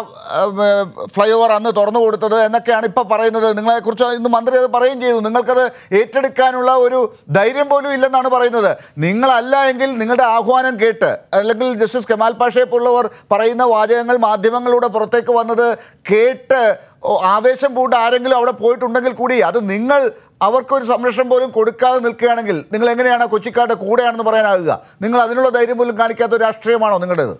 ഫ്ലൈ ഓവർ അന്ന് തുറന്നു കൊടുത്തത് എന്നൊക്കെയാണ് ഇപ്പോൾ പറയുന്നത് നിങ്ങളെക്കുറിച്ച് ഇന്ന് മന്ത്രി അത് പറയുകയും ചെയ്തു നിങ്ങൾക്കത് ഏറ്റെടുക്കാനുള്ള ഒരു ധൈര്യം പോലും ഇല്ലെന്നാണ് പറയുന്നത് നിങ്ങളല്ല എങ്കിൽ നിങ്ങളുടെ ആഹ്വാനം കേട്ട് അല്ലെങ്കിൽ ജസ്റ്റിസ് കമാൽ പാഷയെ പോലുള്ളവർ പറയുന്ന വാചകങ്ങൾ മാധ്യമങ്ങളിലൂടെ പുറത്തേക്ക് വന്നത് കേട്ട് ഓ, ആവേശം പൂണ്ട് ആരെങ്കിലും അവിടെ പോയിട്ടുണ്ടെങ്കിൽ കൂടി അത് നിങ്ങൾ അവർക്കൊരു സംരക്ഷണം പോലും കൊടുക്കാതെ നിൽക്കുകയാണെങ്കിൽ നിങ്ങൾ എങ്ങനെയാണ് ആ കൊച്ചിക്കാരുടെ കൂടെയാണെന്ന് പറയാനാകുക നിങ്ങൾ അതിനുള്ള ധൈര്യം പോലും കാണിക്കാത്ത ഒരു രാഷ്ട്രീയമാണോ നിങ്ങളുടേത്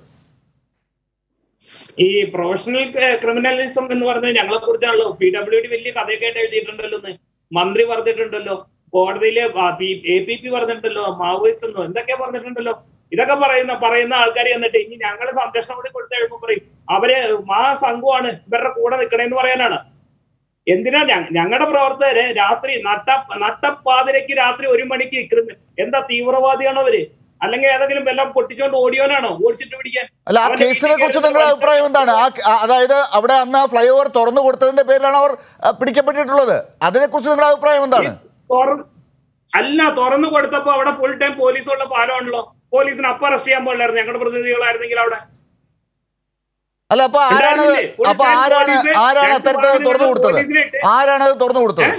ഈ പ്രൊഫഷണൽ ക്രിമിനലിസം എന്ന് പറഞ്ഞത് ഞങ്ങളെ കുറിച്ചാണല്ലോ പി ഡബ്ല്യു ഡി വലിയ കഥയൊക്കെ ആയിട്ട് എഴുതിയിട്ടുണ്ടല്ലോ എന്ന് മന്ത്രി പറഞ്ഞിട്ടുണ്ടല്ലോ കോടതിയിലെ എ പി പി പറഞ്ഞിട്ടുണ്ടല്ലോ മാവോയിസ്റ്റ് എന്നോ എന്തൊക്കെ പറഞ്ഞിട്ടുണ്ടല്ലോ ഇതൊക്കെ പറയുന്ന പറയുന്ന ആൾക്കാർ എന്നിട്ട് ഇനി ഞങ്ങൾ സംരക്ഷണം കൂടി കൊടുത്ത് കഴിയുമ്പോൾ പറയും അവര് ആ സംഘമാണ് ഇവരുടെ കൂടെ നിൽക്കണേന്ന് പറയാനാണ് എന്തിനാ ഞങ്ങളുടെ പ്രവർത്തകര് രാത്രി നട്ട നട്ടപ്പാതിരക്ക് രാത്രി ഒരു മണിക്ക് ക്രിമി എന്താ തീവ്രവാദിയാണോ അവര് അല്ലെങ്കിൽ ഏതെങ്കിലും വല്ലതും പൊട്ടിച്ചോണ്ട് ഓടിയോനാണോ ഓടിച്ചിട്ട് പിടിക്കാൻ അല്ല ആ അവന്റെ കേസിനെ വീട്ടിൽ കുറിച്ച് കയറി നിങ്ങളുടെ അഭിപ്രായം എന്താണ് ആ ആ- അതായത് അവിടെ അന്ന് ഫ്ലൈ ഓവർ തുറന്നു കൊടുത്തതിന്റെ പേരിലാണ് അവർ ആ, പിടിക്കപ്പെട്ടിട്ടുള്ളത് അതിനെക്കുറിച്ച് നിങ്ങളുടെ അഭിപ്രായം എന്താണ് തുറ- അല്ല തുറന്നു കൊടുത്തപ്പോ അവിടെ ഫുൾ ടൈം പോലീസുള്ള പാലമാണല്ലോ പോലീസിന് അപ്പൊ അറസ്റ്റ് ചെയ്യാൻ പാടില്ലായിരുന്നു ഞങ്ങളുടെ പ്രതിനിധികളായിരുന്നെങ്കിൽ അവിടെ അല്ല അപ്പൊ ആരാണ് ഉണ്ടായിരുന്നില്ലേ? ഒരു അപ്പൊ ടൈം ആരാണ് പോലീസ് ആരാണ് രണ്ട് അത്തരത്തിൽ അത് തുറന്നു കൊടുത്തത് പോലീസിനെ- ആരാണ് അത് തുറന്നു കൊടുത്തത്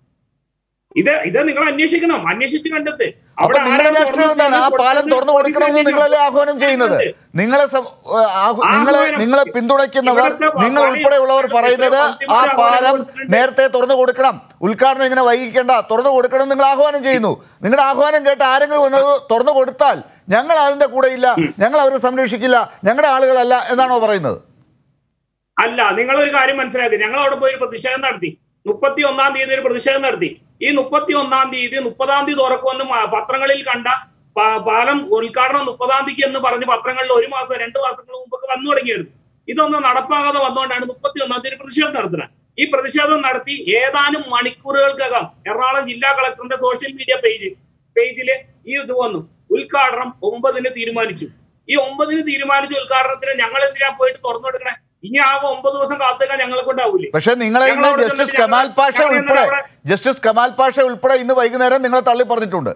ഇത് ഇത് നിങ്ങൾ അന്വേഷിക്കണം അന്വേഷിച്ച് കണ്ടെത്ത് അപ്പൊ നിങ്ങളുടെ രാഷ്ട്രീയം എന്താണ് ആ പാലം തുറന്നു കൊടുക്കണമെന്ന് നിങ്ങളല്ലേ ആഹ്വാനം ചെയ്യുന്നത് നിങ്ങളെ സം- ആ, ആഹ്വ- നിങ്ങളെ ആഹ്വാനം- നിങ്ങളെ പിന്തുണയ്ക്കുന്നവർ ഇവിടുത്തെ പ- നിങ്ങൾ പണി- ഉൾപ്പെടെയുള്ളവർ പറയുന്നത് ഇവിടുത്തെ ആ പണി പാലം കൊടുത്തിട്ടുണ്ട്. നേരത്തെ തുറന്നു കൊടുക്കണം ഉദ്ഘാടനം ഇങ്ങനെ വൈകിക്കേണ്ട തുറന്നു കൊടുക്കണം എന്ന് നിങ്ങൾ ആഹ്വാനം ചെയ്യുന്നു നിങ്ങളുടെ ആഹ്വാനം കേട്ട് ആരെങ്കിലും വന്നത് തുറന്നു കൊടുത്താൽ ഞങ്ങൾ അതിന്റെ കൂടെ ഇല്ല ഞങ്ങൾ അവരെ സംരക്ഷിക്കില്ല ഞങ്ങളുടെ ആളുകളല്ല എന്നാണോ പറയുന്നത് അല്ല നിങ്ങൾ ഒരു കാര്യം മനസ്സിലാക്കി ഞങ്ങൾ അവിടെ പോയി ഒരു പ്രതിഷേധം നടത്തി മുപ്പത്തി ഒന്നാം തീയതി ഒരു പ്രതിഷേധം നടത്തി ഈ മുപ്പത്തി ഒന്നാം തീയതി മുപ്പതാം തീയതി തുറക്കുമെന്ന് മ- പത്രങ്ങളിൽ കണ്ട പ- പാലം ഉദ്ഘാടനം മുപ്പതാം തീയതി എന്ന് പറഞ്ഞ് പത്രങ്ങളിൽ ഒരു മാസം രണ്ട് മാസങ്ങൾ മുമ്പൊക്കെ വന്നു തുടങ്ങിയിരുന്നു ഇതൊന്നും നടപ്പാകാതെ വന്നുകൊണ്ടാണ് മുപ്പത്തി ഒന്നാം തീയതി പ്രതിഷേധം നടത്തുന്നത് ഈ പ്രതിഷേധം നടത്തി ഏതാനും മണിക്കൂറുകൾക്കകം എറണാകുളം ജില്ലാ കളക്ടറിന്റെ സോഷ്യൽ മീഡിയ പേജ് പേജില് ഈ ഇത് വന്നു ഉദ്ഘാടനം ഒമ്പതിന് തീരുമാനിച്ചു ഈ ഒമ്പതിന് തീരുമാനിച്ച ഉദ്ഘാടനത്തിന് ഞങ്ങൾ എന്തിനാ പോയിട്ട് തുറന്നു കൊടുക്കണേ ഇനി ആകെ ഒമ്പത് ദിവസം കാത്തുക്കാൻ ഞങ്ങളെ കൊണ്ടാവൂലേ പക്ഷേ നിങ്ങളെ ഇന്ന് ഞങ്ങൾ അവിടെ ജസ്റ്റിസ് ചെന്നിട്ട് കമാൽ ഞങ്ങൾ- പാഷ ഞങ്ങൾ ഉൾപ്പെടെ അവിടെ- ജസ്റ്റിസ് കമാൽ പാഷ ഉൾപ്പെടെ ഇന്ന് വൈകുന്നേരം നിങ്ങളെ തള്ളി പറഞ്ഞിട്ടുണ്ട്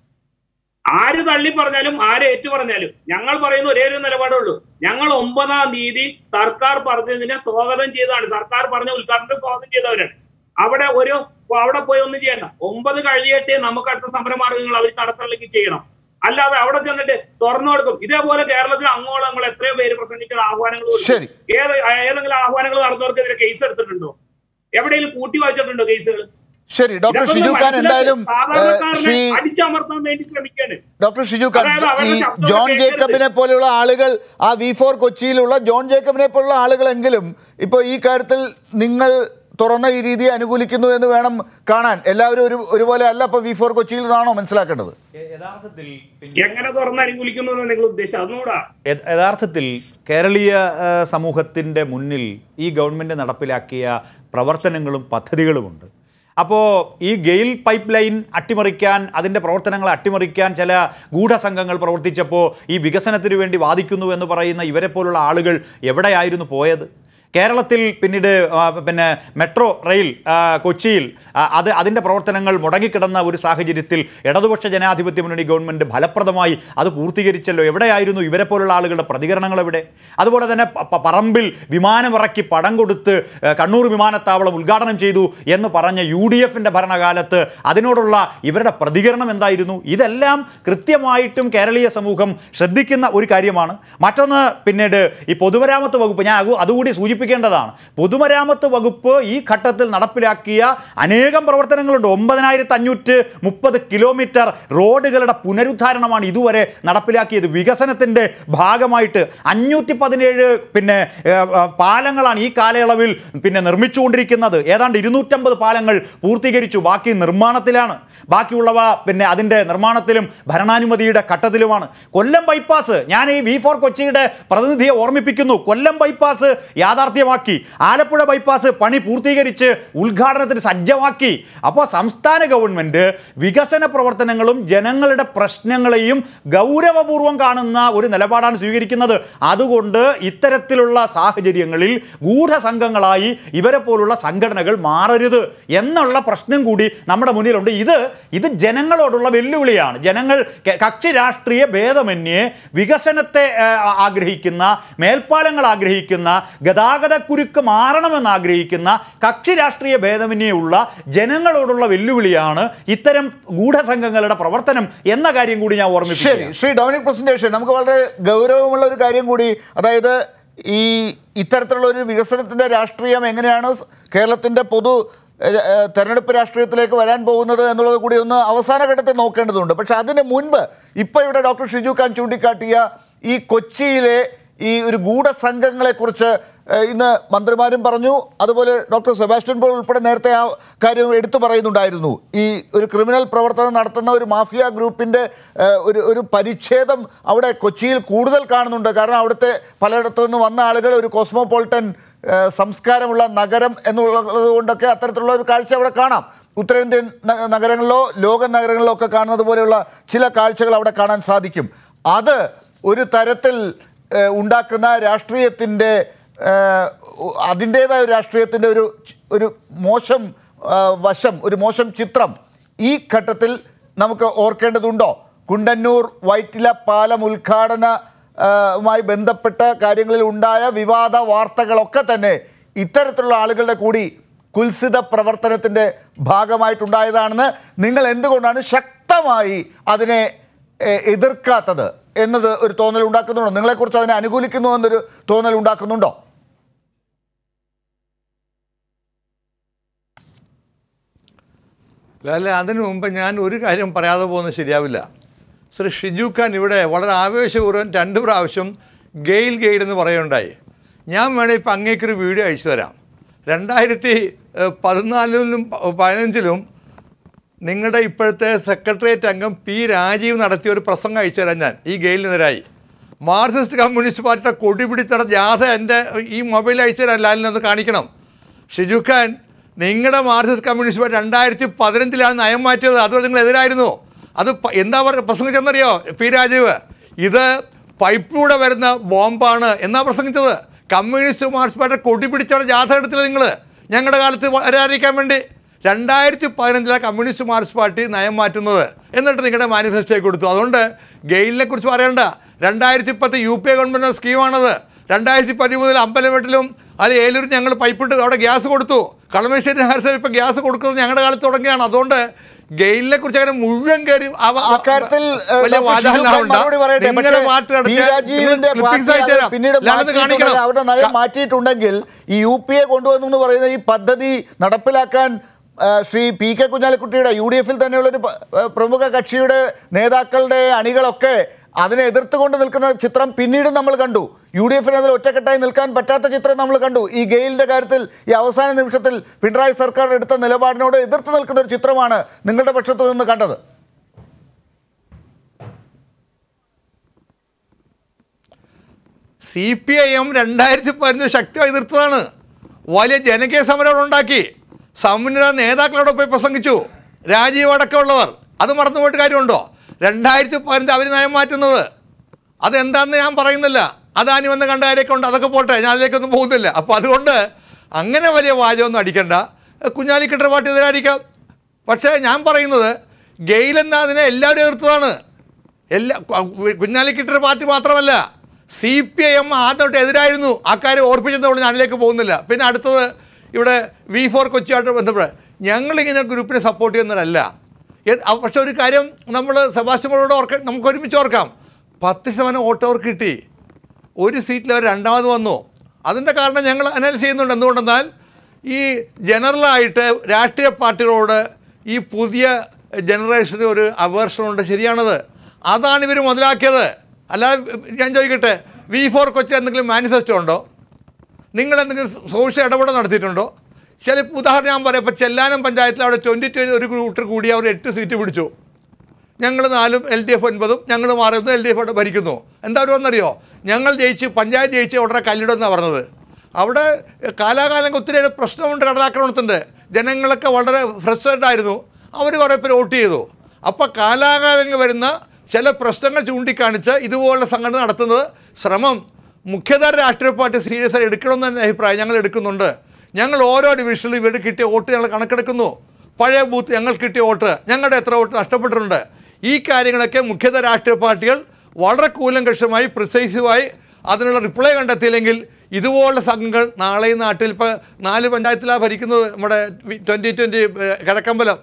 ആര് തള്ളി പറഞ്ഞാലും ആര് ഏറ്റു പറഞ്ഞാലും ഞങ്ങൾ പറയുന്ന ഒരേ ഒരു നിലപാടേ ഉള്ളൂ ഞങ്ങൾ ഒമ്പതാം തീയതി സർക്കാർ പറഞ്ഞതിനെ സ്വാഗതം ചെയ്തതാണ് സർക്കാർ പറഞ്ഞ ഉദ്ഘാടനത്തെ സ്വാഗതം ചെയ്തവരാണ് അവിടെ ഒരു അവിടെ പോയി ഒന്നും ചെയ്യണ്ട ഒമ്പത് കഴിയട്ടെ നമുക്ക് അടുത്ത സമരമാർഗങ്ങൾ അവർ തടസ്സങ്ങളിലേക്ക് ചെയ്യണം അല്ലാതെ അവിടെ ചെന്നിട്ട് തുറന്നു കൊടുക്കും ഇതേപോലെ കേരളത്തിൽ അങ്ങോളം നമ്മൾ എത്രയോ പേര് പ്രസംഗിച്ച ആഹ്വാനങ്ങൾ കൊടുത്തു. ശരി. ഏത് ഏതെങ്കിലും ആഹ്വാനങ്ങൾ നടന്നവർക്കെതിരെ കേസ് എടുത്തിട്ടുണ്ടോ എവിടെയെങ്കിലും കൂട്ടി വായിച്ചിട്ടുണ്ടോ കേസുകൾ ശരി ഡോക്ടർ ഇതൊക്കെ ഷിജു ഒന്ന് ഖാൻ എന്തായാലും മനസ്സിലാക്കി ഏഹ്, സാധാരണക്കാരനെ ശ്രീ അടിച്ചമർത്താൻ വേണ്ടി ശ്രമിക്കാണ് ഡോക്ടർ ഷിജു ഖാൻ അതായത് അവരുടെ ഈ ശബ്ദം ജോൺ കേൾക്കരുത്. ജേക്കബിനെ പോലെയുള്ള ആളുകൾ ആ വി ഫോർ കൊച്ചിയിലുള്ള ജോൺ ജേക്കബിനെ പോലുള്ള ആളുകളെങ്കിലും ഇപ്പോൾ ഈ കാര്യത്തിൽ നിങ്ങൾ തുറന്ന ഈ രീതിയെ അനുകൂലിക്കുന്നു എന്ന് വേണം കാണാൻ എല്ലാവരും ഒരു ഒരുപോലെ അല്ല ഇപ്പോൾ വി ഫോർ കൊച്ചിയിൽ നിന്നാണോ മനസ്സിലാക്കേണ്ടത് യഥാർത്ഥത്തിൽ എങ്ങനെ തുറന്ന് അനുകൂലിക്കുന്നു എന്ന് നിങ്ങൾ ഉദ്ദേശിച്ചത് അതുകൂടാ യഥ- യഥാർത്ഥത്തിൽ കേരളീയ ആ, സമൂഹത്തിൻ്റെ മുന്നിൽ ഈ ഗവൺമെൻറ് നടപ്പിലാക്കിയ പ്രവർത്തനങ്ങളും പദ്ധതികളുമുണ്ട് അപ്പോൾ ഈ ഗെയിൽ പൈപ്പ് ലൈൻ അട്ടിമറിക്കാൻ അതിൻ്റെ പ്രവർത്തനങ്ങളെ അട്ടിമറിക്കാൻ ചില ഗൂഢസംഘങ്ങൾ പ്രവർത്തിച്ചപ്പോൾ ഈ വികസനത്തിന് വേണ്ടി വാദിക്കുന്നു എന്ന് പറയുന്ന ഇവരെ പോലുള്ള ആളുകൾ എവിടെയായിരുന്നു പോയത് കേരളത്തിൽ പിന്നീട് ആ, പിന്നെ മെട്രോ റെയിൽ ആ, കൊച്ചിയിൽ ആ, അത് അതിൻ്റെ പ്രവർത്തനങ്ങൾ മുടങ്ങിക്കിടന്ന ഒരു സാഹചര്യത്തിൽ ഇടതുപക്ഷ ജനാധിപത്യ മുന്നണി ഗവൺമെൻറ് ഫലപ്രദമായി അത് പൂർത്തീകരിച്ചല്ലോ എവിടെയായിരുന്നു ഇവരെ പോലുള്ള ആളുകളുടെ പ്രതികരണങ്ങൾ എവിടെ അതുപോലെ തന്നെ പ- പ- പറമ്പിൽ വിമാനമിറക്കി പടം കൊടുത്ത് ആ, കണ്ണൂർ വിമാനത്താവളം ഉദ്ഘാടനം ചെയ്തു എന്ന് പറഞ്ഞ യു ഡി എഫിൻ്റെ ഭരണകാലത്ത് അതിനോടുള്ള ഇവരുടെ പ്രതികരണം എന്തായിരുന്നു ഇതെല്ലാം കൃത്യമായിട്ടും കേരളീയ സമൂഹം ശ്രദ്ധിക്കുന്ന ഒരു കാര്യമാണ് മറ്റൊന്ന് പിന്നീട് ഈ പൊതുമരാമത്ത് വകുപ്പ് ഞാൻ അതു- അതുകൂടി സൂചിപ്പിക്കേണ്ടതാണ് പൊതുമരാമത്ത് വകുപ്പ് ഈ ഘട്ടത്തിൽ നടപ്പിലാക്കിയ അനേകം പ്രവർത്തനങ്ങളുണ്ട് ഒമ്പതിനായിരത്തി അഞ്ഞൂറ്റ് മുപ്പത് കിലോമീറ്റർ റോഡുകളുടെ പുനരുദ്ധാരണമാണ് ഇതുവരെ നടപ്പിലാക്കിയത് വികസനത്തിൻ്റെ ഭാഗമായിട്ട് അഞ്ഞൂറ്റി പതിനേഴ് പിന്നെ ഏ, ആ, പാലങ്ങളാണ് ഈ കാലയളവിൽ പിന്നെ നിർമ്മിച്ചുകൊണ്ടിരിക്കുന്നത് ഏതാണ്ട് ഇരുന്നൂറ്റമ്പത് പാലങ്ങൾ പൂർത്തീകരിച്ചു ബാക്കി നിർമ്മാണത്തിലാണ് ബാക്കിയുള്ളവ പിന്നെ അതിൻ്റെ നിർമ്മാണത്തിലും ഭരണാനുമതിയുടെ ഘട്ടത്തിലുമാണ് കൊല്ലം ബൈപ്പാസ് ഞാൻ ഈ വി ഫോർ കൊച്ചിയുടെ പ്രതിനിധിയെ ഓർമ്മിപ്പിക്കുന്നു കൊല്ലം ബൈപ്പാസ് യാഥാർത്ഥ്യമാക്കി ആലപ്പുഴ ബൈപ്പാസ് പണി പൂർത്തീകരിച്ച് ഉദ്ഘാടനത്തിന് സജ്ജമാക്കി അപ്പോൾ സംസ്ഥാന ഗവൺമെൻറ് വികസന പ്രവർത്തനങ്ങളും ജനങ്ങളുടെ പ്രശ്നങ്ങളെയും ഗൗരവപൂർവ്വം കാണുന്ന ഒരു നിലപാടാണ് സ്വീകരിക്കുന്നത് അതുകൊണ്ട് ഇത്തരത്തിലുള്ള സാഹചര്യങ്ങളിൽ ഗൂഢസംഘങ്ങളായി ഇവരെ പോലുള്ള സംഘടനകൾ മാറരുത് എന്നുള്ള പ്രശ്നം കൂടി നമ്മുടെ മുന്നിലുണ്ട് ഇത് ഇത് ജനങ്ങളോടുള്ള വെല്ലുവിളിയാണ് ജനങ്ങൾ ക- കക്ഷി രാഷ്ട്രീയ ഭേദമന്യേ വികസനത്തെ ആ, ആഗ്രഹിക്കുന്ന മേൽപ്പാലങ്ങൾ ആഗ്രഹിക്കുന്ന ഗതാഗതക്കുരുക്ക് മാറണമെന്ന് ആഗ്രഹിക്കുന്ന കക്ഷി രാഷ്ട്രീയ ഭേദമന്യേ ഉള്ള ജനങ്ങളോടുള്ള വെല്ലുവിളിയാണ് ഇത്തരം ഗൂഢസംഘങ്ങളുടെ പ്രവർത്തനം എന്ന കാര്യം കൂടി ഞാൻ ശരി ഓർമ്മിപ്പിച്ചു ശ്രീ ഡൊമിനിക് പ്രസന്റേഷൻ നമുക്ക് വളരെ ഗൗരവമുള്ള ഒരു കാര്യം കൂടി അതായത് ഈ ഇത്തരത്തിലുള്ള ഒരു വികസനത്തിന്റെ രാഷ്ട്രീയം എങ്ങനെയാണ് സ് കേരളത്തിന്റെ പൊതു ഏഹ്, ഏഹ്, തെരഞ്ഞെടുപ്പ് രാഷ്ട്രീയത്തിലേക്ക് വരാൻ പോകുന്നത് എന്നുള്ളത് കൂടി ഒന്ന് അവസാന ഘട്ടത്തിൽ നോക്കേണ്ടതുണ്ട് പക്ഷെ അതിന് മുൻപ് ഇപ്പോൾ ഇവിടെ ഡോക്ടർ ഷിജു ഖാൻ ചൂണ്ടിക്കാട്ടിയ ഈ കൊച്ചിയിലെ ഈ ഒരു ഗൂഢസംഘങ്ങളെക്കുറിച്ച് ഏഹ്, ഇന്ന് മന്ത്രിമാരും പറഞ്ഞു അതുപോലെ ഡോക്ടർ സെബാസ്റ്റ്യൻ പോൾ ഉൾപ്പെടെ നേരത്തെ ആ കാര്യം എടുത്തു പറയുന്നുണ്ടായിരുന്നു ഈ ഒരു ക്രിമിനൽ പ്രവർത്തനം നടത്തുന്ന ഒരു മാഫിയ ഗ്രൂപ്പിൻ്റെ ഏഹ്, ഒരു ഒരു പരിച്ഛേദം അവിടെ കൊച്ചിയിൽ കൂടുതൽ കാണുന്നുണ്ട് കാരണം അവിടുത്തെ പലയിടത്തു നിന്ന് വന്ന ആളുകൾ ഒരു കോസ്മോപോളിറ്റൻ ഏഹ്, സംസ്കാരമുള്ള നഗരം എന്നുള്ളത് കൊണ്ടൊക്കെ അത്തരത്തിലുള്ള ഒരു കാഴ്ച അവിടെ കാണാം ഉത്തരേന്ത്യൻ ന- നഗരങ്ങളിലോ ലോക നഗരങ്ങളിലോ ഒക്കെ കാണുന്നത് പോലെയുള്ള ചില കാഴ്ചകൾ അവിടെ കാണാൻ സാധിക്കും അത് ഒരു തരത്തിൽ ഏഹ്, ഉണ്ടാക്കുന്ന രാഷ്ട്രീയത്തിൻ്റെ ഏഹ്, അതിൻ്റേതായ ഒരു രാഷ്ട്രീയത്തിൻ്റെ ഒരു ഒരു മോശം ആ, വശം ഒരു മോശം ചിത്രം ഈ ഘട്ടത്തിൽ നമുക്ക് ഓർക്കേണ്ടതുണ്ടോ കുണ്ടന്നൂർ വൈറ്റില പാലം ഉദ്ഘാടന ആ, മായി ബന്ധപ്പെട്ട കാര്യങ്ങളിൽ ഉണ്ടായ വിവാദ വാർത്തകളൊക്കെ തന്നെ ഇത്തരത്തിലുള്ള ആളുകളുടെ കൂടി കുൽസിത പ്രവർത്തനത്തിൻ്റെ ഭാഗമായിട്ടുണ്ടായതാണെന്ന് നിങ്ങൾ എന്തുകൊണ്ടാണ് ശക്തമായി അതിനെ എ, എതിർക്കാത്തത് എന്നത് ഒരു തോന്നൽ ഉണ്ടാക്കുന്നുണ്ടോ നിങ്ങളെക്കുറിച്ച് അതിനെ അനുകൂലിക്കുന്നു എന്നൊരു തോന്നൽ ഉണ്ടാക്കുന്നുണ്ടോ അല്ല അതിനു മുമ്പ് ഞാൻ ഒരു കാര്യം പറയാതെ പോകുന്നത് ശരിയാവില്ല ശ്രീ ഷിജു ഖാൻ ഇവിടെ വളരെ ആവേശപൂർവ്വം രണ്ട് പ്രാവശ്യം ഗെയിൽ ഗെയിൽ എന്ന് പറയുണ്ടായി ഞാൻ വേണേൽ ഇപ്പം അങ്ങേക്കൊരു വീഡിയോ അയച്ചു തരാം രണ്ടായിരത്തി ഏഹ്, പതിനാലിലും പ- പതിനഞ്ചിലും നിങ്ങളുടെ ഇപ്പോഴത്തെ സെക്രട്ടേറിയറ്റ് അംഗം പി രാജീവ് നടത്തിയ ഒരു പ്രസംഗം അയച്ചു തരാം ഞാൻ ഈ ഗെയിലിനെതിരായി മാർക്സിസ്റ്റ് കമ്മ്യൂണിസ്റ്റ് പാർട്ടിയുടെ കൊടി പിടിച്ചട ജാഥ എൻ്റെ ഈ മൊബൈൽ അയച്ചു തരാം ലാലിനൊന്ന് കാണിക്കണം ഷിജു ഖാൻ നിങ്ങളുടെ മാർക്സിസ്റ്റ് കമ്മ്യൂണിസ്റ്റ് പാർട്ടി രണ്ടായിരത്തി പതിനഞ്ചിലാണ് നയം മാറ്റിയത് അതുകൊണ്ട് നിങ്ങൾ എതിരായിരുന്നു അത് പ- എന്താ പറയുക പ്രസംഗിച്ചെന്നറിയോ പി രാജീവ് ഇത് പൈപ്പിലൂടെ വരുന്ന ബോംബാണ് എന്നാ പ്രസംഗിച്ചത് കമ്മ്യൂണിസ്റ്റ് മാർക്സിസ്റ്റ് പാർട്ടി കൊടി പിടിച്ചവിടെ ജാഥ എടുത്തില്ല നിങ്ങൾ ഞങ്ങളുടെ കാലത്ത് വരാതിരിക്കാൻ വേണ്ടി രണ്ടായിരത്തി പതിനഞ്ചിലെ കമ്മ്യൂണിസ്റ്റ് മാർക്സിസ്റ്റ് പാർട്ടി നയം മാറ്റുന്നത് എന്നിട്ട് നിങ്ങളുടെ മാനിഫെസ്റ്റോയിൽ കൊടുത്തു അതുകൊണ്ട് ഗെയിലിനെ കുറിച്ച് പറയണ്ട രണ്ടായിരത്തി പത്ത് യു പി എ ഗവൺമെൻറ് സ്കീമാണത് രണ്ടായിരത്തി പതിമൂന്നിൽ അമ്പലവെട്ടിലും അത് ഏലൂർ ഞങ്ങൾ പൈപ്പിട്ട് അവിടെ ഗ്യാസ് കൊടുത്തു കളമശ്ശേരി നഗരസഭ ഇപ്പോൾ ഗ്യാസ് കൊടുക്കുന്നത് ഞങ്ങളുടെ കാലത്ത് തുടങ്ങിയാണ് അതുകൊണ്ട് ഗെയിലിനെ കുറിച്ച് അങ്ങനെ മുഴുവൻ കയറി അവ- അക്കാര്യത്തിൽ ഏഹ്, വലിയ ഡോക്ടർ വാചാലനം ഷിജു ഖാൻ ഉണ്ടാ. മറുപടി പറയട്ടെ. നിങ്ങളുടെ പക്ഷേ പാർട്ടി നടത്തിയ പി. രാജീവിന്റെ clippings പാർട്ടി അയച്ചു അത് തരാം. പിന്നീട് ഞാനത് മാറ്റിയിട്ടുണ്ടെങ്കിൽ കാണിക്കണം. അവരുടെ നയം മാറ്റിയിട്ടുണ്ടെങ്കിൽ ഈ യു പി എ കൊണ്ടുവന്നു എന്ന് പറയുന്ന ഈ പദ്ധതി നടപ്പിലാക്കാൻ ആ, ശ്രീ പി കെ കുഞ്ഞാലിക്കുട്ടിയുടെ യു ഡി എഫിൽ തന്നെയുള്ള ഒരു പ- ആ, പ്രമുഖ കക്ഷിയുടെ നേതാക്കളുടെ അണികളൊക്കെ അതിനെ എതിർത്തുകൊണ്ട് നിൽക്കുന്ന ചിത്രം പിന്നീട് നമ്മൾ കണ്ടു യു ഡി എഫിന് അതിൽ ഒറ്റക്കെട്ടായി നിൽക്കാൻ പറ്റാത്ത ചിത്രം നമ്മൾ കണ്ടു ഈ ഗെയിലിന്റെ കാര്യത്തിൽ ഈ അവസാന നിമിഷത്തിൽ പിണറായി സർക്കാർ എടുത്ത നിലപാടിനോട് എതിർത്ത് നിൽക്കുന്ന ഒരു ചിത്രമാണ് നിങ്ങളുടെ പക്ഷത്തു നിന്ന് കണ്ടത് സി പി ഐ എം രണ്ടായിരത്തി പതിനഞ്ച് ശക്തിയായി എതിർത്തതാണ് വലിയ ജനകീയ സമരം ഉണ്ടാക്കി സമുന്നത നേതാക്കളോട് പോയി പ്രസംഗിച്ചു രാജീവ് അടക്കമുള്ളവർ അത് മറന്നുപോയിട്ട് കാര്യമുണ്ടോ രണ്ടായിരത്തി പതിനഞ്ച് അവർ നയം മാറ്റുന്നത് അതെന്താണെന്ന് ഞാൻ പറയുന്നില്ല അദാനി വന്ന് കണ്ട കാര്യമൊക്കെ ഉണ്ട് അതൊക്കെ പോട്ടെ ഞാൻ അതിലേക്കൊന്നും പോകുന്നില്ല അപ്പോൾ അതുകൊണ്ട് അങ്ങനെ വലിയ വാചകമൊന്നും അടിക്കണ്ട കുഞ്ഞാലിക്കട്ടർ പാർട്ടി എതിരായിരിക്കാം പക്ഷേ ഞാൻ പറയുന്നത് ഗെയിൽ എന്ന അതിനെ എല്ലാവരും എതിർത്തതാണ് എല്ലാ കു- കുഞ്ഞാലിക്കിട്ടൊരു പാർട്ടി മാത്രമല്ല സി പി ഐ എം ആദ്യമായിട്ട് എതിരായിരുന്നു ആ കാര്യം ഓർപ്പിച്ചതുകൊണ്ട് ഞാൻ അതിലേക്ക് പോകുന്നില്ല പിന്നെ അടുത്തത് ഇവിടെ വി ഫോർ കൊച്ചിയായിട്ട് ബന്ധപ്പെട്ട് ഞങ്ങളിങ്ങനെ ഗ്രൂപ്പിനെ സപ്പോർട്ട് ചെയ്യുന്നവരല്ല എ- അ- പക്ഷെ ഒരു കാര്യം നമ്മൾ സെബാസ്റ്റ്യനോട് ഓർക്ക നമുക്ക് ഒരുമിച്ച് ഓർക്കാം പത്ത് ശതമാനം വോട്ട് അവർക്ക് കിട്ടി ഒരു സീറ്റിൽ അവർ രണ്ടാമത് വന്നു അതിൻ്റെ കാരണം ഞങ്ങൾ അനലൈസ് ചെയ്യുന്നുണ്ട് എന്തുകൊണ്ടെന്നാൽ ഈ ജനറലായിട്ട് രാഷ്ട്രീയ പാർട്ടികളോട് ഈ പുതിയ ജനറേഷന് ഒരു അവേർഷനുണ്ട് ശരിയാണത് അതാണ് ഇവർ മുതലാക്കിയത് അല്ലാതെ ഞാൻ ചോദിക്കട്ടെ വി ഫോർ കൊച്ചി എന്തെങ്കിലും മാനിഫെസ്റ്റോ ഉണ്ടോ നിങ്ങൾ എന്തെങ്കിലും സോഷ്യൽ ഇടപെടൽ നടത്തിയിട്ടുണ്ടോ ചില ഉദാഹരണം ഞാൻ പറയാം ഇപ്പോൾ ചെല്ലാനം പഞ്ചായത്തിൽ അവിടെ ട്വൻറ്റി ട്വൻറ്റി ഒരു കൂട്ടർ കൂടി അവർ എട്ട് സീറ്റ് പിടിച്ചു ഞങ്ങൾ നാലും എൽ ഡി എഫ് ഒൻപതും ഞങ്ങൾ മാറുന്നു എൽ ഡി എഫ് അവിടെ ഭരിക്കുന്നു എന്താ പറയുമെന്നറിയോ ഞങ്ങൾ ജയിച്ച് പഞ്ചായത്ത് ജയിച്ച് ഉടനെ കല്ലിടുമെന്നാണ് പറഞ്ഞത് അവിടെ കാലാകാലം ഒത്തിരി പ്രശ്നമുണ്ട് കടലാക്രമണത്തിൻ്റെ ജനങ്ങളൊക്കെ വളരെ ഫ്രസ്ട്രേറ്റഡ് ആയിരുന്നു അവർ കുറേ പേര് വോട്ട് ചെയ്തു അപ്പോൾ കാലാകാലങ്ങൾ വരുന്ന ചില പ്രശ്നങ്ങൾ ചൂണ്ടിക്കാണിച്ച് ഇതുപോലുള്ള സംഘടന നടത്തുന്നത് ശ്രമം മുഖ്യധാര രാഷ്ട്രീയ പാർട്ടി സീരിയസ് ആയി എടുക്കണമെന്ന് തന്നെ അഭിപ്രായം ഞങ്ങൾ എടുക്കുന്നുണ്ട് ഞങ്ങൾ ഓരോ ഡിവിഷനിലും ഇവിടെ കിട്ടിയ വോട്ട് ഞങ്ങൾ കണക്കെടുക്കുന്നു പഴയ ബൂത്ത് ഞങ്ങൾ കിട്ടിയ വോട്ട് ഞങ്ങളുടെ എത്ര വോട്ട് നഷ്ടപ്പെട്ടിട്ടുണ്ട് ഈ കാര്യങ്ങളൊക്കെ മുഖ്യധാര രാഷ്ട്രീയ പാർട്ടികൾ വളരെ കൂലങ്കഷമായി പ്രിസൈസീവായി അതിനുള്ള റിപ്ലൈ കണ്ടെത്തിയില്ലെങ്കിൽ ഇതുപോലുള്ള സംഘങ്ങൾ നാളെ ഈ നാട്ടിൽ ഇപ്പോൾ നാല് പഞ്ചായത്തിലാണ് ഭരിക്കുന്നത് നമ്മുടെ ട്വൻറ്റി ട്വൻറ്റി കിഴക്കമ്പലം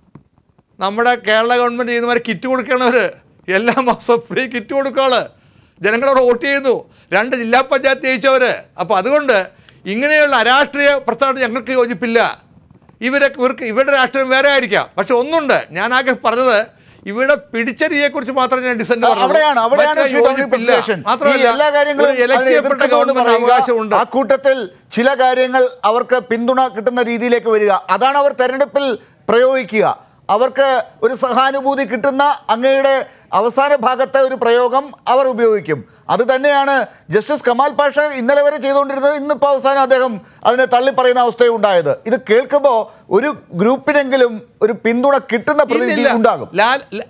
നമ്മുടെ കേരള ഗവൺമെൻറ് ചെയ്യുന്നവരെ കിറ്റ് കൊടുക്കണവർ എല്ലാ മാസവും ഫ്രീ കിറ്റ് കൊടുക്കുകയാണ് ജനങ്ങളോട് വോട്ട് ചെയ്യുന്നു രണ്ട് ജില്ലാ പഞ്ചായത്ത് ജയിച്ചവർ അപ്പോൾ അതുകൊണ്ട് ഇങ്ങനെയുള്ള അരാഷ്ട്രീയ പ്രസ്ഥാനം ഞങ്ങൾക്ക് യോജിപ്പില്ല ഇവരൊക്കെ ഇവർക്ക് ഇവരുടെ രാഷ്ട്രീയം വേറെ ആയിരിക്കാം പക്ഷെ ഒന്നുണ്ട് ഞാൻ ആകെ പറഞ്ഞത് ഇവിടെ പിടിച്ചരിയെക്കുറിച്ച് മാത്രമേ ഞാൻ ഡിസെന്റ് അവിടെയാണ് അവിടെയാണ് ശ്രീ ഡോക്ടർ പ്രസിഡേഷൻ. ഈ എല്ലാ കാര്യങ്ങളും അതിനെ ചെയ്യപ്പെട്ട എതിർക്കുന്നു എന്ന് ഗവൺമെന്റ് പറയുക, അവകാശമുണ്ട് ആ കൂട്ടത്തിൽ ചില കാര്യങ്ങൾ അവർക്ക് പിന്തുണ കിട്ടുന്ന രീതിയിലേക്ക് വരിക അതാണ് അവർ തെരഞ്ഞെടുപ്പിൽ പ്രയോഗിക്കുക അവർക്ക് ഒരു സഹാനുഭൂതി കിട്ടുന്ന അങ്ങയുടെ അവസാന ഭാഗത്തെ ഒരു പ്രയോഗം അവർ ഉപയോഗിക്കും അത് തന്നെയാണ് ജസ്റ്റിസ് കമാൽ പാഷ ഇന്നലെ വരെ ചെയ്തുകൊണ്ടിരുന്നത് ഇന്നിപ്പോൾ അവസാനം അദ്ദേഹം അതിനെ തള്ളിപ്പറയുന്ന അവസ്ഥയുണ്ടായത് ഇത് കേൾക്കുമ്പോൾ ഒരു ഗ്രൂപ്പിനെങ്കിലും ഒരു പിന്തുണ കിട്ടുന്ന പ്രതീതി ഇല്ലില്ല. ഉണ്ടാകും ലാൽ ല-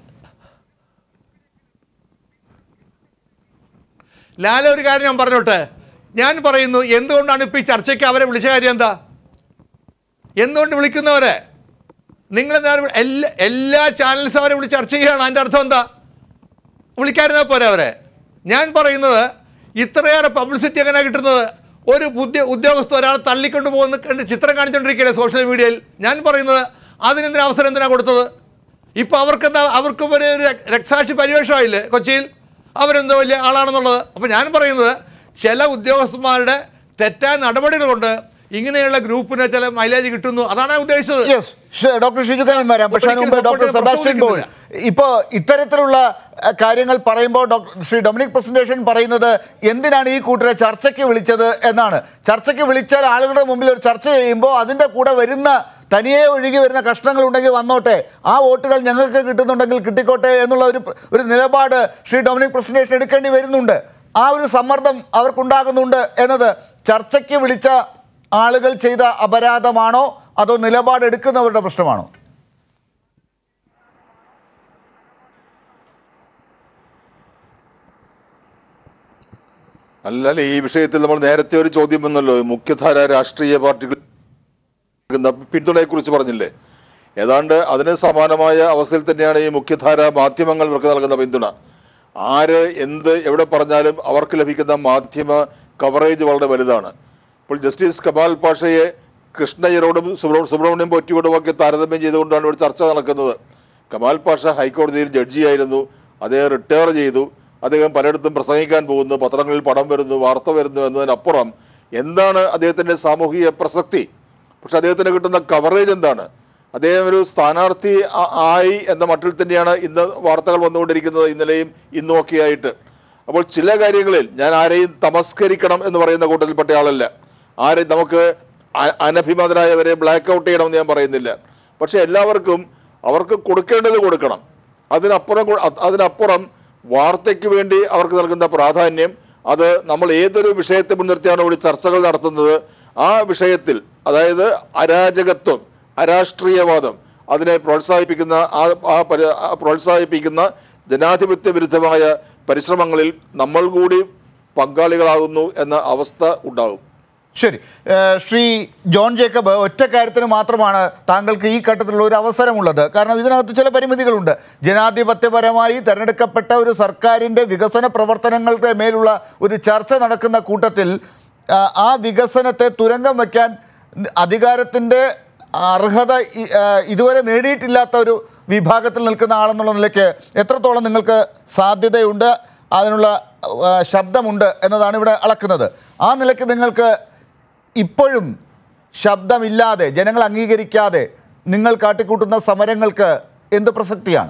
ലാല ഒരു കാര്യം ഞാൻ പറഞ്ഞോട്ടെ ഞാൻ പറയുന്നു എന്തുകൊണ്ടാണ് ഇപ്പോൾ ഈ ചർച്ചയ്ക്ക് അവരെ വിളിച്ച കാര്യം എന്താ എന്തുകൊണ്ട് വിളിക്കുന്നവരെ നിങ്ങൾ എല്ലാ എല്ലാ ചാനൽസും അവരെ വിളിച്ച് ചർച്ച ചെയ്യുകയാണ് അതിൻ്റെ അർത്ഥം എന്താ വിളിക്കാതിരുന്നാൽ പോരെ അവരെ ഞാൻ പറയുന്നത് ഇത്രയേറെ പബ്ലിസിറ്റി എങ്ങനെ കിട്ടുന്നത് ഒരു പുതിയ ഉദ്യോഗസ്ഥ ഒരാൾ തള്ളിക്കൊണ്ട് പോകുന്ന കണ്ട് ചിത്രം കാണിച്ചുകൊണ്ടിരിക്കുകയല്ലേ സോഷ്യൽ മീഡിയയിൽ ഞാൻ പറയുന്നത് അതിനെന്തിനാ അവസരം എന്തിനാ കൊടുത്തത് ഇപ്പോൾ അവർക്കെന്താ അവർക്ക് ഒരു ഒരു രക്തസാക്ഷി പരിവേഷമായില്ലേ കൊച്ചിയിൽ അവരെന്തോ വലിയ ആളാണെന്നുള്ളത് അപ്പോൾ ഞാൻ പറയുന്നത് ചില ഉദ്യോഗസ്ഥന്മാരുടെ തെറ്റായ നടപടികൾ കൊണ്ട് ഇങ്ങനെയുള്ള ഗ്രൂപ്പിന് ചില മൈലേജ് കിട്ടുന്നു അതാണ് ഞാൻ ഉദ്ദേശിച്ചത് യെസ് ഡോക്ടർ ഷിജുഖാൻ വരാം പക്ഷേ അതിന് മുമ്പ് ഡോക്ടർ ഒരിക്കലും സെബാസ്റ്റ്യൻ ബോൾ ഇപ്പോൾ ഇത്തരത്തിലുള്ള അഹ്, കാര്യങ്ങൾ പറയുമ്പോൾ ഡോക്ടർ ശ്രീ ഡൊമിനിക് പ്രസന്റേഷൻ പറയുന്നത് എന്തിനാണ് ഈ കൂട്ടരെ ചർച്ചയ്ക്ക് വിളിച്ചത് എന്നാണ് ചർച്ചയ്ക്ക് വിളിച്ചാൽ ആളുകളുടെ മുമ്പിൽ ഒരു ചർച്ച ചെയ്യുമ്പോൾ അതിൻ്റെ കൂടെ വരുന്ന തനിയെ ഒഴുകി വരുന്ന കഷ്ണങ്ങൾ ഉണ്ടെങ്കിൽ വന്നോട്ടെ ആ വോട്ടുകൾ ഞങ്ങൾക്ക് കിട്ടുന്നുണ്ടെങ്കിൽ കിട്ടിക്കോട്ടെ എന്നുള്ള ഒരു ഒരു നിലപാട് ശ്രീ ഡൊമിനിക് പ്രസന്റേഷൻ എടുക്കേണ്ടി വരുന്നുണ്ട് ആ ഒരു സമ്മർദ്ദം അവർക്കുണ്ടാകുന്നുണ്ട് എന്നത് ചർച്ചയ്ക്ക് വിളിച്ച ആളുകൾ ചെയ്ത അപരാധമാണോ അതോ നിലപാടെടുക്കുന്നവരുടെ പ്രശ്നമാണോ അല്ലല്ല ഈ വിഷയത്തിൽ നമ്മൾ നേരത്തെ ഒരു ചോദ്യം വന്നല്ലോ മുഖ്യധാര രാഷ്ട്രീയ പാർട്ടികൾ നൽകുന്ന പിന്തുണയെക്കുറിച്ച് പറഞ്ഞില്ലേ ഏതാണ്ട് അതിന് സമാനമായ അവസ്ഥയിൽ തന്നെയാണ് ഈ മുഖ്യധാര മാധ്യമങ്ങൾ ഇവർക്ക് നൽകുന്ന പിന്തുണ ആര് എന്ത് എവിടെ പറഞ്ഞാലും അവർക്ക് ലഭിക്കുന്ന മാധ്യമ കവറേജ് വളരെ വലുതാണ് ഇപ്പോൾ ജസ്റ്റിസ് കമാൽ പാഷയെ കൃഷ്ണയ്യരോടും സുബ്ര സുബ്രഹ്മണ്യം പൊറ്റിയോടും ഒക്കെ താരതമ്യം ചെയ്തുകൊണ്ടാണ് ഇവിടെ ചർച്ച നടക്കുന്നത് കമാൽ പാഷ ഹൈക്കോടതിയിൽ ജഡ്ജിയായിരുന്നു അദ്ദേഹം റിട്ടയർ ചെയ്തു അദ്ദേഹം പലയിടത്തും പ്രസംഗിക്കാൻ പോകുന്നു പത്രങ്ങളിൽ പടം വരുന്നു വാർത്ത വരുന്നു എന്നതിനപ്പുറം എന്താണ് അദ്ദേഹത്തിൻ്റെ സാമൂഹിക പ്രസക്തി പക്ഷെ അദ്ദേഹത്തിന് കിട്ടുന്ന കവറേജ് എന്താണ് അദ്ദേഹം ഒരു സ്ഥാനാർത്ഥി ആ- ആയി എന്ന മട്ടിൽ തന്നെയാണ് ഇന്ന് വാർത്തകൾ വന്നുകൊണ്ടിരിക്കുന്നത് ഇന്നലെയും ഇന്നും ഒക്കെ ആയിട്ട് അപ്പോൾ ചില കാര്യങ്ങളിൽ ഞാൻ ആരെയും തമസ്കരിക്കണം എന്ന് പറയുന്ന കൂട്ടത്തിൽപ്പെട്ട ആളല്ല ആരെയും നമുക്ക് അ- അനഭിമതരായവരെ ബ്ലാക്ക് ഔട്ട് ചെയ്യണമെന്ന് ഞാൻ പറയുന്നില്ല പക്ഷെ എല്ലാവർക്കും അവർക്ക് കൊടുക്കേണ്ടത് കൊടുക്കണം അതിനപ്പുറം കൊ- അത് അതിനപ്പുറം വാർത്തയ്ക്ക് വേണ്ടി അവർക്ക് നൽകുന്ന പ്രാധാന്യം അത് നമ്മൾ ഏതൊരു വിഷയത്തെ മുൻനിർത്തിയാണ് ഇവിടെ ചർച്ചകൾ നടത്തുന്നത് ആ വിഷയത്തിൽ അതായത് അരാജകത്വം അരാഷ്ട്രീയവാദം അതിനെ പ്രോത്സാഹിപ്പിക്കുന്ന ആ ആ പരി- ആ പ്രോത്സാഹിപ്പിക്കുന്ന ജനാധിപത്യ വിരുദ്ധമായ പരിശ്രമങ്ങളിൽ നമ്മൾ കൂടി പങ്കാളികളാകുന്നു എന്ന അവസ്ഥ ഉണ്ടാകും ശരി ഏഹ് ശ്രീ ജോൺ ജേക്കബ് ഒറ്റ കാര്യത്തിന് മാത്രമാണ് താങ്കൾക്ക് ഈ ഘട്ടത്തിലുള്ള ഒരു അവസരമുള്ളത് കാരണം ഇതിനകത്ത് ചില പരിമിതികളുണ്ട് ജനാധിപത്യപരമായി തിരഞ്ഞെടുക്കപ്പെട്ട ഒരു സർക്കാരിൻ്റെ വികസന പ്രവർത്തനങ്ങളുടെ മേലുള്ള ഒരു ചർച്ച നടക്കുന്ന കൂട്ടത്തിൽ ആ, ആ വികസനത്തെ തുരങ്കം വയ്ക്കാൻ അധികാരത്തിൻ്റെ അർഹത ഇ- ആ, ഇതുവരെ നേടിയിട്ടില്ലാത്ത ഒരു വിഭാഗത്തിൽ നിൽക്കുന്ന ആളെന്നുള്ള നിലയ്ക്ക് എത്രത്തോളം നിങ്ങൾക്ക് സാധ്യതയുണ്ട് അതിനുള്ള ആ, ശബ്ദമുണ്ട് എന്നതാണ് ഇവിടെ അളക്കുന്നത് ആ നിലയ്ക്ക് നിങ്ങൾക്ക് ഇപ്പോഴും ശബ്ദമില്ലാതെ ജനങ്ങൾ അംഗീകരിക്കാതെ നിങ്ങൾ കാട്ടിക്കൂട്ടുന്ന സമരങ്ങൾക്ക് എന്ത് പ്രസക്തിയാണ്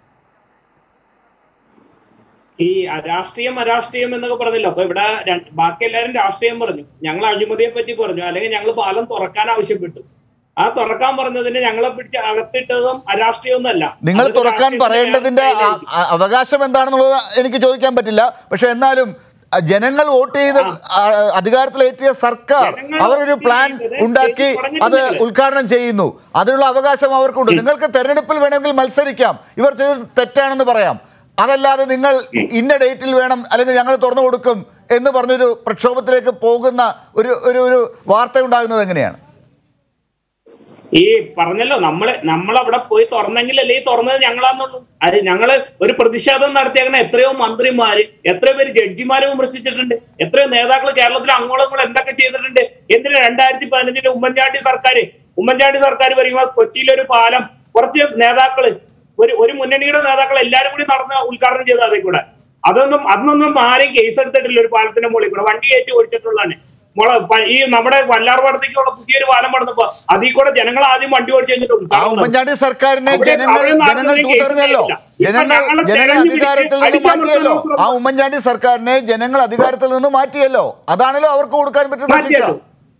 ഈ രാഷ്ട്രീയം അരാഷ്ട്രീയം എന്നൊക്കെ പറഞ്ഞല്ലോ അപ്പൊ ഇവിടെ രണ്ട്- ബാക്കി എല്ലാവരും രാഷ്ട്രീയം പറഞ്ഞു ഞങ്ങൾ അഴിമതിയെ പറ്റി പറഞ്ഞു അല്ലെങ്കിൽ ഞങ്ങൾ പാലം തുറക്കാൻ ആവശ്യപ്പെട്ടു ആ തുറക്കാൻ പറഞ്ഞതിന് ഞങ്ങളെ പിടിച്ച് അകത്തിട്ടതും അരാഷ്ട്രീയമൊന്നുമല്ല നിങ്ങൾ അതൊരു തുറക്കാൻ രാഷ്ട്രീയത്തിന്റെ പറയേണ്ടതിൻ്റെ വേറെ അ- അ- അവകാശം എന്താണെന്നുള്ളത് എനിക്ക് ചോദിക്കാൻ പറ്റില്ല പക്ഷെ എന്നാലും അ, ജനങ്ങൾ വോട്ട് ചെയ്ത് ആ, അധികാരത്തിലേറ്റിയ സർക്കാർ ജനങ്ങൾ അവരൊരു വോട്ട് പ്ലാൻ ചെയ്തത് ഉണ്ടാക്കി ചെയ്ത് അത് തുടങ്ങിയിട്ടില്ല. ഉദ്ഘാടനം ചെയ്യുന്നു അതിനുള്ള അവകാശം അവർക്കുണ്ട് നിങ്ങൾക്ക് തെരഞ്ഞെടുപ്പിൽ വേണമെങ്കിൽ മത്സരിക്കാം ഇവർ ചെയ്തത് തെറ്റാണെന്ന് പറയാം അതല്ലാതെ നിങ്ങൾ ഇന്ന ഡേറ്റിൽ വേണം അല്ലെങ്കിൽ ഞങ്ങൾ തുറന്നു കൊടുക്കും എന്ന് പറഞ്ഞൊരു പ്രക്ഷോഭത്തിലേക്ക് പോകുന്ന ഒരു ഒരു ഒരു വാർത്ത ഉണ്ടാകുന്നത് എങ്ങനെയാണ് ഈ പറഞ്ഞല്ലോ നമ്മള് നമ്മളവിടെ പോയി തുറന്നെങ്കിലല്ലേ ഈ തുറന്നത് ഞങ്ങളാന്നുള്ളൂ അത് ഞങ്ങള് ഒരു പ്രതിഷേധം നടത്തിയേക്കണ എത്രയോ മന്ത്രിമാര് എത്രയോ പേര് ജഡ്ജിമാരെ വിമർശിച്ചിട്ടുണ്ട് എത്രയോ നേതാക്കൾ കേരളത്തിൽ അങ്ങോളം ഇങ്ങോളം എന്തൊക്കെ ചെയ്തിട്ടുണ്ട് എന്തിന് രണ്ടായിരത്തി പതിനഞ്ചിലെ ഉമ്മൻചാണ്ടി സർക്കാർ ഉമ്മൻചാണ്ടി സർക്കാർ പറയുമ്പോൾ കൊച്ചിയിലൊരു പാലം കുറച്ച് നേതാക്കള് ഒരു ഒരു മുന്നണിയുടെ നേതാക്കൾ എല്ലാരും കൂടി നടന്ന് ഉദ്ഘാടനം ചെയ്തു അതിൽ കൂടെ അതൊന്നും അതൊന്നും ആരെയും കേസ് എടുത്തിട്ടില്ല ഒരു പാലത്തിന്റെ മുകളിൽ കൂടെ വണ്ടി കയറ്റി ഓടിച്ചിട്ടുള്ളതാണ് മോളെ പ- ഈ നമ്മുടെ വല്ലാർപാടത്തേക്കുള്ള പുതിയൊരു പാലം പണിതപ്പോ അതിൽ കൂടെ ജനങ്ങൾ ആദ്യം വണ്ടി ഓടിച്ചു കഴിഞ്ഞിട്ട് ആ ഉദ്ഘാടനം നടത്തി. ഉമ്മൻചാണ്ടി സർക്കാരിനെ അവിടെ- ജനങ്ങൾ അവിടെ ജനങ്ങൾ നടന്നൊരു തൂത്തെറിഞ്ഞല്ലോ കേസില്ല. ഇപ്പൊ ജനങ്ങൾ ഞങ്ങളെ ജനങ്ങൾ തെരഞ്ഞു അധികാരത്തിൽ പിടിച്ച് നിന്ന് മാറ്റിയല്ലോ അടിച്ചമർത്തുന്ന ആ ഉമ്മൻചാണ്ടി സർക്കാരിനെ ജനങ്ങൾ അധികാരത്തിൽ നിന്ന് മാറ്റിയല്ലോ അതാണല്ലോ അവർക്ക് കൊടുക്കാൻ പറ്റുന്ന ശിക്ഷ മാറ്റിയല്ലോ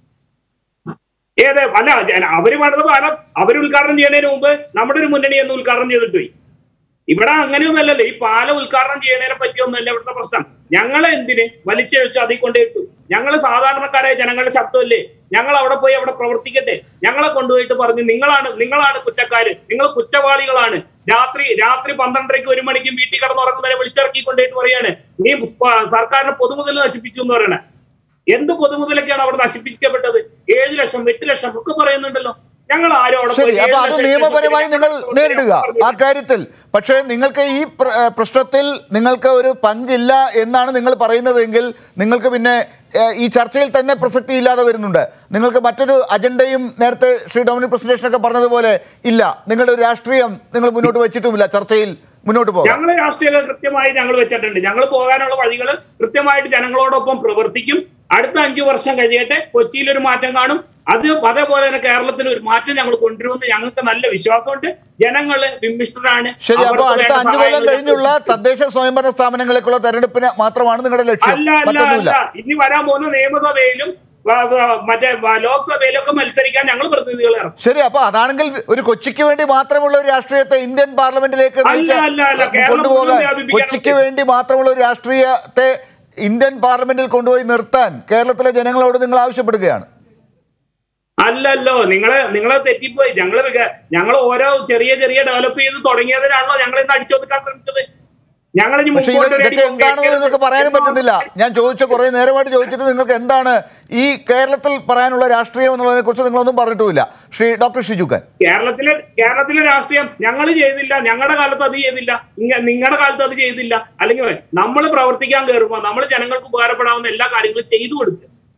ഏത് അല്ല ജന- അവര് പണിത പാലം അവര് ഉദ്ഘാടനം ചെയ്യുന്നതിന് മുമ്പ് നമ്മുടെ ഒരു മുന്നണി എന്ന് ഉദ്ഘാടനം ചെയ്തിട്ട് പോയി ഇവിടെ അങ്ങനെയൊന്നല്ലല്ലോ ഈ പാലം ഉദ്ഘാടനം ചെയ്യുന്നതിനെ പറ്റിയൊന്നുമല്ല ഇവിടുത്തെ പ്രശ്നം ഞങ്ങളെ എന്തിന് വലിച്ചഴിച്ച് അതിൽ കൊണ്ടിട്ടു ഞങ്ങൾ സാധാരണക്കാരായ ജനങ്ങളുടെ ശബ്ദമല്ലേ ഞങ്ങൾ അവിടെ പോയി അവിടെ പ്രവർത്തിക്കട്ടെ ഞങ്ങളെ കൊണ്ടുപോയിട്ട് പറഞ്ഞു നിങ്ങളാണ് നിങ്ങളാണ് കുറ്റക്കാര് നിങ്ങൾ കുറ്റവാളികളാണ് രാത്രി രാത്രി പന്ത്രണ്ടരയ്ക്ക് ഒരു മണിക്കും വീട്ടിൽ കിടന്നുറങ്ങുന്നവരെ വിളിച്ചിറക്കി കൊണ്ടുപോയിട്ട് പറയാണ് നീ പ- സർക്കാരിന്റെ പൊതുമുതൽ നശിപ്പിച്ചു എന്ന് പറയണേ എന്ത് പൊതുമുതലൊക്കെയാണ് അവിടെ നശിപ്പിക്കപ്പെട്ടത് ഏഴ് ലക്ഷം എട്ട് ലക്ഷം ഒക്കെ പറയുന്നുണ്ടല്ലോ ഞങ്ങൾ ആരും അവിടെ ശരി പോയി അപ്പൊ ഏഴ് അത് ലക്ഷം, എട്ട് നിയമപരമായി ലക്ഷം നിങ്ങൾ ഞങ്ങൾ നേരിടുക പറഞ്ഞു. ആ കാര്യത്തിൽ പക്ഷേ നിങ്ങൾക്ക് ഈ പ്ര- ഏഹ് പ്രശ്നത്തിൽ നിങ്ങൾക്ക് ഒരു പങ്കില്ല എന്നാണ് നിങ്ങൾ പറയുന്നതെങ്കിൽ നിങ്ങൾക്ക് പിന്നെ ഏഹ്, ഈ ചർച്ചയിൽ തന്നെ പ്രസക്തി ഇല്ലാതെ വരുന്നുണ്ട് നിങ്ങൾക്ക് മറ്റൊരു അജണ്ടയും നേരത്തെ ശ്രീ ഡൊമിനിക് പ്രസിഡേഷനൊക്കെ പറഞ്ഞതുപോലെ ഇല്ല നിങ്ങളുടെ ഒരു രാഷ്ട്രീയം നിങ്ങൾ മുന്നോട്ട് വെച്ചിട്ടുമില്ല ചർച്ചയിൽ മുന്നോട്ട് പോകാം ഞങ്ങൾ രാഷ്ട്രീയ കൃത്യമായി ഞങ്ങൾ വെച്ചിട്ടുണ്ട് ഞങ്ങൾ പോകാനുള്ള വഴികൾ കൃത്യമായിട്ട് ജനങ്ങളോടൊപ്പം പ്രവർത്തിക്കും അടുത്ത അഞ്ചു വർഷം കഴിയട്ടെ കൊച്ചിയിൽ ഒരു മാറ്റം കാണും അത് അതേപോലെ തന്നെ കേരളത്തിൽ ഒരു മാറ്റം ഞങ്ങൾ കൊണ്ടുവരുമെന്ന് ഞങ്ങൾക്ക് നല്ല വിശ്വാസമുണ്ട് ജനങ്ങള് വിമിഷ്ടരാണ് ശരി അപ്പോൾ അവർക്ക് അടുത്ത വേണ്ട അഞ്ചു കൊല്ലം സഹായങ്ങൾ കഴിഞ്ഞുള്ള തദ്ദേശ സ്വയംഭരണ സ്ഥാപനങ്ങളിലേക്കുള്ള തെരഞ്ഞെടുപ്പിന് മാത്രമാണ് നിങ്ങളുടെ ലക്ഷ്യം അല്ല അല്ല മറ്റൊന്നുമില്ല അല്ല ഇനി വരാൻ പോകുന്ന നിയമസഭയിലും വ- വ- മറ്റേ വ- ലോക്സഭയിലൊക്കെ മത്സരിക്കാൻ ഞങ്ങൾ പ്രതിനിധികളെ ഇറക്കും ശരി അപ്പൊ അതാണെങ്കിൽ ഒരു കൊച്ചിക്ക് വേണ്ടി മാത്രമുള്ള ഒരു രാഷ്ട്രീയത്തെ ഇന്ത്യൻ പാർലമെന്റിലേക്ക് അല്ല, നയിക്കാൻ- അല്ല, അല്ല. കേരളം കൊണ്ടുപോകാൻ മുഴുവൻ വ്യാപിപ്പിക്കാൻ കൊച്ചിക്ക് വേണ്ടി മാത്രമുള്ള ഒരു രാഷ്ട്രീയത്തെ ഇന്ത്യൻ പാർലമെന്റിൽ കൊണ്ടുപോയി നിർത്താൻ കേരളത്തിലെ ജനങ്ങളോട് നിങ്ങൾ ആവശ്യപ്പെടുകയാണ് അല്ലല്ലോ നിങ്ങളെ നിങ്ങളെ തെറ്റിപ്പോയി ഞങ്ങള് വിക- ഞങ്ങൾ ഓരോ ചെറിയ ചെറിയ ഡെവലപ്പ് ചെയ്ത് തുടങ്ങിയതിനാണല്ലോ ഞങ്ങൾ ഇന്ന് അടിച്ചൊതുക്കാൻ ശ്രമിച്ചത് ഞങ്ങൾ ഇനി പക്ഷേ ഇത് മുമ്പോട്ട് ഒരു അടി ഇതൊക്കെ എന്താണെന്ന് നിങ്ങൾക്ക് പറയാനും പറ്റുന്നില്ല ഞാൻ ചോദിച്ച കുറേ നേരമായിട്ട് ചോദിച്ചിട്ട് നിങ്ങൾക്ക് എന്താണ് ഈ കേരളത്തിൽ പറയാനുള്ള രാഷ്ട്രീയം എന്നുള്ളതിനെ കുറിച്ച് നിങ്ങളൊന്നും പറഞ്ഞിട്ടുമില്ല ശ്രീ ഡോക്ടർ ഷിജുഖാൻ കേരളത്തിലെ കേരളത്തിലെ രാഷ്ട്രീയം ഞങ്ങൾ ചെയ്തില്ല ഞങ്ങളുടെ കാലത്ത് അത് ചെയ്തില്ല ഇങ്ങ- നിങ്ങളുടെ കാലത്ത് അത് ചെയ്തില്ല അല്ലെങ്കിൽ നമ്മൾ പ്രവർത്തിക്കാൻ കയറുമ്പോൾ നമ്മൾ ജനങ്ങൾക്ക് ഉപകാരപ്പെടാവുന്ന എല്ലാ കാര്യങ്ങളും ചെയ്തു കൊടുക്കുക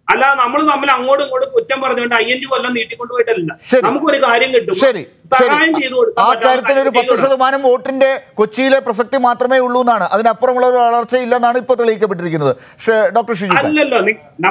അല്ല നമ്മൾ തമ്മിൽ അങ്ങോട്ടും ഇങ്ങോട്ടും കുറ്റം പറഞ്ഞുകൊണ്ട് അയ്യഞ്ചു കൊല്ലം നീട്ടിക്കൊണ്ട് പോയിട്ടല്ല ശരി. നമുക്കൊരു കാര്യം കിട്ടും ശരി സഹായം ചെയ്തു ശരി കൊടുക്കാൻ ആ പറ്റാത്ത കാര്യത്തിൽ ഒരു കാര്യം പത്ത് ചെയ്തു കൊടുക്കണം. ശതമാനം വോട്ടിന്റെ കൊച്ചിയിലെ പ്രസക്തി മാത്രമേ ഉള്ളൂ എന്നാണ് അതിനപ്പുറമുള്ള ഒരു വളർച്ചയില്ലെന്നാണ് ഇപ്പോൾ തെളിയിക്കപ്പെട്ടിരിക്കുന്നത് ഷേ- ഡോക്ടർ ഷിജു അല്ലല്ലോ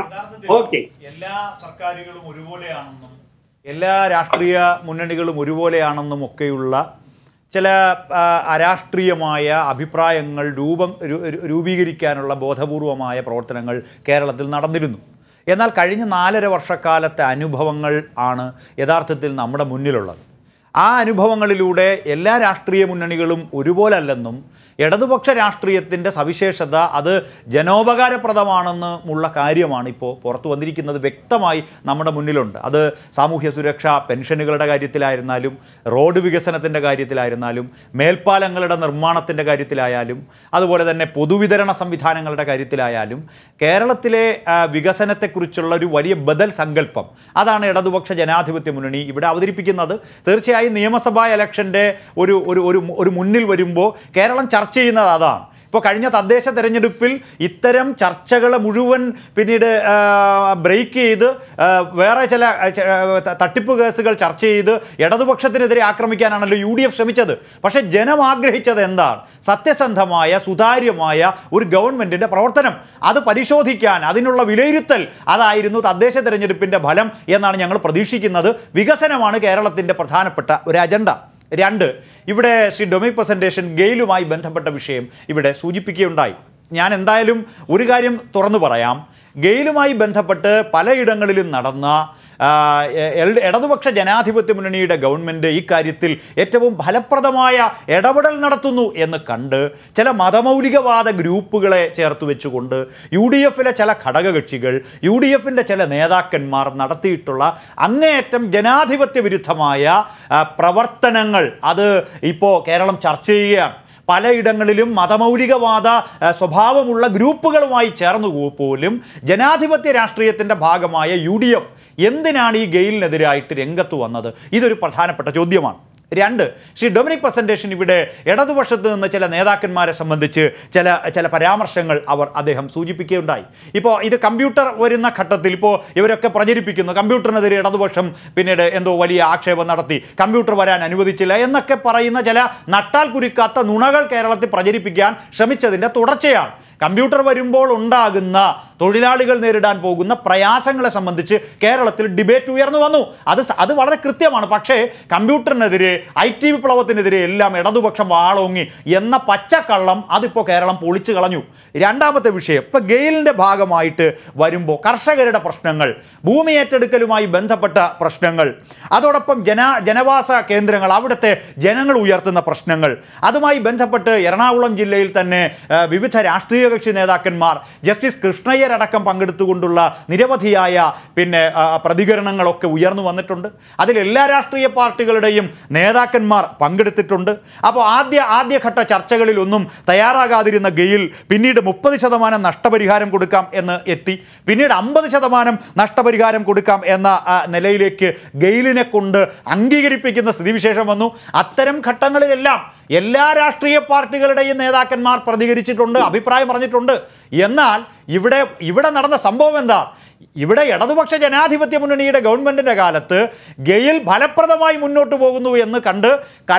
ഓക്കെ എല്ലാ സർക്കാരുകളും ഒരുപോലെയാണെന്നും എല്ലാ രാഷ്ട്രീയ മുന്നണികളും ഒരുപോലെയാണെന്നും ഒക്കെയുള്ള ചില ആ, അരാഷ്ട്രീയമായ അഭിപ്രായങ്ങൾ രൂപം രു- രു- രൂപീകരിക്കാനുള്ള ബോധപൂർവമായ പ്രവർത്തനങ്ങൾ കേരളത്തിൽ നടന്നിരുന്നു എന്നാൽ കഴിഞ്ഞ നാലര വർഷക്കാലത്തെ അനുഭവങ്ങൾ ആണ് യഥാർത്ഥത്തിൽ നമ്മുടെ മുന്നിലുള്ളത് ആ അനുഭവങ്ങളിലൂടെ എല്ലാ രാഷ്ട്രീയ മുന്നണികളും ഒരുപോലല്ലെന്നും ഇടതുപക്ഷ രാഷ്ട്രീയത്തിൻ്റെ സവിശേഷത അത് ജനോപകാരപ്രദമാണെന്ന് ഉള്ള കാര്യമാണ് ഇപ്പോൾ പുറത്തു വന്നിരിക്കുന്നത് വ്യക്തമായി നമ്മുടെ മുന്നിലുണ്ട് അത് സാമൂഹ്യ സുരക്ഷ പെൻഷനുകളുടെ കാര്യത്തിലായിരുന്നാലും റോഡ് വികസനത്തിൻ്റെ കാര്യത്തിലായിരുന്നാലും മേൽപ്പാലങ്ങളുടെ നിർമ്മാണത്തിൻ്റെ കാര്യത്തിലായാലും അതുപോലെ തന്നെ പൊതുവിതരണ സംവിധാനങ്ങളുടെ കാര്യത്തിലായാലും കേരളത്തിലെ ആ, വികസനത്തെക്കുറിച്ചുള്ള ഒരു വലിയ ബദൽ സങ്കല്പം അതാണ് ഇടതുപക്ഷ ജനാധിപത്യ മുന്നണി ഇവിടെ അവതരിപ്പിക്കുന്നത് തീർച്ചയായും നിയമസഭാ ഇലക്ഷൻ്റെ ഒരു ഒരു ഒരു ഒരു മുന്നിൽ വരുമ്പോൾ കേരളം ചർച്ച ചെയ്യുന്നത് അതാണ് ഇപ്പോൾ കഴിഞ്ഞ തദ്ദേശ തെരഞ്ഞെടുപ്പിൽ ഇത്തരം ചർച്ചകൾ മുഴുവൻ പിന്നീട് ബ്രേക്ക് ചെയ്ത് ആ, വേറെ ചില ആ, ച- ആ, ത- തട്ടിപ്പ് കേസുകൾ ചർച്ച ചെയ്ത് ഇടതുപക്ഷത്തിനെതിരെ ആക്രമിക്കാനാണല്ലോ യു ഡി എഫ് ശ്രമിച്ചത് പക്ഷേ ജനം ആഗ്രഹിച്ചത് എന്താണ് സത്യസന്ധമായ സുതാര്യമായ ഒരു ഗവൺമെൻറ്റിൻ്റെ പ്രവർത്തനം അത് പരിശോധിക്കാൻ അതിനുള്ള വിലയിരുത്തൽ അതായിരുന്നു തദ്ദേശ തെരഞ്ഞെടുപ്പിൻ്റെ ഫലം എന്നാണ് ഞങ്ങൾ പ്രതീക്ഷിക്കുന്നത് വികസനമാണ് കേരളത്തിൻ്റെ പ്രധാനപ്പെട്ട ഒരു അജണ്ട രണ്ട് ഇവിടെ ശ്രീ ഡൊമിക് പ്രസൻറ്റേഷൻ ഗെയിലുമായി ബന്ധപ്പെട്ട വിഷയം ഇവിടെ സൂചിപ്പിക്കുകയുണ്ടായി ഞാൻ എന്തായാലും ഒരു കാര്യം തുറന്നു പറയാം ഗെയിലുമായി ബന്ധപ്പെട്ട് പലയിടങ്ങളിലും നടന്ന ആ, എ- എൽ- ഇടതുപക്ഷ ജനാധിപത്യ മുന്നണിയുടെ ഗവൺമെൻറ് ഇക്കാര്യത്തിൽ ഏറ്റവും ഫലപ്രദമായ ഇടപെടൽ നടത്തുന്നു എന്ന് കണ്ട് ചില മതമൗലികവാദ ഗ്രൂപ്പുകളെ ചേർത്ത് വെച്ചുകൊണ്ട് യു ഡി എഫിലെ ചില ഘടകകക്ഷികൾ യു ഡി എഫിൻ്റെ ചില നേതാക്കന്മാർ നടത്തിയിട്ടുള്ള അങ്ങേയറ്റം ജനാധിപത്യ വിരുദ്ധമായ ആ, പ്രവർത്തനങ്ങൾ അത് ഇപ്പോൾ കേരളം ചർച്ച ചെയ്യുകയാണ് പലയിടങ്ങളിലും മതമൗലികവാദ ആ, സ്വഭാവമുള്ള ഗ്രൂപ്പുകളുമായി ചേർന്നു പോ- പോലും ജനാധിപത്യ രാഷ്ട്രീയത്തിൻ്റെ ഭാഗമായ യു ഡി എഫ് എന്തിനാണ് ഈ ഗെയിലിനെതിരായിട്ട് രംഗത്ത് വന്നത് ഇതൊരു പ്രധാനപ്പെട്ട ചോദ്യമാണ് രണ്ട് ശ്രീ ഡൊമിനിക് പ്രസൻറ്റേഷൻ ഇവിടെ ഇടതുപക്ഷത്ത് നിന്ന് ചില നേതാക്കന്മാരെ സംബന്ധിച്ച് ചില ചില പരാമർശങ്ങൾ അവർ അദ്ദേഹം സൂചിപ്പിക്കുകയുണ്ടായി ഇപ്പോൾ ഇത് കമ്പ്യൂട്ടർ വരുന്ന ഘട്ടത്തിൽ ഇപ്പോൾ ഇവരൊക്കെ പ്രചരിപ്പിക്കുന്നു കമ്പ്യൂട്ടറിനെതിരെ ഇടതുപക്ഷം പിന്നീട് എന്തോ വലിയ ആക്ഷേപം നടത്തി കമ്പ്യൂട്ടർ വരാൻ അനുവദിച്ചില്ല എന്നൊക്കെ പറയുന്ന ചില നട്ടാൽ കുരുക്കാത്ത നുണകൾ കേരളത്തിൽ പ്രചരിപ്പിക്കാൻ ശ്രമിച്ചതിൻ്റെ തുടർച്ചയാണ് കമ്പ്യൂട്ടർ വരുമ്പോൾ ഉണ്ടാകുന്ന തൊഴിലാളികൾ നേരിടാൻ പോകുന്ന പ്രയാസങ്ങളെ സംബന്ധിച്ച് കേരളത്തിൽ ഡിബേറ്റ് ഉയർന്നു വന്നു അത് സ- അത് വളരെ കൃത്യമാണ് പക്ഷേ കമ്പ്യൂട്ടറിനെതിരെ ഐ ടി വിപ്ലവത്തിനെതിരെ എല്ലാം ഇടതുപക്ഷം വാളോങ്ങി എന്ന പച്ചക്കള്ളം അതിപ്പോൾ കേരളം പൊളിച്ചു കളഞ്ഞു രണ്ടാമത്തെ വിഷയം ഇപ്പോൾ ഗെയിലിൻ്റെ ഭാഗമായിട്ട് വരുമ്പോൾ കർഷകരുടെ പ്രശ്നങ്ങൾ ഭൂമി ഏറ്റെടുക്കലുമായി ബന്ധപ്പെട്ട പ്രശ്നങ്ങൾ അതോടൊപ്പം ജന ജനവാസ കേന്ദ്രങ്ങൾ അവിടുത്തെ ജനങ്ങൾ ഉയർത്തുന്ന പ്രശ്നങ്ങൾ അതുമായി ബന്ധപ്പെട്ട് എറണാകുളം ജില്ലയിൽ തന്നെ ആ, വിവിധ രാഷ്ട്രീയ കക്ഷി നേതാക്കന്മാർ ജസ്റ്റിസ് കൃഷ്ണയ്യരടക്കം പങ്കെടുത്തുകൊണ്ടുള്ള നിരവധിയായ പിന്നെ ആ, പ്രതികരണങ്ങളൊക്കെ ഉയർന്നു വന്നിട്ടുണ്ട് അതിൽ എല്ലാ രാഷ്ട്രീയ പാർട്ടികളുടെയും നേതാക്കന്മാർ പങ്കെടുത്തിട്ടുണ്ട് അപ്പോൾ ആദ്യ ആദ്യഘട്ട ചർച്ചകളിലൊന്നും തയ്യാറാകാതിരുന്ന ഗെയിൽ പിന്നീട് മുപ്പത് ശതമാനം നഷ്ടപരിഹാരം കൊടുക്കാം എന്ന് എത്തി പിന്നീട് അമ്പത് ശതമാനം നഷ്ടപരിഹാരം കൊടുക്കാം എന്ന ആ, നിലയിലേക്ക് ഗെയിലിനെ കൊണ്ട് അംഗീകരിപ്പിക്കുന്ന സ്ഥിതിവിശേഷം വന്നു അത്തരം ഘട്ടങ്ങളിലെല്ലാം എല്ലാ രാഷ്ട്രീയ പാർട്ടികളുടെയും നേതാക്കന്മാർ പ്രതികരിച്ചിട്ടുണ്ട് അഭിപ്രായം പറഞ്ഞിട്ടുണ്ട് എന്നാൽ ഇവിടെ ഇവിടെ നടന്ന സംഭവം എന്താ ഇവിടെ ഇടതുപക്ഷ ജനാധിപത്യ മുന്നണിയുടെ ഗവൺമെന്റിന്റെ കാലത്ത് ഗെയിൽ ഫലപ്രദമായി മുന്നോട്ട് പോകുന്നു എന്ന് കണ്ട്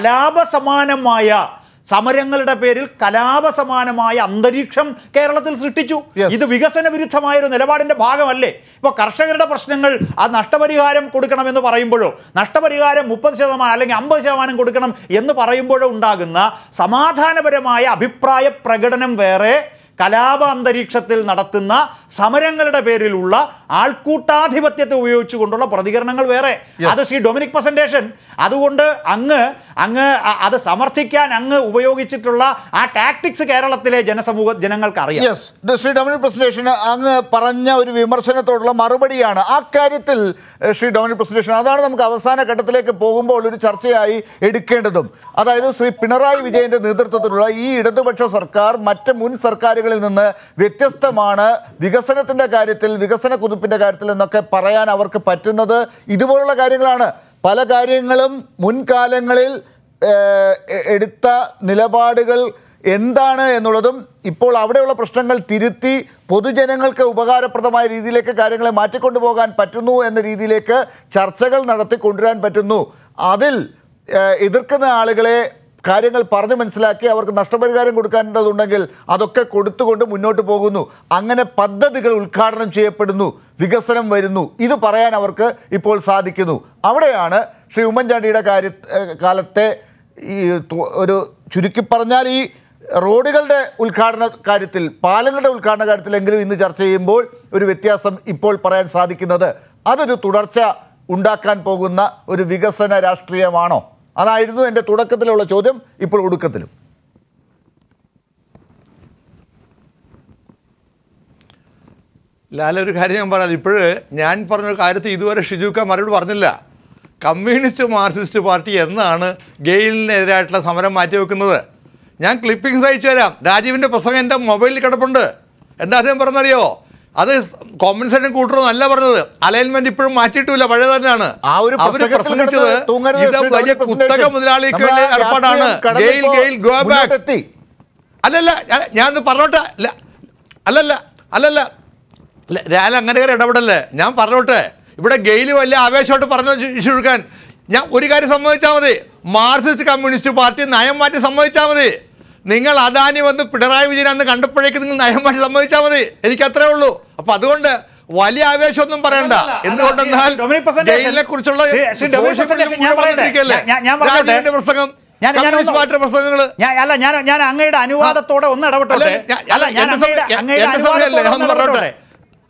കലാപസമാനമായ സമരങ്ങളുടെ പേരിൽ കലാപസമാനമായ അന്തരീക്ഷം കേരളത്തിൽ സൃഷ്ടിച്ചു Yes. ഇത് വികസന വിരുദ്ധമായ ഒരു നിലപാടിന്റെ ഭാഗമല്ലേ ഇപ്പോൾ കർഷകരുടെ പ്രശ്നങ്ങൾ ആ നഷ്ടപരിഹാരം കൊടുക്കണമെന്ന് പറയുമ്പോഴോ നഷ്ടപരിഹാരം മുപ്പത് ശതമാനം അല്ലെങ്കിൽ അമ്പത് ശതമാനം കൊടുക്കണം എന്ന് പറയുമ്പോഴോ ഉണ്ടാകുന്ന സമാധാനപരമായ അഭിപ്രായ പ്രകടനം വേറെ കലാപ അന്തരീക്ഷത്തിൽ നടത്തുന്ന സമരങ്ങളുടെ പേരിലുള്ള ആൾക്കൂട്ടാധിപത്യത്തെ ഉപയോഗിച്ചുകൊണ്ടുള്ള പ്രതികരണങ്ങൾ വേറെ അത് ശ്രീ ഡൊമിനിക് പ്രസന്റേഷൻ അതുകൊണ്ട് അങ്ങ് അങ്ങ് അ- അത് സമർത്ഥിക്കാൻ അങ്ങ് ഉപയോഗിച്ചിട്ടുള്ള ആ ടാക്ടിക്സ് കേരളത്തിലെ ജനസമൂഹ ജനങ്ങൾക്ക് അറിയാം യെസ് ശ്രീ ഡൊമിനിക് പ്രസന്റേഷൻ അങ്ങ് പറഞ്ഞ ഒരു വിമർശനത്തോടുള്ള മറുപടിയാണ് ആ കാര്യത്തിൽ ഏഹ്, ശ്രീ ഡൊമിനിക് പ്രസന്റേഷൻ അതാണ് നമുക്ക് അവസാന ഘട്ടത്തിലേക്ക് പോകുമ്പോൾ ഒരു ചർച്ചയായി എടുക്കേണ്ടതും അതായത് ശ്രീ പിണറായി വിജയന്റെ നേതൃത്വത്തിലുള്ള ഈ ഇടതുപക്ഷ സർക്കാർ മറ്റ് മുൻ സർക്കാരുകളിൽ നിന്ന് വ്യത്യസ്തമാണ് വികസനത്തിന്റെ കാര്യത്തിൽ വികസന കുതിപ്പിന്റെ കാര്യത്തിൽ എന്നൊക്കെ പറയാൻ അവർക്ക് പറ്റുന്നത് ഇതുപോലുള്ള കാര്യങ്ങളാണ് പല കാര്യങ്ങളും മുൻകാലങ്ങളിൽ ഏഹ്, എ- എടുത്ത നിലപാടുകൾ എന്താണ് എന്നുള്ളതും ഇപ്പോൾ അവിടെയുള്ള പ്രശ്നങ്ങൾ തിരുത്തി പൊതുജനങ്ങൾക്ക് ഉപകാരപ്രദമായ രീതിയിലേക്ക് കാര്യങ്ങളെ മാറ്റിക്കൊണ്ടുപോകാൻ പറ്റുന്നു എന്ന രീതിയിലേക്ക് ചർച്ചകൾ നടത്തി കൊണ്ടുവരാൻ പറ്റുന്നു അതിൽ ഏഹ്, എതിർക്കുന്ന ആളുകളെ കാര്യങ്ങൾ പറഞ്ഞു മനസ്സിലാക്കി അവർക്ക് നഷ്ടപരിഹാരം കൊടുക്കേണ്ടതുണ്ടെങ്കിൽ അതൊക്കെ കൊടുത്തുകൊണ്ട് മുന്നോട്ട് പോകുന്നു അങ്ങനെ പദ്ധതികൾ ഉദ്ഘാടനം ചെയ്യപ്പെടുന്നു വികസനം വരുന്നു ഇത് പറയാൻ അവർക്ക് ഇപ്പോൾ സാധിക്കുന്നു അവിടെയാണ് ശ്രീ ഉമ്മൻചാണ്ടിയുടെ കാര്യ ഏഹ് കാലത്തെ ഈ തു- ഒരു ചുരുക്കി പറഞ്ഞാൽ ഈ റോഡുകളുടെ ഉദ്ഘാടന കാര്യത്തിൽ പാലങ്ങളുടെ ഉദ്ഘാടന കാര്യത്തിലെങ്കിലും ഇന്ന് ചർച്ച ചെയ്യുമ്പോൾ ഒരു വ്യത്യാസം ഇപ്പോൾ പറയാൻ സാധിക്കുന്നത് അതൊരു തുടർച്ച ഉണ്ടാക്കാൻ പോകുന്ന ഒരു വികസന രാഷ്ട്രീയമാണോ അതായിരുന്നു എൻ്റെ തുടക്കത്തിലുള്ള ചോദ്യം ഇപ്പോൾ ഒടുക്കത്തിലും ലാല ഒരു കാര്യം ഞാൻ പറയാം ഇപ്പോഴ് ഞാൻ പറഞ്ഞ കാര്യത്തിൽ ഇതുവരെ ഷിജുക്ക മറുപടി പറഞ്ഞില്ല കമ്മ്യൂണിസ്റ്റ് മാർക്സിസ്റ്റ് പാർട്ടി എന്നാണ് ഗെയിലിനെതിരായിട്ടുള്ള സമരം മാറ്റിവെക്കുന്നത് ഞാൻ ക്ലിപ്പിംഗ്സ് അയച്ചു തരാം രാജീവിൻ്റെ പ്രസംഗം എൻ്റെ മൊബൈലിൽ കിടപ്പുണ്ട് എന്താ അദ്ദേഹം പറഞ്ഞറിയോ അത് കോമ്പൻസേഷൻ കൂട്ടണമെന്നല്ല പറഞ്ഞത് അലൈൻമെന്റ് ഇപ്പോഴും മാറ്റിയിട്ടില്ല പഴയ തന്നെയാണ് ആ ഒരു അവര് പ്രസംഗത്തിൽ പ്രസംഗിച്ചത് കിടന്ന് തൂങ്ങരുത് ഇത് ശ്രീ വലിയ ഡോക്ടർ കുത്തക പ്രസന്റേഷൻ. മുതലാളിക്ക് നമ്മൾ ആ വേണ്ടി ഏർപ്പാടാണ് രാഷ്ട്രീയം കടന്നിപ്പോ ഗെയിൽ ഗെയിൽ ഗോ ബാക്ക് മുന്നോട്ടെത്തി. അല്ലല്ല ഞാൻ- ഞാനൊന്ന് പറഞ്ഞോട്ടെ അല്ല അല്ലല്ല അല്ലല്ല അല്ല, ഞാൻ അങ്ങനെ കയറി ഇടപെടല്ലേ ഞാൻ പറഞ്ഞോട്ടെ ഇവിടെ ഗെയില് വലിയ ആവേശമായിട്ട് പറഞ്ഞു ഇഷ്യൂ എടുക്കാൻ ഞാൻ ഒരു കാര്യം സമ്മതിച്ചാൽ മതി മാർക്സിസ്റ്റ് കമ്മ്യൂണിസ്റ്റ് പാർട്ടി നയം മാറ്റി സമ്മതിച്ചാൽ മതി നിങ്ങൾ അദാനി വന്ന് പിണറായി വിജയൻ അന്ന് കണ്ടപ്പോഴേക്ക് നിങ്ങൾ നയം മാറ്റി സമ്മതിച്ചാൽ മതി എനിക്ക് അത്രേ ഉള്ളൂ അപ്പൊ അതുകൊണ്ട് വലിയ ആവേശമൊന്നും പറയണ്ട അല്ല, അല്ല, എന്തുകൊണ്ടെന്നാൽ ഡൊമിനിക് പ്രസന്റേഷൻ- ഗെയിലിനെ കുറിച്ചുള്ള ശ്രീ- ശ്രീ ഡൊമിനിക് പ്രസന്റേഷൻ ഞാൻ പറയട്ടെ. ഞാൻ- ഞാൻ പറഞ്ഞോട്ടെ. രാജീവിന്റെ പ്രസംഗം ഞാൻ- ഞാൻ കമ്മ്യൂണിസ്റ്റ് ഒന്ന് പാർട്ടിയുടെ പ്രസംഗങ്ങള് ഞാൻ അല്ല ഞാൻ ഞാൻ അങ്ങയുടെ അനുവാദത്തോടെ ഒന്ന് ഇടപെട്ടോട്ടെ അല്ല, ഞാൻ- അല്ല ഞാൻ എന്റെ സമയം- അങ്ങയുടെ അങ്ങയുടെ എന്റെ സമയമല്ലേ, അനുവാദത്തോടെ ഞാൻ ഒന്ന് ഒന്ന് പറഞ്ഞോട്ടെ. ഇടപെട്ടോട്ടെ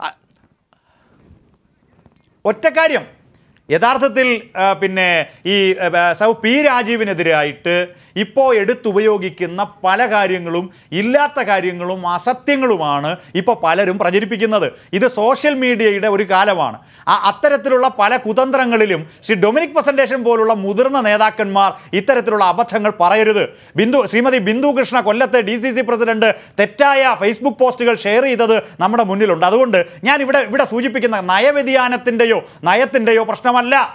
ഒറ്റ കാര്യം യഥാർത്ഥത്തിൽ ആ, പിന്നെ ഈ ആ, സൗ പി രാജീവിനെതിരായിട്ട് ഇപ്പോൾ എടുത്തുപയോഗിക്കുന്ന പല കാര്യങ്ങളും ഇല്ലാത്ത കാര്യങ്ങളും അസത്യങ്ങളുമാണ് ഇപ്പോൾ പലരും പ്രചരിപ്പിക്കുന്നത് ഇത് സോഷ്യൽ മീഡിയയുടെ ഒരു കാലമാണ് ആ അത്തരത്തിലുള്ള പല കുതന്ത്രങ്ങളിലും ശ്രീ ഡൊമിനിക് പ്രസന്റേഷൻ പോലുള്ള മുതിർന്ന നേതാക്കന്മാർ ഇത്തരത്തിലുള്ള അബദ്ധങ്ങൾ പറയരുത് ബിന്ദു ശ്രീമതി ബിന്ദു കൃഷ്ണ കൊല്ലത്തെ ഡി സി സി പ്രസിഡന്റ് തെറ്റായ ഫേസ്ബുക്ക് പോസ്റ്റുകൾ ഷെയർ ചെയ്തത് നമ്മുടെ മുന്നിലുണ്ട് അതുകൊണ്ട് ഞാൻ ഇവിടെ ഇവിടെ സൂചിപ്പിക്കുന്ന നയവ്യതിയാനത്തിൻ്റെയോ നയത്തിൻ്റെയോ പ്രശ്നമല്ല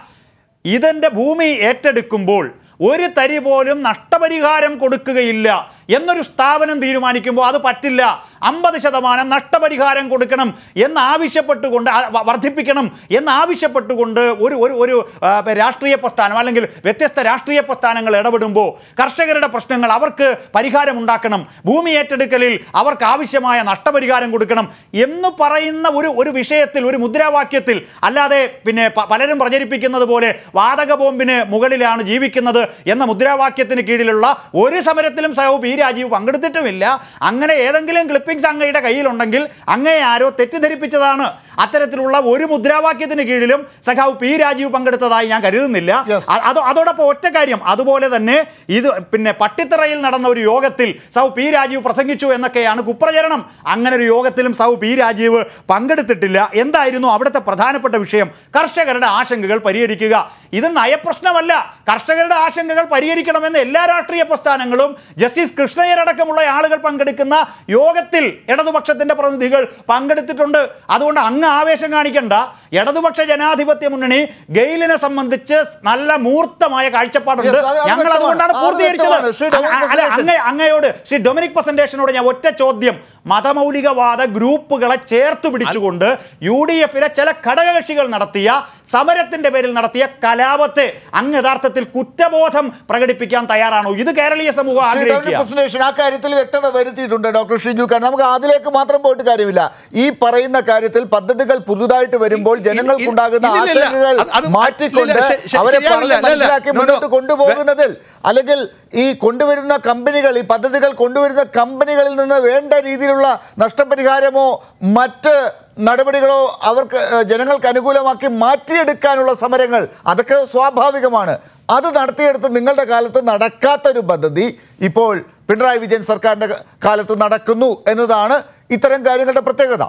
ഇതിൻ്റെ ഭൂമി ഏറ്റെടുക്കുമ്പോൾ ഒരു തരി പോലും നഷ്ടപരിഹാരം കൊടുക്കുകയില്ല എന്നൊരു സ്ഥാപനം തീരുമാനിക്കുമ്പോൾ അത് പറ്റില്ല അമ്പത് ശതമാനം നഷ്ടപരിഹാരം കൊടുക്കണം എന്നാവശ്യപ്പെട്ടുകൊണ്ട് ആ, വ- വർദ്ധിപ്പിക്കണം എന്നാവശ്യപ്പെട്ടുകൊണ്ട് ഒരു ഒരു ഒരു ആ, രാഷ്ട്രീയ പ്രസ്ഥാനം അല്ലെങ്കിൽ വ്യത്യസ്ത രാഷ്ട്രീയ പ്രസ്ഥാനങ്ങൾ ഇടപെടുമ്പോൾ കർഷകരുടെ പ്രശ്നങ്ങൾ അവർക്ക് പരിഹാരം ഉണ്ടാക്കണം ഭൂമി ഏറ്റെടുക്കലിൽ അവർക്ക് ആവശ്യമായ നഷ്ടപരിഹാരം കൊടുക്കണം എന്ന് പറയുന്ന ഒരു ഒരു വിഷയത്തിൽ ഒരു മുദ്രാവാക്യത്തിൽ അല്ലാതെ പിന്നെ പ- പലരും പ്രചരിപ്പിക്കുന്നത് പോലെ വാതക ബോംബിന് മുകളിലാണ് ജീവിക്കുന്നത് എന്ന മുദ്രാവാക്യത്തിന് കീഴിലുള്ള ഒരു സമരത്തിലും സഹോ പി രാജീവ് പങ്കെടുത്തിട്ടുമില്ല അങ്ങനെ ഏതെങ്കിലും ക്ലിപ്പിംഗ്സ് അങ്ങയുടെ കയ്യിലുണ്ടെങ്കിൽ അങ്ങയെ ആരോ തെറ്റിദ്ധരിപ്പിച്ചതാണ് അത്തരത്തിലുള്ള ഒരു മുദ്രാവാക്യത്തിന് കീഴിലും സഖാവ് പി രാജീവ് പങ്കെടുത്തതായി ഞാൻ കരുതുന്നില്ല Yes. അ- അത് അതോടൊപ്പം ഒറ്റ കാര്യം അതുപോലെ തന്നെ ഇത് പിന്നെ പട്ടിത്തറയിൽ നടന്ന ഒരു യോഗത്തിൽ സൗ പി രാജീവ് പ്രസംഗിച്ചു എന്നൊക്കെയാണ് കുപ്രചരണം അങ്ങനെ ഒരു യോഗത്തിലും സൗ പി രാജീവ് പങ്കെടുത്തിട്ടില്ല എന്തായിരുന്നു അവിടുത്തെ പ്രധാനപ്പെട്ട വിഷയം കർഷകരുടെ ആശങ്കകൾ പരിഹരിക്കുക ഇത് നയപ്രശ്നമല്ല കർഷകരുടെ ആശങ്കകൾ പരിഹരിക്കണമെന്ന് എല്ലാ രാഷ്ട്രീയ പ്രസ്ഥാനങ്ങളും ജസ്റ്റിസ് കൃഷ്ണയ്യരടക്കമുള്ള ആളുകൾ പങ്കെടുക്കുന്ന യോഗത്തിൽ ഇടതുപക്ഷത്തിന്റെ പ്രതിനിധികൾ പങ്കെടുത്തിട്ടുണ്ട് അതുകൊണ്ട് അങ്ങ് ആവേശം കാണിക്കണ്ട ഇടതുപക്ഷ ജനാധിപത്യ മുന്നണി ഗെയിലിനെ സംബന്ധിച്ച് നല്ല മൂർത്തമായ കാഴ്ചപ്പാടുണ്ട് Yes, അത് അത് ഞങ്ങൾ വ്യക്തമാണ്. അതുകൊണ്ടാണ് അത് പൂർത്തീകരിച്ചത് വ്യക്തമാണ്. ശ്രീ ഡൊമിനിക് അ- അല്ല പ്രസന്റേഷൻ. അങ്ങ അങ്ങയോട് ശ്രീ ഡൊമിനിക് പ്രസന്റേഷനോട് ഞാൻ ഒറ്റ ചോദ്യം മതമൗലികവാദ ഗ്രൂപ്പുകളെ ചേർത്ത് പിടിച്ചുകൊണ്ട് യു ഡി എഫിലെ ചില ഘടകകക്ഷികൾ നടത്തിയ സമരത്തിന്റെ പേരിൽ നടത്തിയ കലാപത്തെ അങ്ങ് യഥാർത്ഥത്തിൽ കുറ്റബോധം പ്രകടിപ്പിക്കാൻ തയ്യാറാണോ ഇത് കേരളീയ സമൂഹം ശ്രീ ഡോക്ടർ ആഗ്രഹിക്കുക പ്രസന്റേഷൻ ആ കാര്യത്തിൽ വ്യക്തത വരുത്തിയിട്ടുണ്ട് ഡോക്ടർ ഷിജു ഖാൻ നമുക്ക് അതിലേക്ക് മാത്രം പോയിട്ട് കാര്യമില്ല ഈ പറയുന്ന കാര്യത്തിൽ പദ്ധതികൾ പുതുതായിട്ട് വരുമ്പോൾ ജനങ്ങൾക്കുണ്ടാകുന്ന ഇല്ല, ഇല്ല, ആശങ്കകൾ അത് അത് മാറ്റിക്കൊണ്ട് ഇല്ല, ശ- ശ- അവരെ ശരിയാവില്ല. പറഞ്ഞ് അല്ല, അല്ല. മനസ്സിലാക്കി No, no. മുന്നോട്ട് കൊണ്ടുപോകുന്നതിൽ അല്ലെങ്കിൽ ഈ കൊണ്ടുവരുന്ന കമ്പനികൾ ഈ പദ്ധതികൾ കൊണ്ടുവരുന്ന കമ്പനികളിൽ നിന്ന് വേണ്ട രീതിയിലുള്ള നഷ്ടപരിഹാരമോ മറ്റ് നടപടികളോ അവർക്ക് ഏഹ്, ജനങ്ങൾക്ക് അനുകൂലമാക്കി മാറ്റിയെടുക്കാനുള്ള സമരങ്ങൾ അതൊക്കെ സ്വാഭാവികമാണ് അത് നടത്തിയെടുത്ത് നിങ്ങളുടെ കാലത്ത് നടക്കാത്തൊരു പദ്ധതി ഇപ്പോൾ പിണറായി വിജയൻ സർക്കാരിൻ്റെ കാലത്ത് നടക്കുന്നു എന്നതാണ് ഇത്തരം കാര്യങ്ങളുടെ പ്രത്യേകത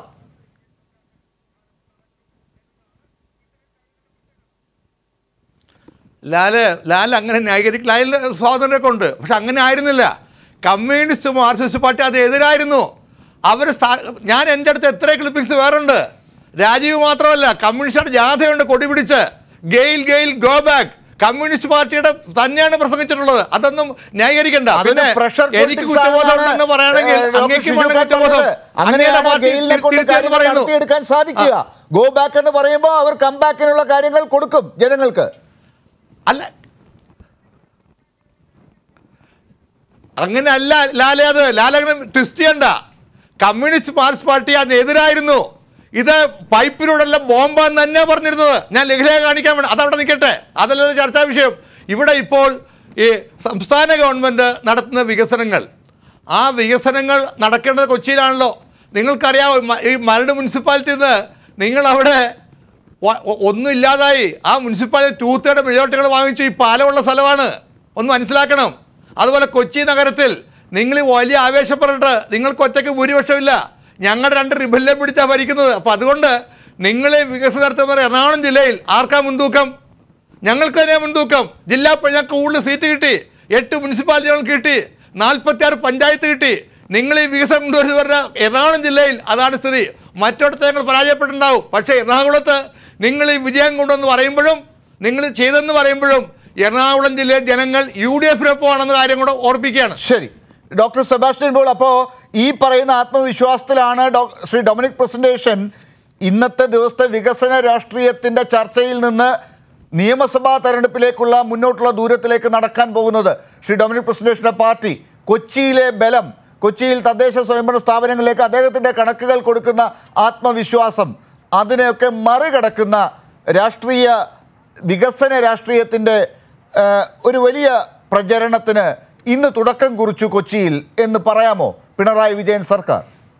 ലാല് ലാൽ അങ്ങനെ ന്യായീകരിക്കും ലാലിന് സ്വാതന്ത്ര്യമൊക്കെ ഉണ്ട് പക്ഷെ അങ്ങനെ ആയിരുന്നില്ല കമ്മ്യൂണിസ്റ്റ് മാർക്സിസ്റ്റ് പാർട്ടി അത് എതിരായിരുന്നു അവർ ഞാൻ എൻ്റെ അടുത്ത് എത്ര ക്ലിപ്പിങ്സ് വേറുണ്ട് രാജീവ് മാത്രമല്ല കമ്മ്യൂണിസ്റ്റ് ജാഥയുണ്ട് കൊടി പിടിച്ച് GAIL GAIL go back communist പാർട്ടിയുടെ തന്നെയാണ് പ്രസംഗിച്ചിട്ടുള്ളത് അതൊന്നും ന്യായീകരിക്കണ്ട അതൊരു പിന്നെ pressure എനിക്ക് politics കുറ്റബോധം ആണെന്നാണ്, ഉണ്ടെന്ന് പറയുകയാണെങ്കിൽ ഏഹ്, ഡോക്ടർ അങ്ങേക്ക് ഷിജു വേണം ഖാൻ കുറ്റബോധം പറഞ്ഞത്. അങ്ങനെയാണ് അങ്ങയുടെ പാർട്ടി ഗെയിലിനെ കൊണ്ട് തിരിച്ചെന്ന് കാര്യങ്ങൾ പറയുന്നു നടത്തിയെടുക്കാൻ സാധിക്കുക ഗോ ബാക്ക് എന്ന് പറയുമ്പോൾ അവർ കം ബാക്കിനുള്ള കാര്യങ്ങൾ കൊടുക്കും ജനങ്ങൾക്ക് അല്ല അങ്ങനെ അല്ല ലാലെ അത് ലാലങ്ങനെ ട്വിസ്റ്റ് ചെയ്യണ്ട കമ്മ്യൂണിസ്റ്റ് മാർക്സ് പാർട്ടി അതിനെതിരായിരുന്നു ഇത് പൈപ്പിലൂടെല്ലാം ബോംബാന്ന് തന്നെ പറഞ്ഞിരുന്നത് ഞാൻ ലഘുലേഖ കാണിക്കാൻ വേണ്ടി അതവിടെ നിൽക്കട്ടെ അതല്ല ചർച്ചാ വിഷയം ഇവിടെ ഇപ്പോൾ ഈ സംസ്ഥാന ഗവൺമെൻറ് നടത്തുന്ന വികസനങ്ങൾ ആ വികസനങ്ങൾ നടക്കേണ്ടത് കൊച്ചിയിലാണല്ലോ നിങ്ങൾക്കറിയാമോ മ- ഈ മരട് മുനിസിപ്പാലിറ്റിയിൽ നിന്ന് നിങ്ങളവിടെ വ- ഒ- ഒന്നും ഇല്ലാതായി ആ മുനിസിപ്പാലിറ്റി ടൂത്തയുടെ മെജോറിറ്റികൾ വാങ്ങിച്ചു ഈ പാലമുള്ള സ്ഥലമാണ് ഒന്ന് മനസ്സിലാക്കണം അതുപോലെ കൊച്ചി നഗരത്തിൽ നിങ്ങൾ ഈ വലിയ ആവേശപ്പെട്ടിട്ട് നിങ്ങൾക്ക് ഒറ്റയ്ക്ക് ഭൂരിപക്ഷമില്ല ഞങ്ങളുടെ രണ്ട് റിബല്യം പിടിച്ചാണ് ഭരിക്കുന്നത് അപ്പോൾ അതുകൊണ്ട് നിങ്ങൾ ഈ വികസനം നടത്തുന്ന എറണാകുളം ജില്ലയിൽ ആർക്കാ മുൻതൂക്കം ഞങ്ങൾക്ക് തന്നെ മുൻതൂക്കം ജില്ലാ പ- ഞങ്ങൾക്ക് കൂടുതൽ സീറ്റ് കിട്ടി എട്ട് മുനിസിപ്പാലിറ്റികൾക്ക് കിട്ടി നാൽപ്പത്തി ആറ് പഞ്ചായത്ത് കിട്ടി നിങ്ങൾ ഈ വികസനം കൊണ്ടുവരുന്ന എറണാകുളം ജില്ലയിൽ അതാണ് സ്ഥിതി മറ്റിടത്ത് ഞങ്ങൾ പരാജയപ്പെട്ടിട്ടുണ്ടാവും പക്ഷേ എറണാകുളത്ത് നിങ്ങൾ ഈ വിജയം കൊണ്ടുവന്ന് പറയുമ്പോഴും നിങ്ങൾ ചെയ്തെന്ന് പറയുമ്പോഴും എറണാകുളം ജില്ലയിലെ ജനങ്ങൾ യു ഡി എഫിനൊപ്പമാണെന്ന കാര്യം കൂടെ ഓർപ്പിക്കുകയാണ് ശരി ഡോക്ടർ സെബാസ്റ്റ്യൻ പോൾ അപ്പോൾ ഈ പറയുന്ന ആത്മവിശ്വാസത്തിലാണ് ഡോ- ശ്രീ ഡൊമിനിക് പ്രസന്റേഷൻ ഇന്നത്തെ ദിവസത്തെ വികസന രാഷ്ട്രീയത്തിന്റെ ചർച്ചയിൽ നിന്ന് നിയമസഭാ തെരഞ്ഞെടുപ്പിലേക്കുള്ള മുന്നോട്ടുള്ള ദൂരത്തിലേക്ക് നടക്കാൻ പോകുന്നത് ശ്രീ ഡൊമിനിക് പ്രസന്റേഷന്റെ പാർട്ടി കൊച്ചിയിലെ ബലം കൊച്ചിയിൽ തദ്ദേശ സ്വയംഭരണ സ്ഥാപനങ്ങളിലേക്ക് അദ്ദേഹത്തിന്റെ കണക്കുകൾ കൊടുക്കുന്ന ആത്മവിശ്വാസം അതിനെയൊക്കെ മറികടക്കുന്ന രാഷ്ട്രീയ വികസന രാഷ്ട്രീയത്തിൻ്റെ ഒരു വലിയ പ്രചരണത്തിന് ഇന്ന് തുടക്കം കുറിച്ചു കൊച്ചിയിൽ എന്ന് പറയാമോ പിണറായി വിജയൻ സർക്കാർ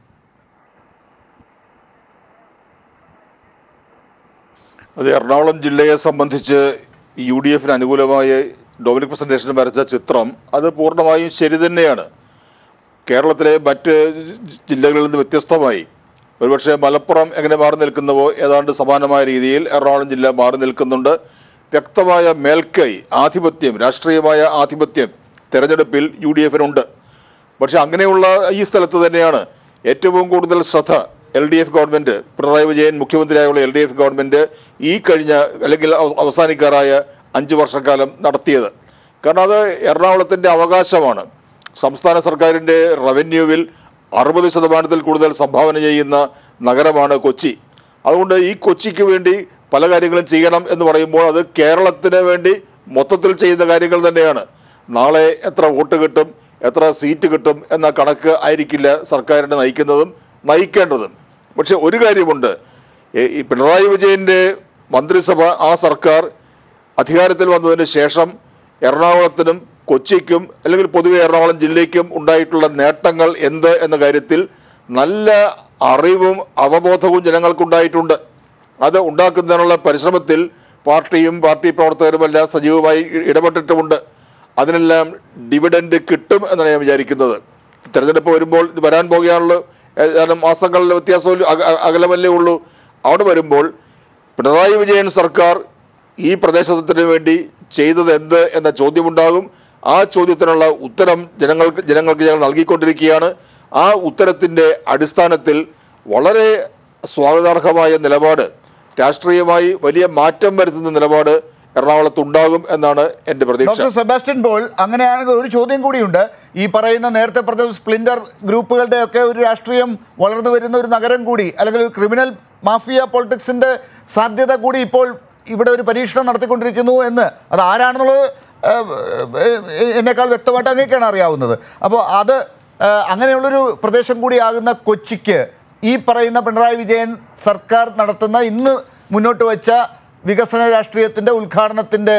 അത് എറണാകുളം ജില്ലയെ സംബന്ധിച്ച് യു ഡി എഫിന് അനുകൂലമായി ഡൊമിനിക് പ്രസന്റേഷൻ വരച്ച ചിത്രം അത് പൂർണ്ണമായും ശരി തന്നെയാണ് കേരളത്തിലെ മറ്റ് ജില്ലകളിൽ നിന്ന് വ്യത്യസ്തമായി ഒരുപക്ഷെ മലപ്പുറം എങ്ങനെ മാറി നിൽക്കുന്നുവോ ഏതാണ്ട് സമാനമായ രീതിയിൽ എറണാകുളം ജില്ല മാറി നിൽക്കുന്നുണ്ട് വ്യക്തമായ മേൽക്കൈ ആധിപത്യം രാഷ്ട്രീയമായ ആധിപത്യം തെരഞ്ഞെടുപ്പിൽ യു ഡി എഫിനുണ്ട് പക്ഷെ അങ്ങനെയുള്ള ഈ സ്ഥലത്ത് തന്നെയാണ് ഏറ്റവും കൂടുതൽ ശ്രദ്ധ L D F government Pinarayi Vijayan മുഖ്യമന്ത്രിയായുള്ള എൽ ഡി എഫ് ഗവൺമെൻറ് ഈ കഴിഞ്ഞ അല്ലെങ്കിൽ അവ- അവസാനിക്കാറായ അഞ്ച് വർഷക്കാലം നടത്തിയത് കാരണം അത് എറണാകുളത്തിൻ്റെ അവകാശമാണ് സംസ്ഥാന സർക്കാരിൻ്റെ റവന്യൂവിൽ അറുപത് ശതമാനത്തിൽ കൂടുതൽ സംഭാവന ചെയ്യുന്ന നഗരമാണ് കൊച്ചി അതുകൊണ്ട് ഈ കൊച്ചിക്ക് വേണ്ടി പല കാര്യങ്ങളും ചെയ്യണം എന്ന് പറയുമ്പോൾ അത് കേരളത്തിന് വേണ്ടി മൊത്തത്തിൽ ചെയ്യുന്ന കാര്യങ്ങൾ തന്നെയാണ് നാളെ എത്ര വോട്ട് കിട്ടും എത്ര സീറ്റ് കിട്ടും എന്ന കണക്ക് ആയിരിക്കില്ല സർക്കാരിനെ നയിക്കുന്നതും നയിക്കേണ്ടതും പക്ഷെ ഒരു കാര്യമുണ്ട് ഈ- ഈ പിണറായി വിജയൻ്റെ മന്ത്രിസഭ ആ സർക്കാർ അധികാരത്തിൽ വന്നതിന് ശേഷം എറണാകുളത്തിനും കൊച്ചിക്കും അല്ലെങ്കിൽ പൊതുവെ എറണാകുളം ജില്ലയ്ക്കും ഉണ്ടായിട്ടുള്ള നേട്ടങ്ങൾ എന്ത് എന്ന കാര്യത്തിൽ നല്ല അറിവും അവബോധവും ജനങ്ങൾക്കുണ്ടായിട്ടുണ്ട് അത് ഉണ്ടാക്കുന്നതിനുള്ള പരിശ്രമത്തിൽ പാർട്ടിയും പാർട്ടി പ്രവർത്തകരുമെല്ലാം സജീവമായി ഇ- ഇടപെട്ടിട്ടുമുണ്ട് അതിനെല്ലാം ഡിവിഡൻഡ് കിട്ടും എന്നാണ് ഞാൻ വിചാരിക്കുന്നത് തെരഞ്ഞെടുപ്പ് വരുമ്പോൾ ഇത് വരാൻ പോകുകയാണല്ലോ ഏതാനും മാസങ്ങളിലെ വ്യത്യാസം അകലമല്ലേ ഉള്ളൂ അവിടെ വരുമ്പോൾ പിണറായി വിജയൻ സർക്കാർ ഈ പ്രദേശത്തിന് വേണ്ടി ചെയ്തത് എന്ത് എന്ന ചോദ്യമുണ്ടാകും ആ ചോദ്യത്തിനുള്ള ഉത്തരം ജനങ്ങൾക്ക് ജനങ്ങൾക്ക് ഞങ്ങൾ നൽകിക്കൊണ്ടിരിക്കുകയാണ് ആ ഉത്തരത്തിൻ്റെ അടിസ്ഥാനത്തിൽ വളരെ സ്വാഗതാർഹമായ നിലപാട് രാഷ്ട്രീയമായി വലിയ മാറ്റം വരുത്തുന്ന നിലപാട് എറണാകുളത്ത് ഉണ്ടാകും എന്നാണ് എൻ്റെ പ്രതീക്ഷ ഡോക്ടർ സെബാസ്റ്റ്യൻ പോൾ അങ്ങനെയാണെങ്കിൽ ഒരു ചോദ്യം കൂടിയുണ്ട് ഈ പറയുന്ന നേരത്തെ പറഞ്ഞ സ്പ്ലിൻഡർ ഗ്രൂപ്പുകളുടെ ഒക്കെ ഒരു രാഷ്ട്രീയം വളർന്നു വരുന്ന ഒരു നഗരം കൂടി അല്ലെങ്കിൽ ഒരു ക്രിമിനൽ മാഫിയ പൊളിറ്റിക്സിന്റെ സാധ്യത കൂടി ഇപ്പോൾ ഇവിടെ ഒരു പരീക്ഷണം നടത്തിക്കൊണ്ടിരിക്കുന്നു എന്ന് അത് ആരാണെന്നുള്ളത് ഏഹ്, ഏഹ്, എന്നെക്കാൾ വ്യക്തമായിട്ട് അങ്ങേക്കാണ് അറിയാവുന്നത് അപ്പോൾ അത് ഏഹ്, അങ്ങനെയുള്ളൊരു പ്രദേശം കൂടിയാകുന്ന കൊച്ചിക്ക് ഈ പറയുന്ന പിണറായി വിജയൻ സർക്കാർ നടത്തുന്ന ഇന്ന് മുന്നോട്ട് വെച്ച വികസന രാഷ്ട്രീയത്തിൻ്റെ ഉദ്ഘാടനത്തിൻ്റെ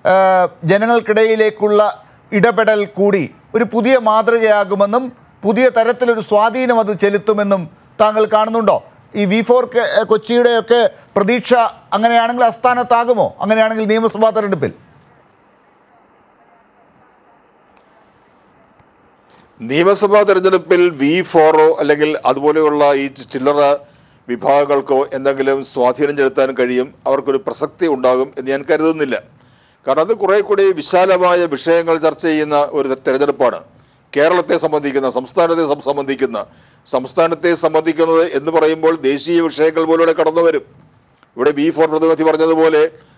ജനങ്ങൾക്കിടയിലേക്കുള്ള ഇടപെടൽ കൂടി ഒരു പുതിയ മാതൃകയാകുമെന്നും പുതിയ തരത്തിലൊരു സ്വാധീനം അത് ചെലുത്തുമെന്നും താങ്കൾ കാണുന്നുണ്ടോ ഈ വി ഫോർ കൊച്ചിയുടെയൊക്കെ പ്രതീക്ഷ അങ്ങനെയാണെങ്കിൽ അസ്ഥാനത്താകുമോ അങ്ങനെയാണെങ്കിൽ നിയമസഭാ തെരഞ്ഞെടുപ്പിൽ നിയമസഭാ തെരഞ്ഞെടുപ്പിൽ വി ഫോറോ അല്ലെങ്കിൽ അതുപോലെയുള്ള ഈ ചില്ലറ വിഭാഗങ്ങൾക്കോ എന്തെങ്കിലും സ്വാധീനം ചെലുത്താൻ കഴിയും അവർക്കൊരു പ്രസക്തി ഉണ്ടാകും എന്ന് ഞാൻ കരുതുന്നില്ല കാരണം അത് കുറെ കൂടി വിശാലമായ വിഷയങ്ങൾ ചർച്ച ചെയ്യുന്ന ഒരു തെരഞ്ഞെടുപ്പാണ് കേരളത്തെ സംബന്ധിക്കുന്ന സംസ്ഥാനത്തെ സം- സംബന്ധിക്കുന്ന സംസ്ഥാനത്തെ സംബന്ധിക്കുന്നത് എന്ന് പറയുമ്പോൾ ദേശീയ വിഷയങ്ങൾ പോലൂടെ കടന്നു വരും ഇവിടെ ബി ഫോർ പ്രതിനിധി പറഞ്ഞതുപോലെ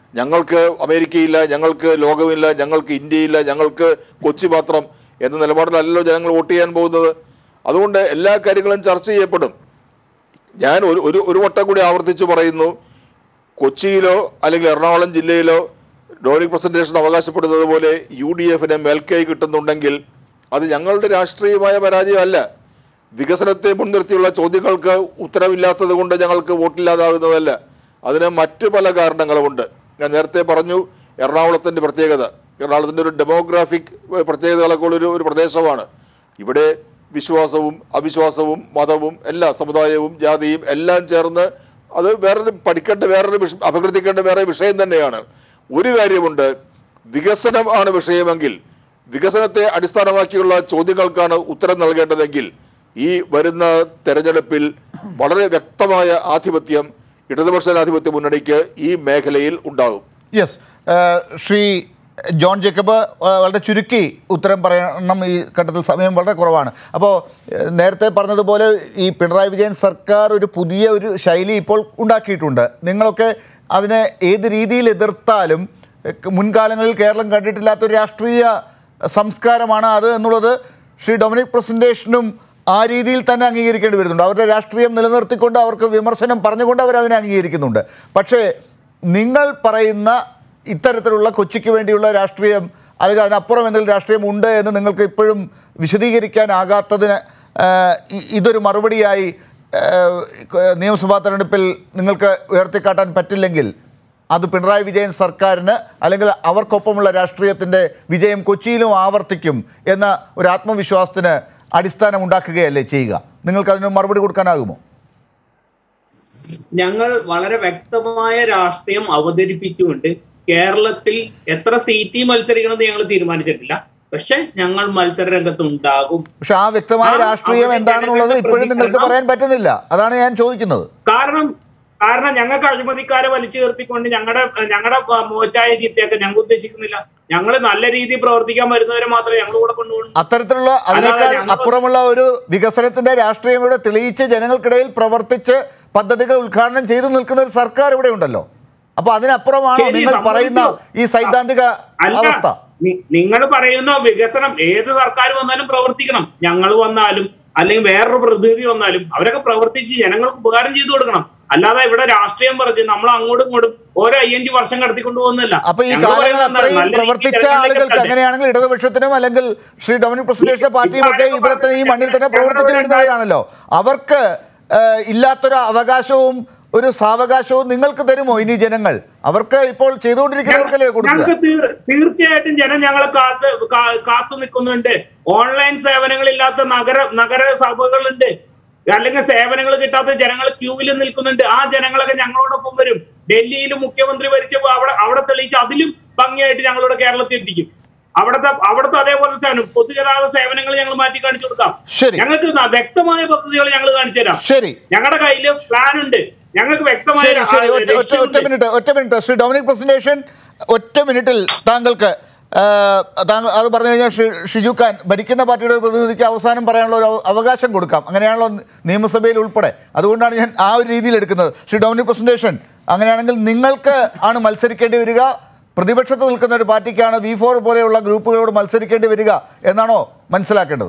ഞങ്ങൾക്ക് അമേരിക്കയില്ല ഞങ്ങൾക്ക് ലോകമില്ല ഞങ്ങൾക്ക് ഇന്ത്യയില്ല ഞങ്ങൾക്ക് കൊച്ചി മാത്രം എന്ന നിലപാടിലല്ലോ ജനങ്ങൾ വോട്ട് ചെയ്യാൻ പോകുന്നത് അതുകൊണ്ട് എല്ലാ കാര്യങ്ങളും ചർച്ച ചെയ്യപ്പെടും ഞാൻ ഒരു ഒരു ഒരു വട്ടം കൂടി ആവർത്തിച്ച് പറയുന്നു കൊച്ചിയിലോ അല്ലെങ്കിൽ എറണാകുളം ജില്ലയിലോ ഡോണിക് പ്രസന്റേഷൻ അവകാശപ്പെടുന്നത് പോലെ യു ഡി എഫിന് മേൽക്കൈ കിട്ടുന്നുണ്ടെങ്കിൽ അത് ഞങ്ങളുടെ രാഷ്ട്രീയമായ പരാജയമല്ല വികസനത്തെ മുൻനിർത്തിയുള്ള ചോദ്യങ്ങൾക്ക് ഉത്തരവില്ലാത്തത് കൊണ്ട് ഞങ്ങൾക്ക് വോട്ടില്ലാതാകുന്നതല്ല അതിന് മറ്റു പല കാരണങ്ങളുമുണ്ട് ഞാൻ നേരത്തെ പറഞ്ഞു എറണാകുളത്തിൻ്റെ പ്രത്യേകത എറണാകുളത്തിൻ്റെ ഒരു ഡെമോഗ്രാഫിക് പ്രത്യേകതകളൊക്കെ ഉള്ളൊരു ഒരു പ്രദേശമാണ് ഇവിടെ വിശ്വാസവും അവിശ്വാസവും മതവും എല്ലാ സമുദായവും ജാതിയും എല്ലാം ചേർന്ന് അത് വേറൊരു പഠിക്കേണ്ട വേറൊരു വിഷ അപകീർത്തിക്കേണ്ട വേറെ വിഷയം തന്നെയാണ് ഒരു കാര്യമുണ്ട് വികസനം ആണ് വിഷയമെങ്കിൽ വികസനത്തെ അടിസ്ഥാനമാക്കിയുള്ള ചോദ്യങ്ങൾക്കാണ് ഉത്തരം നൽകേണ്ടതെങ്കിൽ ഈ വരുന്ന തെരഞ്ഞെടുപ്പിൽ വളരെ വ്യക്തമായ ആധിപത്യം ഇടതുപക്ഷ ജനാധിപത്യ മുന്നണിക്ക് ഈ മേഖലയിൽ ഉണ്ടാകും യെസ് ശ്രീ ജോൺ ജേക്കബ് ആ, വളരെ ചുരുക്കി ഉത്തരം പറയണം ഈ ഘട്ടത്തിൽ സമയം വളരെ കുറവാണ് അപ്പോൾ ഏഹ്, നേരത്തെ പറഞ്ഞതുപോലെ ഈ പിണറായി വിജയൻ സർക്കാർ ഒരു പുതിയ ഒരു ശൈലി ഇപ്പോൾ ഉണ്ടാക്കിയിട്ടുണ്ട് നിങ്ങളൊക്കെ അതിനെ ഏത് രീതിയിൽ എതിർത്താലും ഏഹ്, മുൻകാലങ്ങളിൽ കേരളം കണ്ടിട്ടില്ലാത്ത ഒരു രാഷ്ട്രീയ സംസ്കാരമാണ് അത് എന്നുള്ളത് ശ്രീ ഡൊമിനിക് പ്രസന്റേഷനും ആ രീതിയിൽ തന്നെ അംഗീകരിക്കേണ്ടി വരുന്നുണ്ട് അവരുടെ രാഷ്ട്രീയം നിലനിർത്തിക്കൊണ്ട് അവർക്ക് വിമർശനം പറഞ്ഞുകൊണ്ട് അവർ അതിനെ അംഗീകരിക്കുന്നുണ്ട് പക്ഷേ നിങ്ങൾ പറയുന്ന ഇത്തരത്തിലുള്ള കൊച്ചിക്ക് വേണ്ടിയുള്ള രാഷ്ട്രീയം അല്ലെങ്കിൽ അതിനപ്പുറം എന്തെങ്കിലും രാഷ്ട്രീയം ഉണ്ട് എന്ന് നിങ്ങൾക്ക് ഇപ്പോഴും വിശദീകരിക്കാനാകാത്തതിന് ആ, ഇ- ഇതൊരു മറുപടിയായി ആ, നിയമസഭാ തെരഞ്ഞെടുപ്പിൽ നിങ്ങൾക്ക് ഉയർത്തിക്കാട്ടാൻ പറ്റില്ലെങ്കിൽ അത് പിണറായി വിജയൻ സർക്കാരിന് അല്ലെങ്കിൽ അവർക്കൊപ്പമുള്ള രാഷ്ട്രീയത്തിൻ്റെ വിജയം കൊച്ചിയിലും ആവർത്തിക്കും എന്ന ഒരു ആത്മവിശ്വാസത്തിന് അടിസ്ഥാനം ഉണ്ടാക്കുകയല്ലേ ചെയ്യുക നിങ്ങൾക്ക് അതിന് മറുപടി കൊടുക്കാനാകുമോ ഞങ്ങൾ വളരെ വ്യക്തമായ രാഷ്ട്രീയം അവതരിപ്പിച്ചുകൊണ്ട് കേരളത്തിൽ എത്ര സീറ്റ് മത്സരിക്കണമെന്ന് ഞങ്ങൾ തീരുമാനിച്ചിട്ടില്ല പക്ഷെ ഞങ്ങൾ മത്സര രംഗത്ത് ഉണ്ടാകും പക്ഷെ ആ വ്യക്തമായ ആ, രാഷ്ട്രീയം അവിടെ എന്താണെന്നുള്ളത് ജനങ്ങളുടെ ഇപ്പോഴും നിങ്ങൾക്ക് പ്രതികരണം- പറയാൻ പറ്റുന്നില്ല അതാണ് ഞാൻ ചോദിക്കുന്നത് കാരണം കാരണം ഞങ്ങൾക്ക് അഴിമതിക്കാരെ വലിച്ചു ചേർത്തിക്കൊണ്ട് ഞങ്ങളുടെ ഞങ്ങളുടെ മോച്ചായ ചീത്തയൊക്കെ ഞങ്ങൾ ഉദ്ദേശിക്കുന്നില്ല ഞങ്ങൾ നല്ല രീതിയിൽ പ്രവർത്തിക്കാൻ വരുന്നവരെ മാത്രമേ ഞങ്ങൾ കൂടെ കൊണ്ടുപോകുന്നു അത്തരത്തിലുള്ള അതിനേക്കാൾ ഞങ്ങൾ- അപ്പുറമുള്ള ഒരു വികസനത്തിന്റെ രാഷ്ട്രീയം ഇവിടെ തെളിയിച്ച് ജനങ്ങൾക്കിടയിൽ പ്രവർത്തിച്ച് പദ്ധതികൾ ഉദ്ഘാടനം ചെയ്തു നിൽക്കുന്ന ഒരു സർക്കാർ ഇവിടെ ഉണ്ടല്ലോ അപ്പൊ അതിനപ്പുറമാണോ ശരി, നിങ്ങൾ പറയുന്ന സമ്മതിച്ചു. ഈ സൈദ്ധാന്തിക അല്ല അവസ്ഥ നിങ്ങൾ പറയുന്ന വികസനം ഏത് സർക്കാർ വന്നാലും പ്രവർത്തിക്കണം ഞങ്ങൾ വന്നാലും അല്ലെങ്കിൽ വേറൊരു പ്രതിനിധി വന്നാലും അവരൊക്കെ പ്രവർത്തിച്ച് ജനങ്ങൾക്ക് ഉപകാരം ചെയ്തു കൊടുക്കണം അല്ലാതെ ഇവിടെ രാഷ്ട്രീയം പറഞ്ഞ് നമ്മൾ അങ്ങോട്ടും ഇങ്ങോട്ടും ഓരോ അയ്യഞ്ച് വർഷം കടത്തിക്കൊണ്ടു പോകുന്നില്ല അപ്പൊ ഈ ഞങ്ങൾ കാലങ്ങൾ പറയുന്നത് എന്താണ്? അത്രയും നല്ല രീതിയിൽ പ്രവർത്തിച്ച ജനങ്ങളിലേക്ക് ആളുകൾക്ക് എത്തണ്ടേ? അങ്ങനെയാണെങ്കിൽ ഇടതുപക്ഷത്തിനും അല്ലെങ്കിൽ ശ്രീ ഡൊമിനിക് പ്രസിഡന്റിന്റെ പാർട്ടിയും ഒക്കെ പറയുന്ന ഇവിടുത്തെ ഈ മണ്ണിൽ തന്നെ ഞങ്ങളുടെ പ്രവർത്തിച്ചു ഇവിടെ വരുന്നവരാണല്ലോ അവർക്ക് ഏഹ്, ഇല്ലാത്തൊരു അവകാശവും ഒരു സാവകാശവും നിങ്ങൾക്ക് തരുമോ ഇനി ജനങ്ങൾ അവർക്ക് ഇപ്പോൾ ചെയ്തുകൊണ്ടിരിക്കുന്നവർക്കല്ലേ കൊടുക്കുക ഞങ്ങൾക്ക് തീർ- തീർച്ചയായിട്ടും ജനം ഞങ്ങളെ കാത്ത് കാ- കാത്തു നിൽക്കുന്നുണ്ട് ഓൺലൈൻ സേവനങ്ങളില്ലാത്ത നഗര നഗര സഭകളുണ്ട് അല്ലെങ്കിൽ സേവനങ്ങൾ കിട്ടാത്ത ജനങ്ങൾ ക്യൂവിൽ നിൽക്കുന്നുണ്ട് ആ ജനങ്ങളൊക്കെ ഞങ്ങളോടൊപ്പം വരും ഡൽഹിയിൽ മുഖ്യമന്ത്രി ഭരിച്ചപ്പോൾ അവിടെ അവിടെ തെളിയിച്ച് അതിലും ഭംഗിയായിട്ട് ഞങ്ങളുടെ കേരളത്തിൽ എത്തിക്കും അവിടുത്തെ അവിടുത്തെ അതേപോലെ സേവനം പൊതുഗതാഗത സേവനങ്ങൾ ഞങ്ങൾ മാറ്റി കാണിച്ചു കൊടുക്കാം ശരി. ഞങ്ങൾക്ക് ന- വ്യക്തമായ പദ്ധതികൾ ഞങ്ങൾ കാണിച്ചു തരാം ശരി ഞങ്ങളുടെ കയ്യിൽ പ്ലാൻ ഉണ്ട് ഞങ്ങൾക്ക് വ്യക്തമായ ശരി ശരി ആ, ഒറ്റ ഒറ്റ ഒറ്റ ലക്ഷ്യമുണ്ട്. മിനിറ്റ് ഒറ്റ മിനിറ്റ് ശ്രീ ഡൊമിനിക് പ്രസന്റേഷൻ ഒറ്റ മിനിറ്റിൽ താങ്കൾക്ക് ആ, താങ്കൾ അത് പറഞ്ഞു കഴിഞ്ഞാൽ ഷി- ഷിജു ഖാൻ ഭരിക്കുന്ന പാർട്ടിയുടെ ഒരു പ്രതിനിധിക്ക് അവസാനം പറയാനുള്ള ഒരു അവകാശം കൊടുക്കാം അങ്ങനെയാണല്ലോ നിയമസഭയിൽ ഉൾപ്പെടെ അതുകൊണ്ടാണ് ഞാൻ ആ ഒരു രീതിയിൽ എടുക്കുന്നത് ശ്രീ ഡൊമിനിക് പ്രസന്റേഷൻ അങ്ങനെയാണെങ്കിൽ നിങ്ങൾക്ക് ആണ് മത്സരിക്കേണ്ടി വരിക പ്രതിപക്ഷത്ത് നിൽക്കുന്ന ഒരു പാർട്ടിക്കാണ് വി ഫോർ പോലെയുള്ള ഗ്രൂപ്പുകളോട് മത്സരിക്കേണ്ടി വരിക എന്നാണോ മനസ്സിലാക്കേണ്ടത്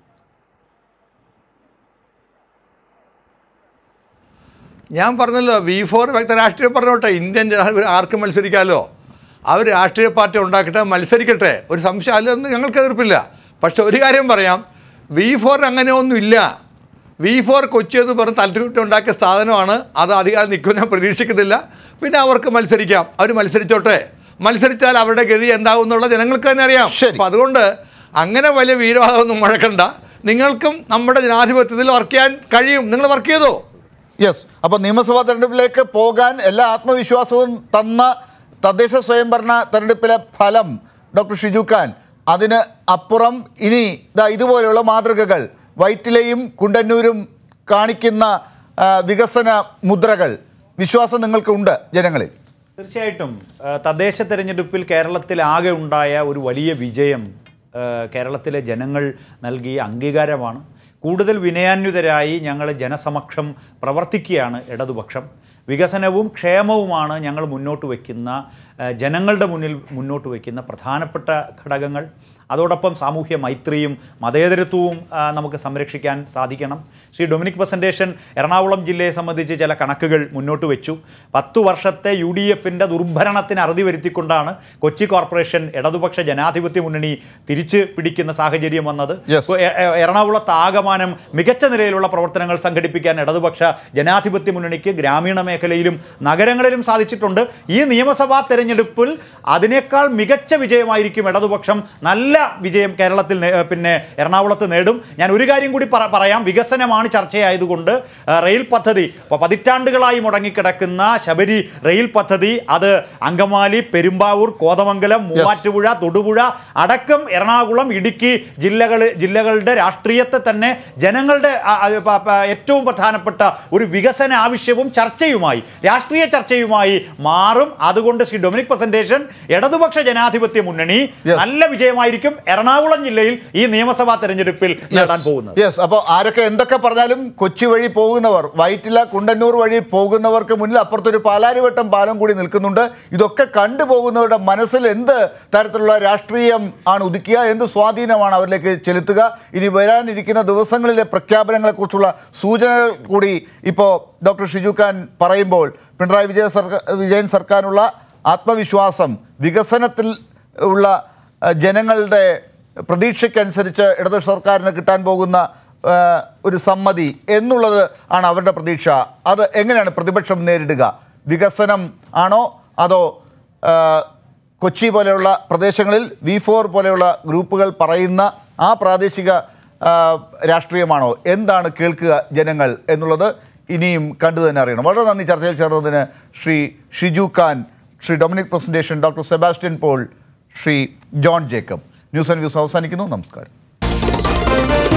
ഞാൻ പറഞ്ഞല്ലോ വി ഫോർ വ്യക്ത രാഷ്ട്രീയം പറഞ്ഞോട്ടെ ഇന്ത്യൻ ജനാധിപത്യം ആർക്കും മത്സരിക്കാമല്ലോ അവർ രാഷ്ട്രീയ പാർട്ടി ഉണ്ടാക്കട്ടെ മത്സരിക്കട്ടെ ഒരു സംശയം അതിലൊന്നും ഞങ്ങൾക്ക് എതിർപ്പില്ല പക്ഷെ ഒരു കാര്യം പറയാം വി ഫോറിന് അങ്ങനെ ഒന്നുമില്ല വി ഫോർ കൊച്ചി എന്ന് പറഞ്ഞ് തലറ്റുകുട്ടി ഉണ്ടാക്കിയ സാധനമാണ് അത് അധികം നിൽക്കും ഞാൻ പ്രതീക്ഷിക്കുന്നില്ല പിന്നെ അവർക്ക് മത്സരിക്കാം അവർ മത്സരിച്ചോട്ടെ മത്സരിച്ചാൽ അവരുടെ ഗതി എന്താകും എന്നുള്ള ജനങ്ങൾക്ക് തന്നെ അറിയാം ശരി. അപ്പം അതുകൊണ്ട് അങ്ങനെ വലിയ വീരവാദമൊന്നും മുഴക്കണ്ട നിങ്ങൾക്കും നമ്മുടെ ജനാധിപത്യത്തിൽ വർക്ക് ചെയ്യാൻ കഴിയും നിങ്ങൾ വർക്ക് ചെയ്തോ യെസ് അപ്പോൾ നിയമസഭാ തെരഞ്ഞെടുപ്പിലേക്ക് പോകാൻ എല്ലാ ആത്മവിശ്വാസവും തന്ന തദ്ദേശ സ്വയംഭരണ തെരഞ്ഞെടുപ്പിലെ ഫലം ഡോക്ടർ ഷിജു ഖാൻ അതിന് അപ്പുറം ഇനി ദാ ഇതുപോലെയുള്ള മാതൃകകൾ വൈറ്റിലെയും കുണ്ടന്നൂരും കാണിക്കുന്ന ആ, വികസന മുദ്രകൾ വിശ്വാസം നിങ്ങൾക്കുണ്ട് ജനങ്ങളിൽ തീർച്ചയായിട്ടും ആ, തദ്ദേശ തെരഞ്ഞെടുപ്പിൽ കേരളത്തിൽ ആകെ ഉണ്ടായ ഒരു വലിയ വിജയം ആ, കേരളത്തിലെ ജനങ്ങൾ നൽകിയ അംഗീകാരമാണ് കൂടുതൽ വിനയാന്വിതരായി ഞങ്ങൾ ജനസമക്ഷം പ്രവർത്തിക്കുകയാണ് ഇടതുപക്ഷം വികസനവും ക്ഷേമവുമാണ് ഞങ്ങൾ മുന്നോട്ട് വയ്ക്കുന്ന ഏഹ്, ജനങ്ങളുടെ മുന്നിൽ മുന്നോട്ട് വയ്ക്കുന്ന പ്രധാനപ്പെട്ട ഘടകങ്ങൾ അതോടൊപ്പം സാമൂഹ്യ മൈത്രിയും മതേതരത്വവും ആ, നമുക്ക് സംരക്ഷിക്കാൻ സാധിക്കണം ശ്രീ ഡൊമിനിക് പ്രസൻറ്റേഷൻ എറണാകുളം ജില്ലയെ സംബന്ധിച്ച് ചില കണക്കുകൾ മുന്നോട്ട് വെച്ചു പത്തു വർഷത്തെ യു ഡി എഫിൻ്റെ ദുർഭരണത്തിന് അറുതി വരുത്തിക്കൊണ്ടാണ് കൊച്ചി കോർപ്പറേഷൻ ഇടതുപക്ഷ ജനാധിപത്യ മുന്നണി തിരിച്ച് പിടിക്കുന്ന സാഹചര്യം വന്നത് Yes. ഇപ്പോൾ എ- എ- എറണാകുളത്ത് ആകമാനം മികച്ച നിലയിലുള്ള പ്രവർത്തനങ്ങൾ സംഘടിപ്പിക്കാൻ ഇടതുപക്ഷ ജനാധിപത്യ മുന്നണിക്ക് ഗ്രാമീണ മേഖലയിലും നഗരങ്ങളിലും സാധിച്ചിട്ടുണ്ട് ഈ നിയമസഭാ തെരഞ്ഞെടുപ്പിൽ അതിനേക്കാൾ മികച്ച വിജയമായിരിക്കും ഇടതുപക്ഷം നല്ല വിജയം കേരളത്തിൽ നേ- പിന്നെ എറണാകുളത്ത് നേടും ഞാൻ ഒരു കാര്യം കൂടി പറ- പറയാം വികസനമാണ് ചർച്ചയായതുകൊണ്ട് ആ, റെയിൽ പദ്ധതി ഇപ്പോൾ പതിറ്റാണ്ടുകളായി മുടങ്ങിക്കിടക്കുന്ന ശബരി റെയിൽ പദ്ധതി അത് അങ്കമാലി പെരുമ്പാവൂർ കോതമംഗലം മൂവാറ്റുപുഴ തൊടുപുഴ അടക്കം എറണാകുളം ഇടുക്കി ജില്ലകൾ ജില്ലകളുടെ രാഷ്ട്രീയത്തെ തന്നെ ജനങ്ങളുടെ ആ, ആ, പ- പ- ഏറ്റവും പ്രധാനപ്പെട്ട ഒരു വികസന ആവശ്യവും ചർച്ചയുമായി രാഷ്ട്രീയ ചർച്ചയുമായി മാറും അതുകൊണ്ട് ശ്രീ ഡൊമിനിക് പ്രസന്റേഷൻ ഇടതുപക്ഷ ജനാധിപത്യ മുന്നണി Yes. നല്ല വിജയമായിരിക്കും എറണാകുളം ജില്ലയിൽ ഈ നിയമസഭാ തെരഞ്ഞെടുപ്പിൽ നേടാൻ പോകുന്നത് യെസ് അപ്പോൾ ആരൊക്കെ എന്തൊക്കെ പറഞ്ഞാലും കൊച്ചി വഴി പോകുന്നവർ വൈറ്റില കുണ്ടന്നൂർ വഴി പോകുന്നവർക്ക് മുന്നിൽ അപ്പുറത്തൊരു പാലാരിവട്ടം പാലം കൂടി നിൽക്കുന്നുണ്ട് ഇതൊക്കെ കണ്ടുപോകുന്നവരുടെ മനസ്സിൽ എന്ത് തരത്തിലുള്ള രാഷ്ട്രീയം ആണ് ഉദിക്കുക എന്ത് സ്വാധീനമാണ് അവരിലേക്ക് ചെലുത്തുക ഇനി വരാനിരിക്കുന്ന ദിവസങ്ങളിലെ പ്രഖ്യാപനങ്ങളെക്കുറിച്ചുള്ള സൂചനകൾ കൂടി ഇപ്പോൾ ഡോക്ടർ ഷിജു ഖാൻ പറയുമ്പോൾ പിണറായി വിജയ സർക്കാർ വിജയൻ സർക്കാരിനുള്ള ആത്മവിശ്വാസം വികസനത്തിൽ ഉള്ള അഹ്, ജനങ്ങളുടെ പ്രതീക്ഷയ്ക്കനുസരിച്ച് ഇടതു സർക്കാരിന് കിട്ടാൻ പോകുന്ന ആ, ഒരു സമ്മതി എന്നുള്ളത് ആണ് അവരുടെ പ്രതീക്ഷ അത് എങ്ങനെയാണ് പ്രതിപക്ഷം നേരിടുക വികസനം ആണോ അതോ ആ, കൊച്ചി പോലെയുള്ള പ്രദേശങ്ങളിൽ വി ഫോർ പോലെയുള്ള ഗ്രൂപ്പുകൾ പറയുന്ന ആ പ്രാദേശിക ആ, രാഷ്ട്രീയമാണോ എന്താണ് കേൾക്കുക ജനങ്ങൾ എന്നുള്ളത് ഇനിയും കണ്ടു തന്നെ അറിയണം വളരെ നന്ദി ചർച്ചയിൽ ചേർന്നതിന് Shri Shiju Khan Shri Dominic Presentation doctor Sebastian Paul Shri John Jacob news and views അവസാനിക്കുന്നു നമസ്കാരം